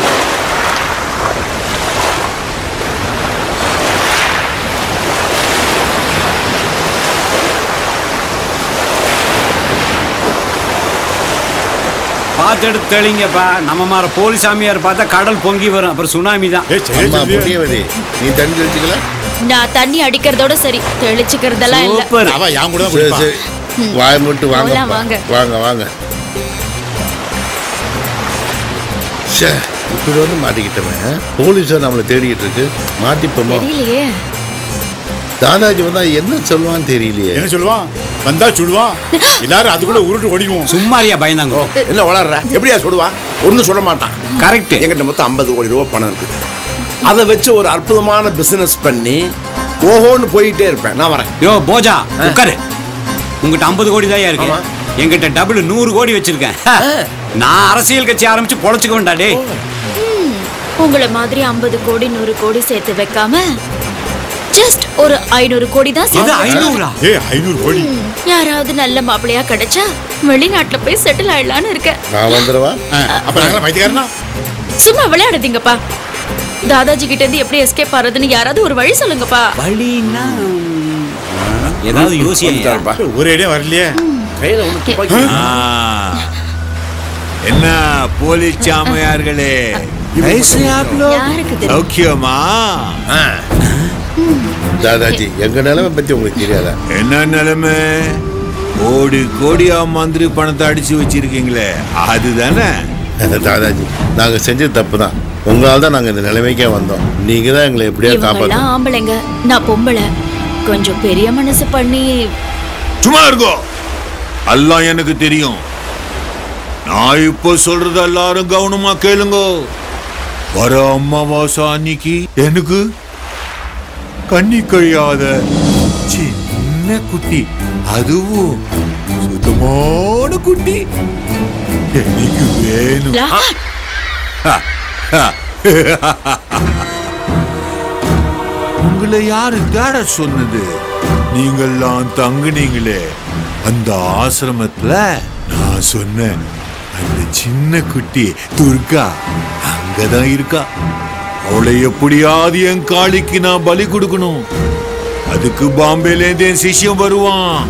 பார்த்து எடுத்து தெளிங்கப்பா நம்ம மாதிரி போலீஸ் சாமியார் பார்த்தா கடல் பொங்கி வரும் அப்புறம் சுனாமி தான் அம்மா புண்ணியவதி நீ தண்ணி தெளிச்சுக்கல நான் தண்ணி அடிக்கிறதோட சரி தெளிச்சுக்கிறதெல்லாம் இல்ல அவ என் கூட தான் சரி, குடிப்பா. சரி. வாய் மட்டும் வாங்க போலாம், வாங்க. வாங்க வாங்க ச்சே, இப்படி வந்து மாட்டிக்கிட்டோமே போலீஸார் நம்மளை தேடிக்கிட்டு இருக்கு மாட்டிப்போமோ தெரியலையே தாதாஜி வந்தா என்ன சொல்லுவான்னு தெரியலையே என்ன சொல்லுவான் வந்தா சுடுவான் எல்லாரும் அதுக்குள்ள உருட்டு ஓடிடுவோம் சும்மாரியா பயந்தாங்க என்ன வளர்ற எப்படியா சொல்லுவான் ஒன்றும் சொல்ல மாட்டான் கரெக்ட் எங்கிட்ட மொத்தம் ஐம்பது கோடி ரூபாய் பணம் இருக்குது அதை வச்சு ஒரு அற்புதமான பிசினஸ் பண்ணி ஓஹோன்னு போயிட்டே இருப்பேன் நான் வரேன் யோ போஜா உட்காரு உங்ககிட்ட ஐம்பது கோடி தான் இருக்கு என்கிட்ட டபுள் நூறு கோடி வச்சிருக்கேன் நான் அரசியல் கட்சி ஆரம்பிச்சு பொழைச்சுக்க வேண்டா டேய் உங்களை மாதிரி ஐம்பது கோடி நூறு கோடி சேர்த்து வைக்காம ஜஸ்ட் ஒரு ஐநூறு கோடி தான் எது சேர்த்து ஐநூறா ஏ ஐநூறு கோடி யாராவது நல்ல மாப்பிள்ளையா கிடைச்சா வெளிநாட்டுல போய் செட்டில் ஆயிடலான்னு இருக்கேன் நான் வந்துடுவா அப்ப நாங்களாம் பைத்தியக்காரனா சும்மா விளையாடாதீங்கப்பா தாதாஜி கிட்ட இருந்து எப்படி எஸ்கேப் ஆறதுன்னு யாராவது ஒரு வழி சொல்லுங்கப்பா வழின்னா ஏதாவது யோசியா ஒரே வரலையே என்ன போலீஸ் சாமியார்களே कैसे आप लोग யாருக்கு தெரியும் சௌக்கியமா தாதாஜி எங்க நிலைமை பத்தி உங்களுக்கு தெரியாதா என்ன நிலைமை கோடி கோடியா மந்திரி பணத்தை அடிச்சு வச்சிருக்கீங்களே அதுதானே தாதாஜி நாங்க செஞ்சது தப்பு தான் உங்களால தான் நாங்க இந்த நிலைமைக்கே வந்தோம் நீங்க தான் எங்களை எப்படியா இவங்கெல்லாம் காப்பாத்தணும் ஆம்பளைங்க நான் பொம்பளை கொஞ்சம் பெரிய மனசு பண்ணி சும்மா இருக்கோ எல்லாம் எனக்கு தெரியும் நான் இப்போ சொல்றது எல்லாரும் கவனமா கேளுங்க வர அமாவாசை அன்னைக்கு எனக்கு கண்ணி கழியாத சின்ன குட்டி அதுவும் சுத்தமான குட்டி எனக்கு வேணும் உங்களை யாரு தேட சொன்னது நீங்கள்லாம் தங்குனீங்களே அந்த ஆசிரமத்துல நான் சொன்னேன் அந்த சின்ன குட்டி துர்கா அங்கதான் இருக்கா அவளை எப்படியாவது என் காளிக்கு நான் பலி கொடுக்கணும் அதுக்கு பாம்பேலேருந்து என் சிஷ்யம் வருவான்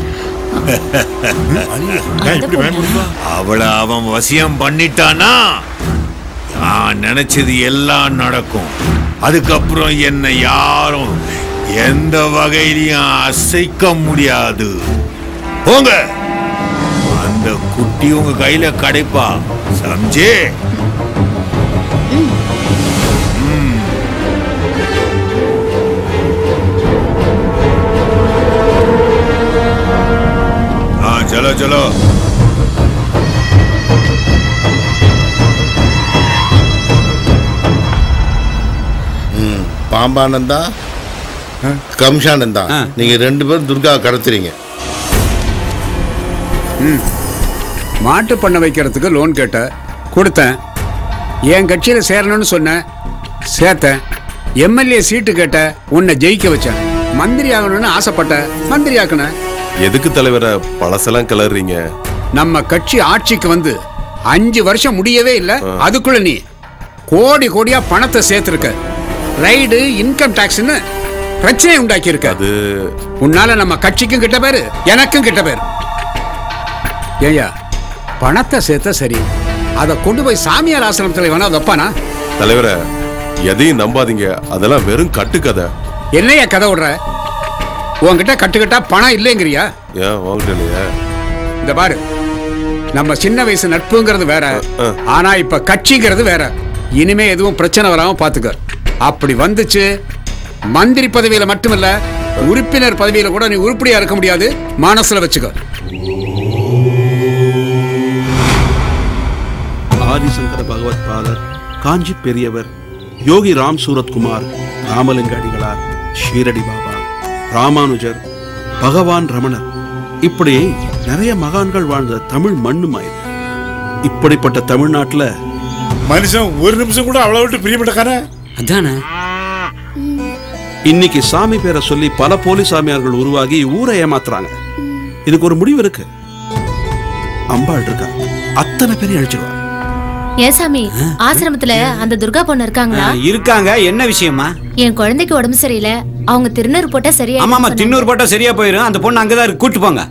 அவளை அவன் வசியம் பண்ணிட்டானா நான் நினைச்சது எல்லாம் நடக்கும் அதுக்கப்புறம் என்னை யாரும் எந்த வகையிலையும் அசைக்க முடியாது போங்க அந்த குட்டி உங்க கையில கிடைப்பா சம்ஜே हाँ चलो चलो ம் பாம்பானந்தா கம்ஷானந்தா நீங்க ரெண்டு பேரும் துர்கா கடத்துறீங்க ம் மாட்டு பண்ண வைக்கிறதுக்கு லோன் கேட்ட கொடுத்தேன் என் கட்சியில் சேரணும்னு சொன்னேன் சேர்த்தேன் எம்எல்ஏ சீட்டு கேட்ட உன்னை ஜெயிக்க வச்சேன் மந்திரி ஆகணும்னு ஆசைப்பட்ட மந்திரி ஆக்குனேன் எதுக்கு தலைவரை பழசெல்லாம் கிளறீங்க நம்ம கட்சி ஆட்சிக்கு வந்து அஞ்சு வருஷம் முடியவே இல்லை அதுக்குள்ள நீ கோடி கோடியா பணத்தை சேர்த்திருக்க ரைடு இன்கம் டாக்ஸ்னு பிரச்சனை உண்டாக்கி இருக்க அது உன்னால நம்ம கட்சிக்கும் கிட்ட பேரு எனக்கும் கிட்ட பேரு ஏய்யா பணத்தை சேர்த்த சரி அதை கொண்டு போய் சாமியார் ஆசிரமத்தில் வேணா வைப்பானா தலைவரை எதையும் நம்பாதீங்க அதெல்லாம் வெறும் கட்டுக்கதை என்னையா கதை விடுற உன்கிட்ட கட்டுக்கட்டா பணம் இல்லைங்கிறியா ஏன் வாங்கிட்டு இல்லையா இந்த பாரு நம்ம சின்ன வயசு நட்புங்கிறது வேற ஆனா இப்ப கட்சிங்கிறது வேற இனிமே எதுவும் பிரச்சனை வராம பாத்துக்க அப்படி வந்துச்சு மந்திரி பதவியில மட்டுமில்ல உறுப்பினர் பதவியில கூட நீ உருப்படியா இருக்க முடியாது மனசுல வச்சுக்க ஆதிசங்கர பகவத் பாதர் காஞ்சி பெரியவர் யோகி ராம் சூரத்குமார் ராமலிங்க அடிகளார் ஷீரடி பாபா ராமானுஜர் பகவான் ரமணர் இப்படி நிறைய மகான்கள் வாழ்ந்த தமிழ் மண்ணுமாயிரு இப்படிப்பட்ட தமிழ்நாட்டுல மனுஷன் ஒரு நிமிஷம் கூட அவ்வளவு விட்டு பிரியப்பட்டக்கான அதானே இன்னைக்கு சாமி பேரை சொல்லி பல போலி சாமியார்கள் உருவாகி ஊரை ஏமாத்துறாங்க இதுக்கு ஒரு முடிவு இருக்கு அம்பாள் இருக்கா அத்தனை பேரையும் அழிச்சிருவா ஏன் சாமி ஆசிரமத்துல அந்த துர்கா பொண்ணு இருக்காங்களா இருக்காங்க என்ன விஷயமா என் குழந்தைக்கு உடம்பு சரியில்லை அவங்க திருநூறு போட்டா சரியா ஆமா ஆமா தின்னூறு போட்டா சரியா போயிடும் அந்த பொண்ணு அங்கதான் இருக்கு கூட்டு போங்க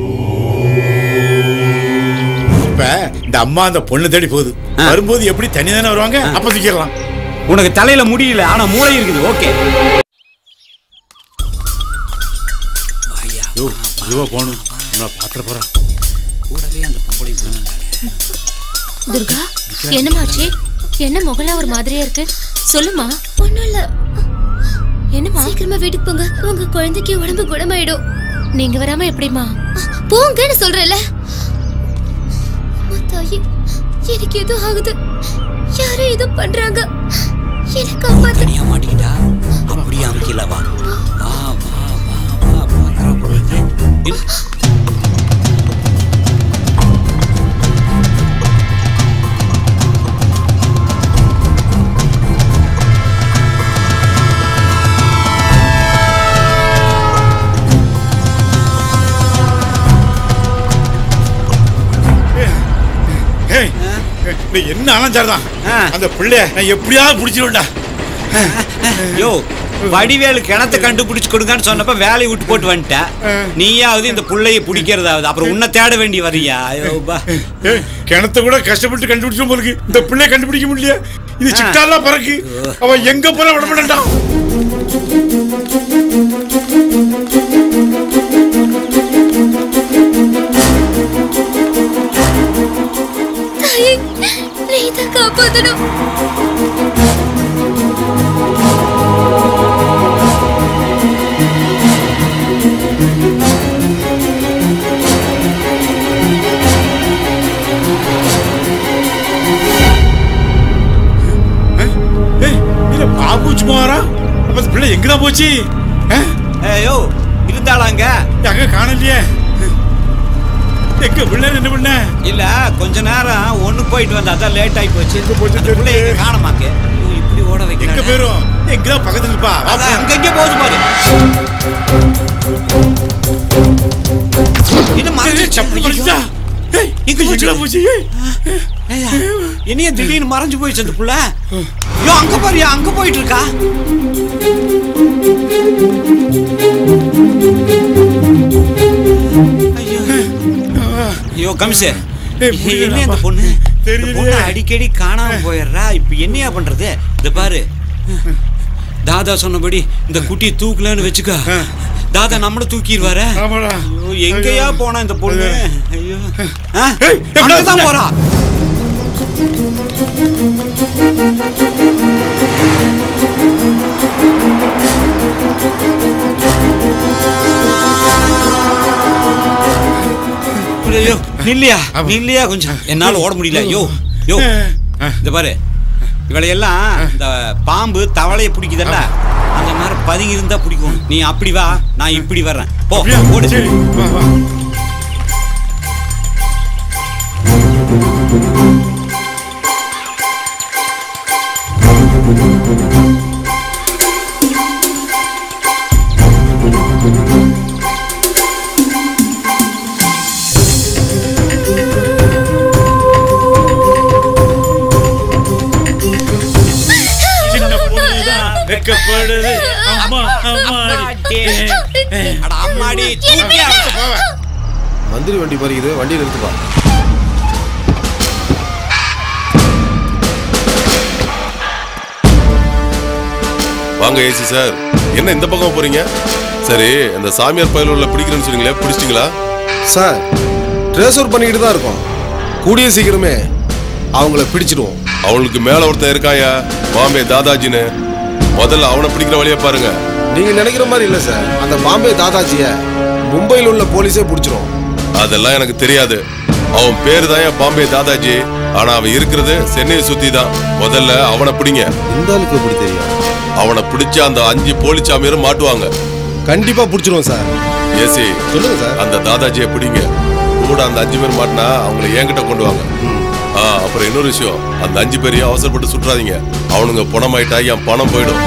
இப்ப இந்த அம்மா அந்த பொண்ணு தேடி போகுது வரும்போது எப்படி தனி தானே வருவாங்க அப்ப தூக்கிடலாம் உனக்கு தலையில முடியல ஆனா மூளை இருக்குது ஓகே மெதுவா போகணும் நான் பாத்திர போறான் கூடவே அந்த பொம்பளை துர்கா என்னமாச்சு என்ன முகலாம் ஒரு மாதிரியா இருக்கு சொல்லுமா ஒண்ணும் இல்ல என்னமா சீக்கிரமா வீட்டுக்கு போங்க உங்க குழந்தைக்கு உடம்பு குணமாயிடும் நீங்க வராம எப்படிமா போங்கன்னு சொல்றேன்ல அம்மா தாயி எனக்கு ஏதோ ஆகுது யாரோ ஏதோ பண்றாங்க எனக்கு காப்பாத்து தனியா மாட்டிக்கிட்டா அப்படியே அமைக்கல வா வா வா வா வா பாத்திர போடுறது ஏய், நீ என்ன அலைஞ்சாருதான் அந்த பிள்ளைய நான் எப்படியாவது பிடிச்சிருவேன்டா யோ வடிவேலு கிணத்தை கண்டுபிடிச்சு கொடுங்கன்னு சொன்னப்ப வேலையை விட்டு போட்டு வந்துட்ட நீயாவது இந்த புள்ளைய பிடிக்கிறதாவது அப்புறம் உன்னை தேட வேண்டி வரியா ஐயோ பா ஏய், கிணத்தை கூட கஷ்டப்பட்டு கண்டுபிடிச்சோம் போலுக்கு இந்த பிள்ளைய கண்டுபிடிக்க முடியல இது சிட்டாலாம் பறக்கு அவன் எங்க போல விட மாட்டான் தாயே நீ தான் காப்பாத்தணும் ஏய் இல்ல பாபு சும்மா வரா அப்ப இந்த பிள்ளை எங்கதான் போச்சு ஐயோ இருந்தாளாங்க அங்க காணலையே எங்க பிள்ளை என்ன பண்ண இல்ல கொஞ்ச நேரம் ஒண்ணு போயிட்டு வந்தா அதான் லேட் ஆகி போச்சு அந்த புள்ளைய எங்க காணமாக்கு ஐயோ, இப்படி ஓட எங்க வைக்கிறாங்க போயிரும் எங்கதான் பக்கத்துல இருப்பா வா அதான் அங்க இங்க போகுது பாரு இது மறைஞ்சிருச்சு. சப்பு மறைச்சா ஏய் எங்க போச்சு? எங்கடா போச்சு ஏய் ஏய்யா, என்னைய திடீர்னு மறைஞ்சு போயிடுச்சு அந்த புள்ள ஐயோ அங்க பாருயா அங்க போயிட்டு இருக்கா ஐயோ ஐயோ கமிஷே என்ன அந்த பொண்ணு இந்த பொண்ணு அடிக்கடி காணாம போயிடுறா இப்ப என்னையா பண்றது இந்த பாரு தாதா சொன்னபடி இந்த குட்டியை தூக்கலன்னு வச்சுக்க தாதா நம்மள தூக்கிடுவார ஐயோ எங்கேயா போனா இந்த பொண்ணு ஐயோ ஆ, அங்கதான் போறா ஐயோ நில்லையா நில்லையா கொஞ்சம் என்னால ஓட முடியல யோ யோ இந்த பாரு இவளையெல்லாம் இந்த பாம்பு தவளைய பிடிக்குதல்ல அந்த மாதிரி பதுங்கி இருந்தா பிடிக்கும் நீ அப்படி வா நான் இப்படி வர்றேன் போ ஓடு சின்ன பொண்ணுதான் வெக்கப்படுது அம்மா அம்மாடி அட அம்மாடி தூக்கி அடிச்சு போவேன் மந்திரி வண்டி பறிக்குது வண்டி நிறுத்துப்பா வாங்க ஏசி சார் என்ன இந்த பக்கம் போறீங்க சரி அந்த சாமியார் பயல உள்ள பிடிக்கிறேன்னு சொன்னீங்களே பிடிச்சிட்டீங்களா சார் ட்ரேஸ் பண்ணிக்கிட்டு தான் இருக்கோம் கூடிய சீக்கிரமே அவங்கள பிடிச்சிடுவோம் அவங்களுக்கு மேல ஒருத்தன் இருக்காயா பாம்பே தாதாஜின்னு முதல்ல அவனை பிடிக்கிற வழியை பாருங்க நீங்க நினைக்கிற மாதிரி இல்ல சார் அந்த பாம்பே தாதாஜிய மும்பையில் உள்ள போலீஸே பிடிச்சிரும் அதெல்லாம் எனக்கு தெரியாது அவன் பேரு தான் என் பாம்பே தாதாஜி ஆனா அவன் இருக்கிறது சென்னையை சுத்தி தான் முதல்ல அவனை பிடிங்க இந்த ஆளுக்கு எப்படி தெரியும் அவனை பிடிச்ச அந்த அஞ்சு போலிச்சாமியரும் மாட்டுவாங்க கண்டிப்பா பிடிச்சிருவோம் சார் ஏசி சொல்லுங்க சார் அந்த தாதாஜியை பிடிங்க கூட அந்த அஞ்சு பேர் மாட்டினா அவங்கள என்கிட்ட கொண்டு வாங்க ஆ அப்புறம் இன்னொரு விஷயம் அந்த அஞ்சு பேரையும் அவசரப்பட்டு சுற்றாதீங்க அவனுங்க பணமாயிட்டா என் பணம் போயிடும்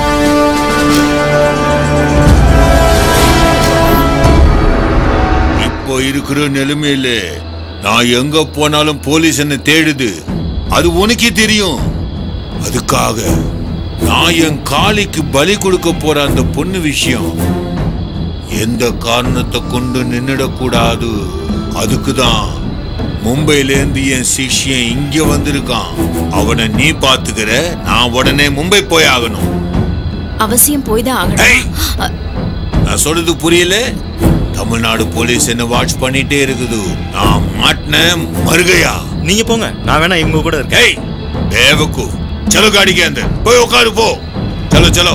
இப்போ இருக்கிற நிலைமையில நான் எங்க போனாலும் போலீஸ் என்ன தேடுது அது உனக்கே தெரியும் அதுக்காக நான் என் காளிக்கு பலி கொடுக்க போற அந்த பொண்ணு விஷயம் எந்த காரணத்தை கொண்டு நின்னுடக்கூடாது அதுக்கு தான் மும்பையிலேருந்து என் சிஷ்யன் இங்க வந்திருக்கான் அவனை நீ பாத்துக்கிற நான் உடனே மும்பை போய் ஆகணும் அவசியம் போய் தான் ஆகணும் நான் சொல்றது புரியல தமிழ்நாடு போலீஸ் என்ன வாட்ச் பண்ணிட்டே இருக்குது நான் மாட்டினேன் மருகையா நீங்க போங்க நான் வேணா இவங்க கூட இருக்கேன் ஏய் தேவக்கு चलो गाड़ी के अंदर कोई उखाड़ पो चलो चलो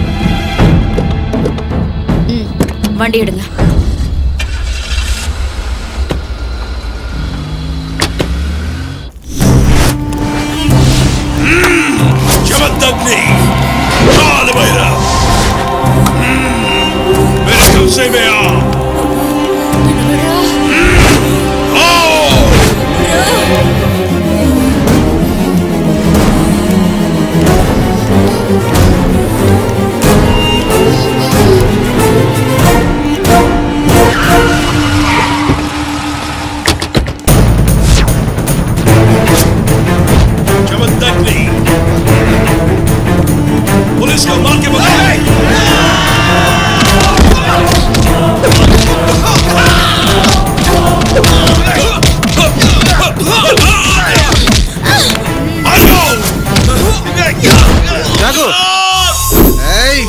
வண்டி எடுங்க जबरदस्ती काल भैरव मेरे गुस्से में आ जबरदस्ती पुलिस को मार के बताओ ராகு ஏய்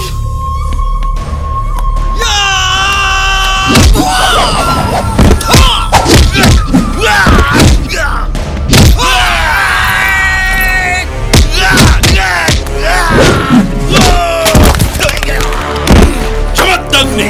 जबरदस्ती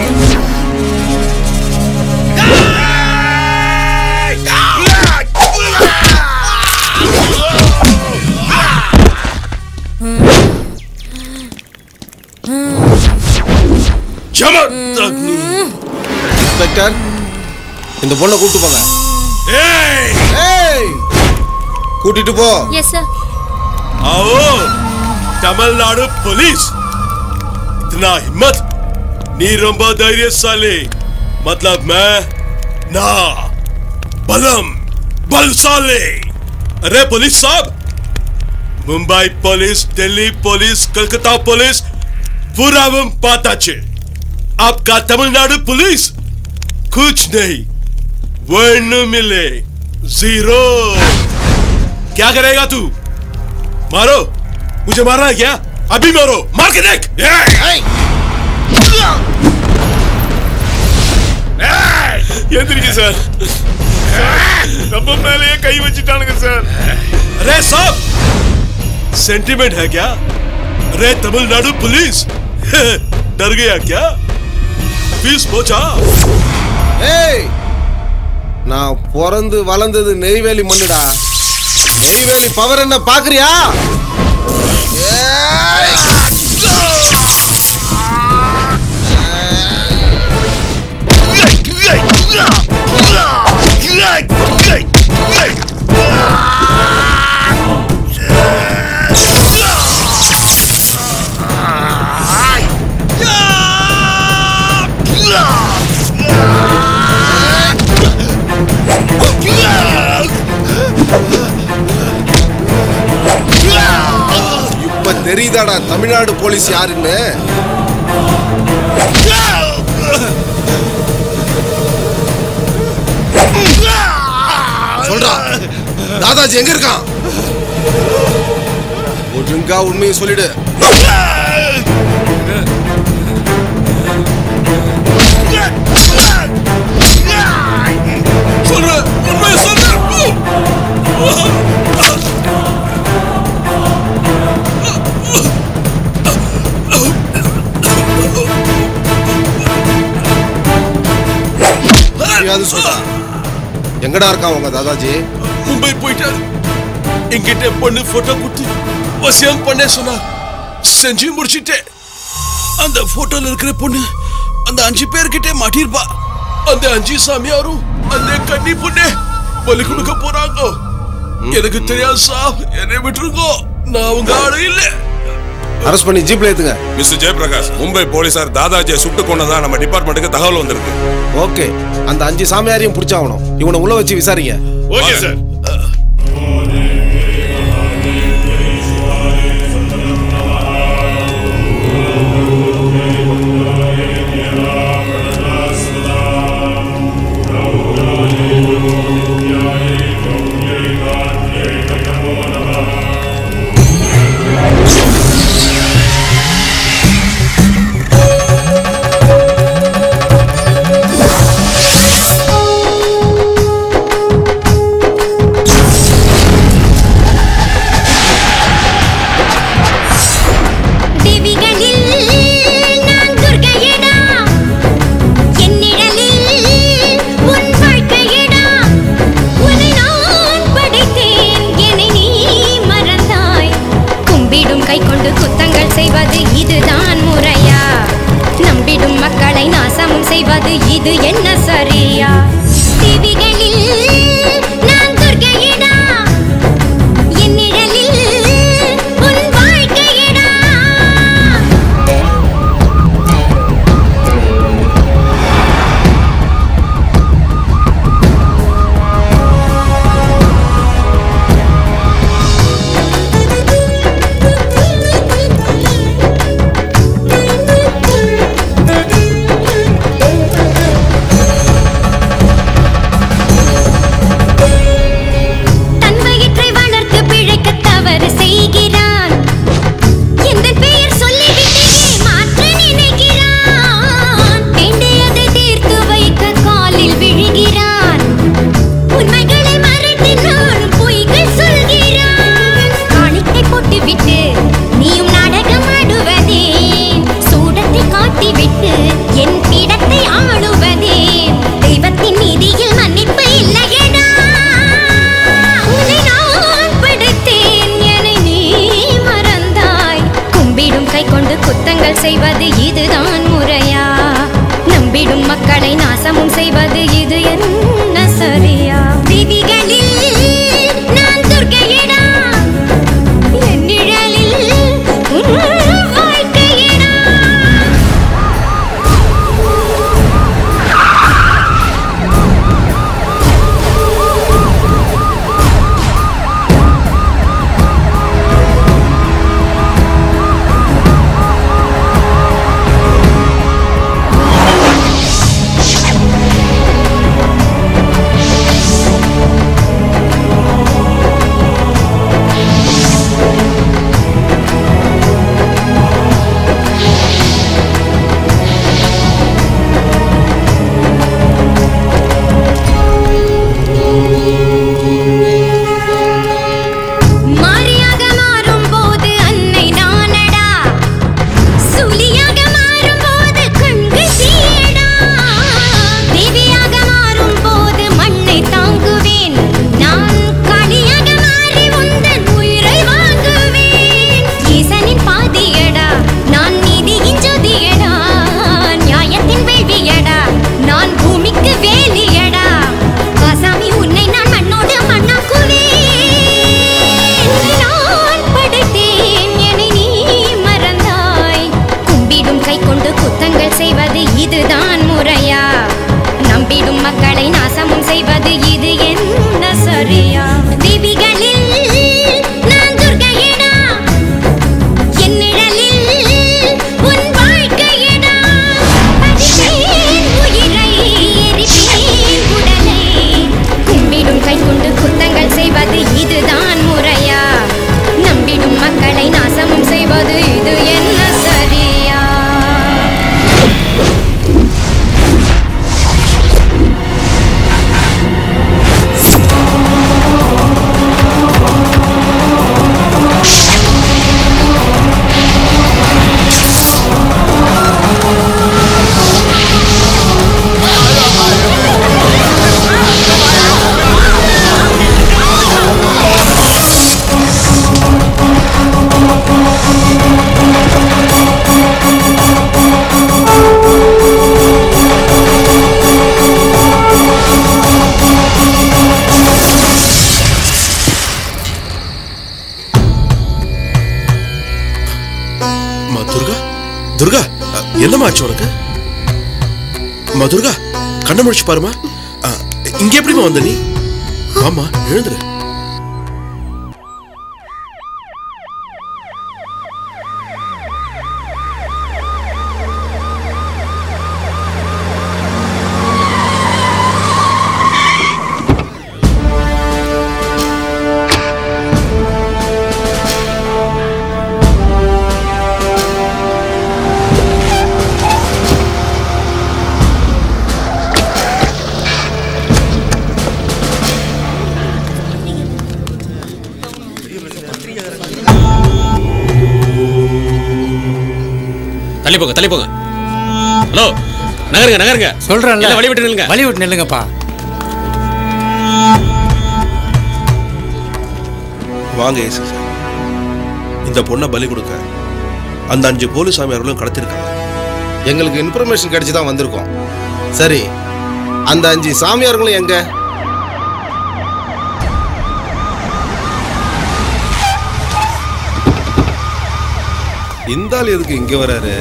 जबरदस्ती இன்ஸ்பெக்டர் இந்த பொண்ணை கூட்டு போங்க ஏய் கூட்டிட்டு போ எஸ் சார் आओ तमिलनाडु पुलिस इतना हिम्मत नी ரொம்ப தைரியசாலி मतलब मैं ना बलम बलशाली अरे पुलिस साहब Mumbai police Delhi police Calcutta police पूरा हम पता छे आपका तमिलनाडु पुलिस कुछ नहीं वन मिले जीरो क्या करेगा तू मारो मुझे मारना है क्या अभी मारो मार के देख எந்திரிக்க சார் நம்ம மேலேயே கை வச்சுட்டானுங்க சார் अरे साहब सेंटिमेंट है क्या अरे तमिलनाडु पुलिस डर गया क्या फीस पहुंचा ஏய் நான் பிறந்து வளர்ந்தது நெய்வேலி மண்ணுடா நெய்வேலி பவர் என்ன பாக்குறியா ஏய்! இப்ப தெரியுதாடா தமிழ்நாடு போலீஸ் யாருன்னு சொல்றா தாதாஜி எங்க இருக்கான் ஒழுங்கா உண்மையை சொல்லிடு சொல்ற உண்மையை சொல்ற எப்படியாவது சொல்றா எங்கடா இருக்கான் உங்க தாதாஜி மும்பை போயிட்டாரு என்கிட்ட பொண்ணு போட்டோ கொடுத்து வசியம் பண்ண சொன்னா செஞ்சு முடிச்சிட்டேன் அந்த போட்டோல இருக்கிற பொண்ணு அந்த அஞ்சு பேர்கிட்ட மாட்டிருப்பா அந்த அஞ்சு சாமியாரும் அந்த கன்னி பொண்ணு பலி கொடுக்க போறாங்க எனக்கு தெரியாது சாப் என்னை விட்டுருங்கோ நான் உங்க ஆளு இல்ல அரெஸ்ட் பண்ணி ஜீப்ல ஏத்துங்க மிஸ்டர் ஜெயபிரகாஷ் மும்பை போலீசார் தாதாஜியை சுட்டு கொண்டதா நம்ம டிபார்ட்மெண்ட்டுக்கு தகவல் வந்திருக்கு ஓகே அந்த அஞ்சு சாமியாரையும் பிடிச்சாகணும் இவனை உள்ள வச்சு விசாரிங்க ஓகே சார் ஏய் இது என்ன சரியா தீவிகளில் நான் துர்க்கையிடா என் நிழலில் உன் வாழ்க்கையிடா தன் வயிற்றை வளர்த்து பிழைக்கத் தவறு செய்கிறான் எந்தன் பெயர் சொல்லிவிட்டே மாற்ற நினைக்கிறான் வேண்டியதை தீர்த்து வைக்க காலில் விழுகிறான் உண்மைகளை மறைத்து நானும் பொய்கள் சொல்கிறான் காணிக்கை போட்டுவிட்டு நீயும் நாடகம் ஆடுவதே சூடத்தை காட்டிவிட்டு என் பீடத்தை ஆளுவதே தெய்வத்தின் நீதியில் மன்னிப்பு இல்லையடா உன்னை நான் படைத்தேன் என்னை நீ மறந்தாய் கும்பிடும் கை கொண்டு குத்தங்கள் செய்வது இதுதான் முறையா நம்பிடும் மக்களை நாசமும் செய்வது இது என்ன சரியா திவிகளில் நான் துர்க்கையிடா என் நிழலில் உன் வாழ்க்கையிடா மாரியாக மாறும் போது அன்னை நானடா சுலியாக மாறும் போது கண்கள் தீயடா தேவியாக மாறும் போது மண்ணை தாங்குவேன் நான் காளியாக மாறி உந்தன் உயிரை வாங்குவேன் ஈசனின் பாதியடா நான் நீதியின் ஜோதியடா நியாயத்தின் வேள்வியடா நான் பூமிக்கு வேலியடா ஆசாமி உன்னை நான் மண்ணோடு மண்ணாக்குவேன் நான் படைத்தேன் என்னை நீ மறந்தாய் கும்பிடும் கை கொண்டு குத்தங்கள் செய்வது இதுதான் முறையா நம்பிடும் மக்களை நாசமும் செய்வது இது என்ன சரியா தேவிகளில் நான் துர்க்கையிடா என் நிழலில் உன் வாழ்க்கையிடா பதிப்பேன் உயிரை எரிப்பேன் உடலை கும்பிடும் கை கொண்டு குத்தங்கள் செய்வது இதுதான் முறையா நம்பிடும் மக்களை நாசமும் செய்வது இது என்ன சரியா அம்மா துர்கா துர்கா அ, என்னம்மா ஆச்சு உனக்கு அம்மா துர்கா கண்ணை முடிச்சு பாருமா அ, இங்க எப்படிம்மா வந்த நீ ஆமா எழுந்துரு தள்ளி போங்க தள்ளி போங்க ஹலோ நகருங்க நகருங்க சொல்றேன்ல இல்ல, வழி விட்டு நில்லுங்க வழி விட்டு நில்லுங்கப்பா வாங்க ஏசு சார் இந்த பொண்ணை பலி கொடுக்க அந்த அஞ்சு போலீஸ் சாமியார்களும் கடத்திருக்காங்க எங்களுக்கு இன்ஃபர்மேஷன் கிடைச்சி தான் வந்திருக்கோம் சரி அந்த அஞ்சு சாமியார்களும் எங்க இந்த ஆள் எதுக்கு இங்க வராரு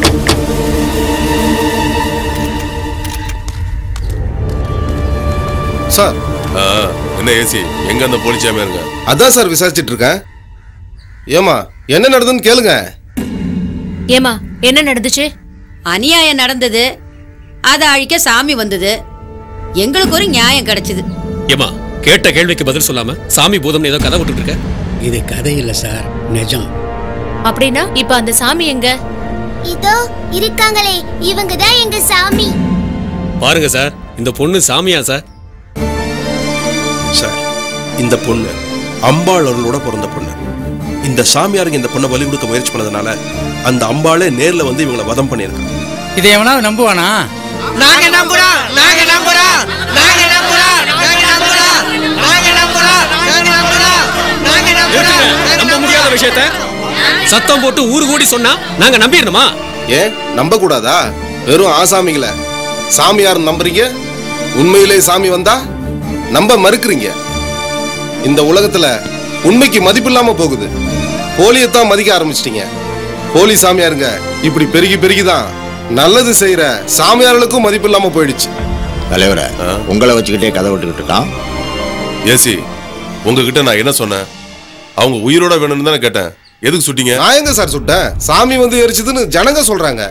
சார் என்ன ஏசி எங்க அந்த போலீஸ் சாமியாருங்க அதான் சார் விசாரிச்சிட்டு இருக்கேன் ஏமா என்ன நடந்ததுன்னு கேளுங்க ஏமா என்ன நடந்துச்சு அநியாயம் நடந்தது அதை அழிக்க சாமி வந்தது எங்களுக்கு ஒரு நியாயம் கிடைச்சது ஏமா கேட்ட கேள்விக்கு பதில் சொல்லாம சாமி பூதம் ஏதோ கதை விட்டுட்டு இருக்க இது கதை இல்ல சார் நிஜம் அப்படின்னா இப்ப அந்த சாமி எங்க இதோ இருக்காங்களே இவங்க தான் எங்க சாமி பாருங்க சார் இந்த பொண்ணு சாமியா சார் சார் இந்த பொண்ணு அம்பாள் அருளோட பிறந்த பொண்ணு இந்த சாமியாருங்க இந்த பொண்ணை பலி கொடுக்க முயற்சி பண்ணதுனால அந்த அம்பாளே நேர்ல வந்து இவங்களை வதம் பண்ணியிருக்காங்க இதை எவனாவது நம்புவானா நாங்க நம்புறோம் நாங்க நம்புறோம் நாங்க நம்புறோம் நாங்க நம்புறோம் நாங்க நம்புறோம் நாங்க நம்புறோம் நாங்க நம்புறோம் நம்ப முடியாத விஷயத்த சத்தம் போட்டு ஊரு கூடி சொன்னா நாங்க நம்பிடணுமா ஏன் நம்ப கூடாதா வெறும் ஆசாமிகளை சாமியார் நம்புறீங்க உண்மையிலே சாமி வந்தா நம்ப மறுக்கிறீங்க இந்த உலகத்துல உண்மைக்கு மதிப்பில்லாம போகுது போலியத்தான் மதிக்க ஆரம்பிச்சிட்டீங்க போலி சாமியாருங்க இப்படி பெருகி பெருகிதான் நல்லது செய்யற சாமியார்களுக்கும் மதிப்பில்லாம போயிடுச்சு தலைவரை உங்களை வச்சுக்கிட்டே கதை விட்டுக்கிட்டு இருக்கான் ஏசி உங்ககிட்ட நான் என்ன சொன்னேன் அவங்க உயிரோட வேணும்னு தானே கேட்டேன் எதுக்கு சுட்டீங்க நான் எங்க சார் சுட்டேன் சாமி வந்து எரிச்சதுன்னு ஜனங்க சொல்றாங்க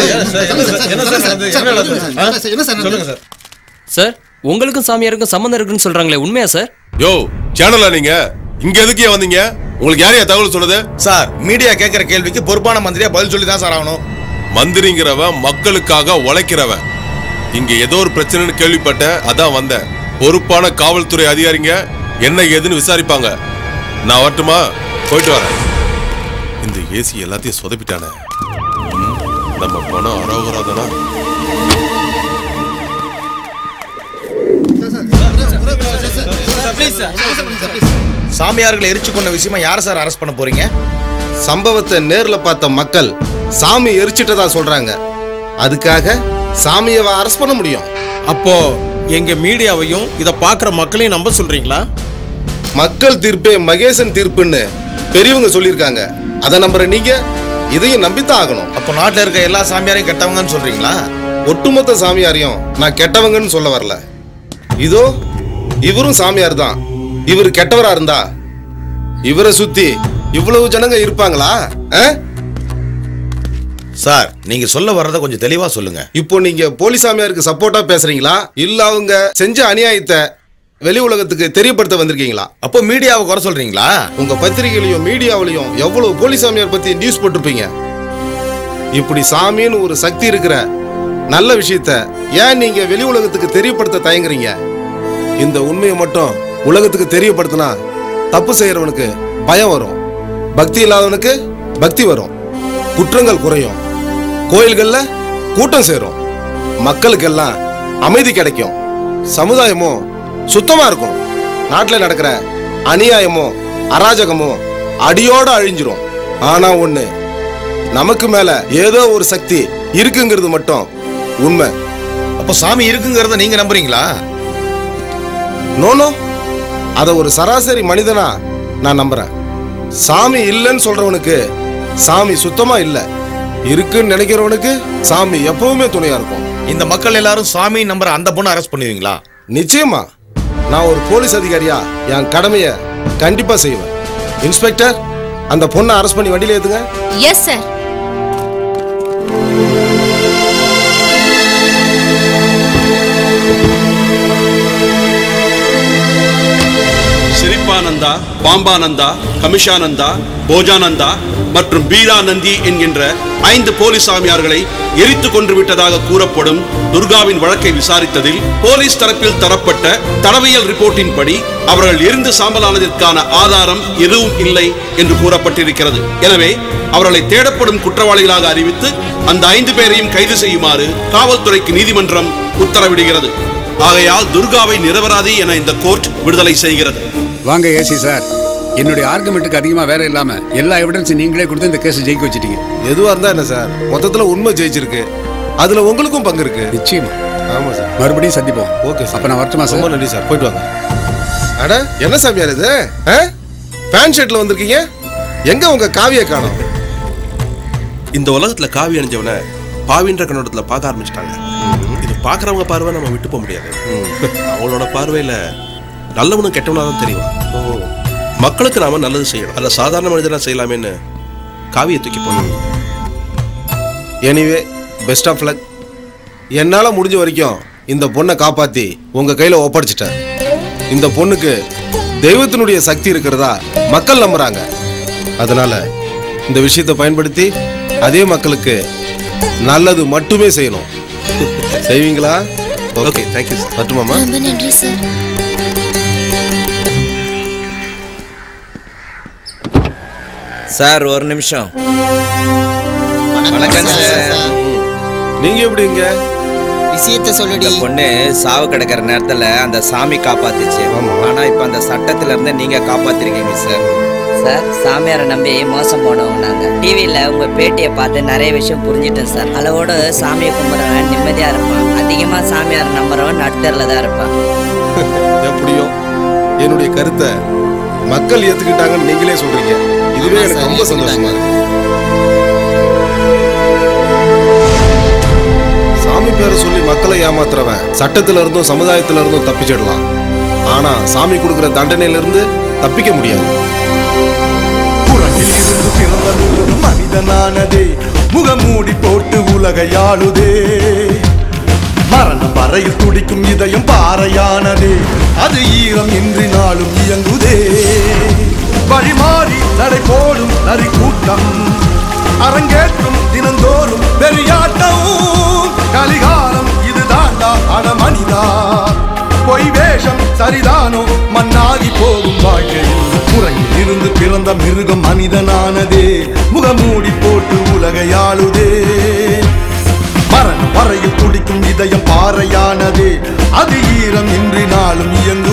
சார் உங்களுக்கும் சாமியாருக்கும் சம்மந்தம் இருக்குன்னு சொல்றாங்களே உண்மையா சார் யோ சேனலா நீங்க இங்க எதுக்கு ஏன் வந்தீங்க உங்களுக்கு யாரையா தகவல் சொன்னது சார் மீடியா கேட்கிற கேள்விக்கு பொறுப்பான மந்திரியா பதில் சொல்லி தான் சார் ஆகணும் மந்திரிங்கிறவன் மக்களுக்காக உழைக்கிறவன் இங்க ஏதோ ஒரு பிரச்சனைன்னு கேள்விப்பட்டேன் அதான் வந்தேன் பொறுப்பான காவல்துறை அதிகாரிங்க என்ன ஏதுன்னு விசாரிப்பாங்க நான் வரட்டுமா போயிட்டு வரேன் இந்த ஏசி எல்லாத்தையும் சொதப்பிட்டானே ம், நம்ம பணம் அரோகராதனா சாமியார்களை எரிச்சு கொண்ட விஷயமா யார சார் அரெஸ்ட் பண்ண போறீங்க சம்பவத்தை நேர்ல பார்த்த மக்கள் சாமி எரிச்சிட்டதா சொல்றாங்க அதுக்காக சாமியை அரெஸ்ட் பண்ண முடியும் அப்போ எங்க மீடியாவையும் இத பாக்குற மக்களையும் நம்ப சொல்றீங்களா மக்கள் தீர்ப்பே மகேசன் தீர்ப்புன்னு பெரியவங்க சொல்லியிருக்காங்க அதை நம்புற நீங்க இதையும் நம்பித்தான் ஆகணும் அப்போ நாட்டுல இருக்க எல்லா சாமியாரையும் கெட்டவங்கன்னு சொல்றீங்களா ஒட்டுமொத்த சாமியாரையும் நான் கெட்டவங்கன்னு சொல்ல வரல இதோ இவரும் சாமியார் தான் இவர் கெட்டவரா இருந்தா இவரை சுத்தி இவ்வளவு ஜனங்க இருப்பாங்களா ஆ? சார் நீங்க சொல்ல வர்றத கொஞ்சம் தெளிவா சொல்லுங்க இப்போ நீங்க போலீஸ் சாமியாருக்கு சப்போர்ட்டா பேசுறீங்களா இல்ல அவங்க செஞ்ச அநியாயத்தை வெளி உலகத்துக்கு தெரியப்படுத்த வந்திருக்கீங்களா அப்போ மீடியாவை குறை சொல்றீங்களா உங்க பத்திரிகையிலையும் மீடியாவிலையும் எவ்வளவு போலீஸ் சாமியார் பத்தி நியூஸ் போட்டிருப்பீங்க இப்படி சாமின்னு ஒரு சக்தி இருக்கிற நல்ல விஷயத்த ஏன் நீங்க வெளி உலகத்துக்கு தெரியப்படுத்த தயங்குறீங்க இந்த உண்மையை மட்டும் உலகத்துக்கு தெரியப்படுத்தினா தப்பு செய்யறவனுக்கு பயம் வரும் பக்தி இல்லாதவனுக்கு பக்தி வரும் குற்றங்கள் குறையும் கோயில்கள்ல கூட்டம் சேரும் மக்களுக்கெல்லாம் அமைதி கிடைக்கும் சமுதாயமும் சுத்தமா இருக்கும் நாட்டில் நடக்கிற அநியாயமும் அராஜகமும் அடியோட அழிஞ்சிரும் ஆனா ஒண்ணு நமக்கு மேல ஏதோ ஒரு சக்தி இருக்குங்கிறது மட்டும் உண்மை அப்போ சாமி இருக்குங்கிறத நீங்க நம்புறீங்களா நோனோ அத ஒரு சராசரி மனிதனா நான் நம்புறேன் சாமி இல்லைன்னு சொல்றவனுக்கு சாமி சுத்தமா இல்ல இருக்குன்னு நினைக்கிறவனுக்கு சாமி எப்பவுமே துணையா இருக்கும் இந்த மக்கள் எல்லாரும் சாமி நம்புற அந்த பொண்ணை அரெஸ்ட் பண்ணுவீங்களா நிச்சயமா நான் ஒரு போலீஸ் அதிகாரியா என் கடமையை கண்டிப்பா செய்வேன் இன்ஸ்பெக்டர் அந்த பொண்ணை அரெஸ்ட் பண்ணி வண்டியில ஏத்துங்க எஸ் சார் சிரிப்பானந்தா பாம்பானந்தா கமிஷானந்தா போஜானந்தா மற்றும் பீரானந்தி என்கின்ற ஐந்து போலீஸ் சாமியார்களை எரித்து கொன்று விட்டதாக கூறப்படும் துர்காவின் வழக்கை விசாரித்ததில் போலீஸ் தரப்பில் தரப்பட்ட தடவியல் ரிப்போர்ட்டின் படி அவர்கள் எரிந்து சாம்பலானதற்கான ஆதாரம் எதுவும் இல்லை என்று கூறப்பட்டிருக்கிறது எனவே அவர்களை தேடப்படும் குற்றவாளிகளாக அறிவித்து அந்த ஐந்து பேரையும் கைது செய்யுமாறு காவல்துறைக்கு நீதிமன்றம் உத்தரவிடுகிறது ஆகையால் துர்காவை நிரபராதி என இந்த கோர்ட் விடுதலை செய்கிறது வாங்க ஏசி சார் என்னுடைய ஆர்குமெண்ட்டுக்கு அதிகமா வேற இல்லாம எல்லா எவிடன்ஸும் நீங்களே கொடுத்து இந்த கேஸ் ஜெயிக்க வச்சிட்டீங்க எதுவா இருந்தா என்ன சார் மொத்தத்துல உண்மை ஜெயிச்சிருக்கு அதுல உங்களுக்கும் பங்கு இருக்கு நிச்சயமா ஆமா சார் மறுபடியும் சந்திப்போம் ஓகே சார் அப்ப நான் வரட்டுமா சார் ரொம்ப நன்றி சார் போயிட்டு வாங்க அட என்ன சாமியார் இது பேண்ட் ஷர்ட்ல வந்திருக்கீங்க எங்க உங்க காவிய காணோம் இந்த உலகத்துல காவி அணிஞ்சவனை பாவின்ற கண்ணோட்டத்துல பார்க்க ஆரம்பிச்சிட்டாங்க இது பார்க்கறவங்க பார்வை நம்ம விட்டு போக முடியாது அவங்களோட பார்வையில நல்லவனும் கெட்டவனா தான் தெரியும் மக்களுக்கு நாம நல்லது செய்யணும் அல்ல சாதாரண மனிதனா செய்யலாமேன்னு காவியை தூக்கி போகணும் எனிவே பெஸ்ட் ஆஃப் லக் என்னால் முடிஞ்ச வரைக்கும் இந்த பொண்ணை காப்பாற்றி உங்கள் கையில் ஒப்படைச்சிட்டேன் இந்த பொண்ணுக்கு தெய்வத்தினுடைய சக்தி இருக்கிறதா மக்கள் நம்புறாங்க அதனால இந்த விஷயத்தை பயன்படுத்தி அதே மக்களுக்கு நல்லது மட்டுமே செய்யணும் செய்வீங்களா ஓகே தேங்க்யூ மட்டுமாமா ரொம்ப நன்றி சார் சார் ஒரு நிமிஷம் வணக்கம் சார் நீங்க எப்படி இங்க விஷயத்த சொல்லுடி பொண்ணு சாவு கிடக்கிற நேரத்துல அந்த சாமி காப்பாத்துச்சு ஆனா இப்ப அந்த சட்டத்துல இருந்து நீங்க காப்பாத்திருக்கீங்க சார் சார் சாமியாரை நம்பி மோசம் போனவங்க நாங்க டிவியில உங்க பேட்டியை பார்த்து நிறைய விஷயம் புரிஞ்சிட்டேன் சார் அளவோடு சாமியை கும்பிட்றவன் நிம்மதியா இருப்பான் அதிகமா சாமியார் நம்புறவன் நடுத்தரில் தான் இருப்பான் எப்படியோ என்னுடைய கருத்தை மக்கள் ஏத்துக்கிட்டாங்கன்னு நீங்களே சொல்றீங்க இதுவே எனக்கு ரொம்ப சந்தோஷமா இருக்கு சாமி பேரை சொல்லி மக்களை ஏமாத்துறவன் சட்டத்துல இருந்தும் சமுதாயத்துல இருந்தும் தப்பிச்சிடலாம் ஆனா சாமி கொடுக்கிற தண்டனையில இருந்து தப்பிக்க முடியாது இருந்து பிறந்த மிருகம் மனிதனானதே முகமூடி போட்டு உலகையாளுதே மரணம் வரையில் துடிக்கும் இதயம் பாறையானதே அது ஈரம் இன்றி நாளும் இயங்குதே வழிமாறி நடை போடும் நரி கூட்டம் அரங்கேற்றும் தினந்தோறும் பெரியாட்டம் கலிகாலம் இது தாண்டா அட மனிதா பொய் வேஷம் சரிதானோ மண்ணாகி போகும் வாழ்க்கையில் முறையில் இருந்து பிறந்த மிருகம் மனிதனானதே முகமூடி போட்டு உலகையாளுதே மரணம் வரையில் துடிக்கும் இதயம் பாறையானதே அது ஈரம் இன்றி நாளும் இயங்கு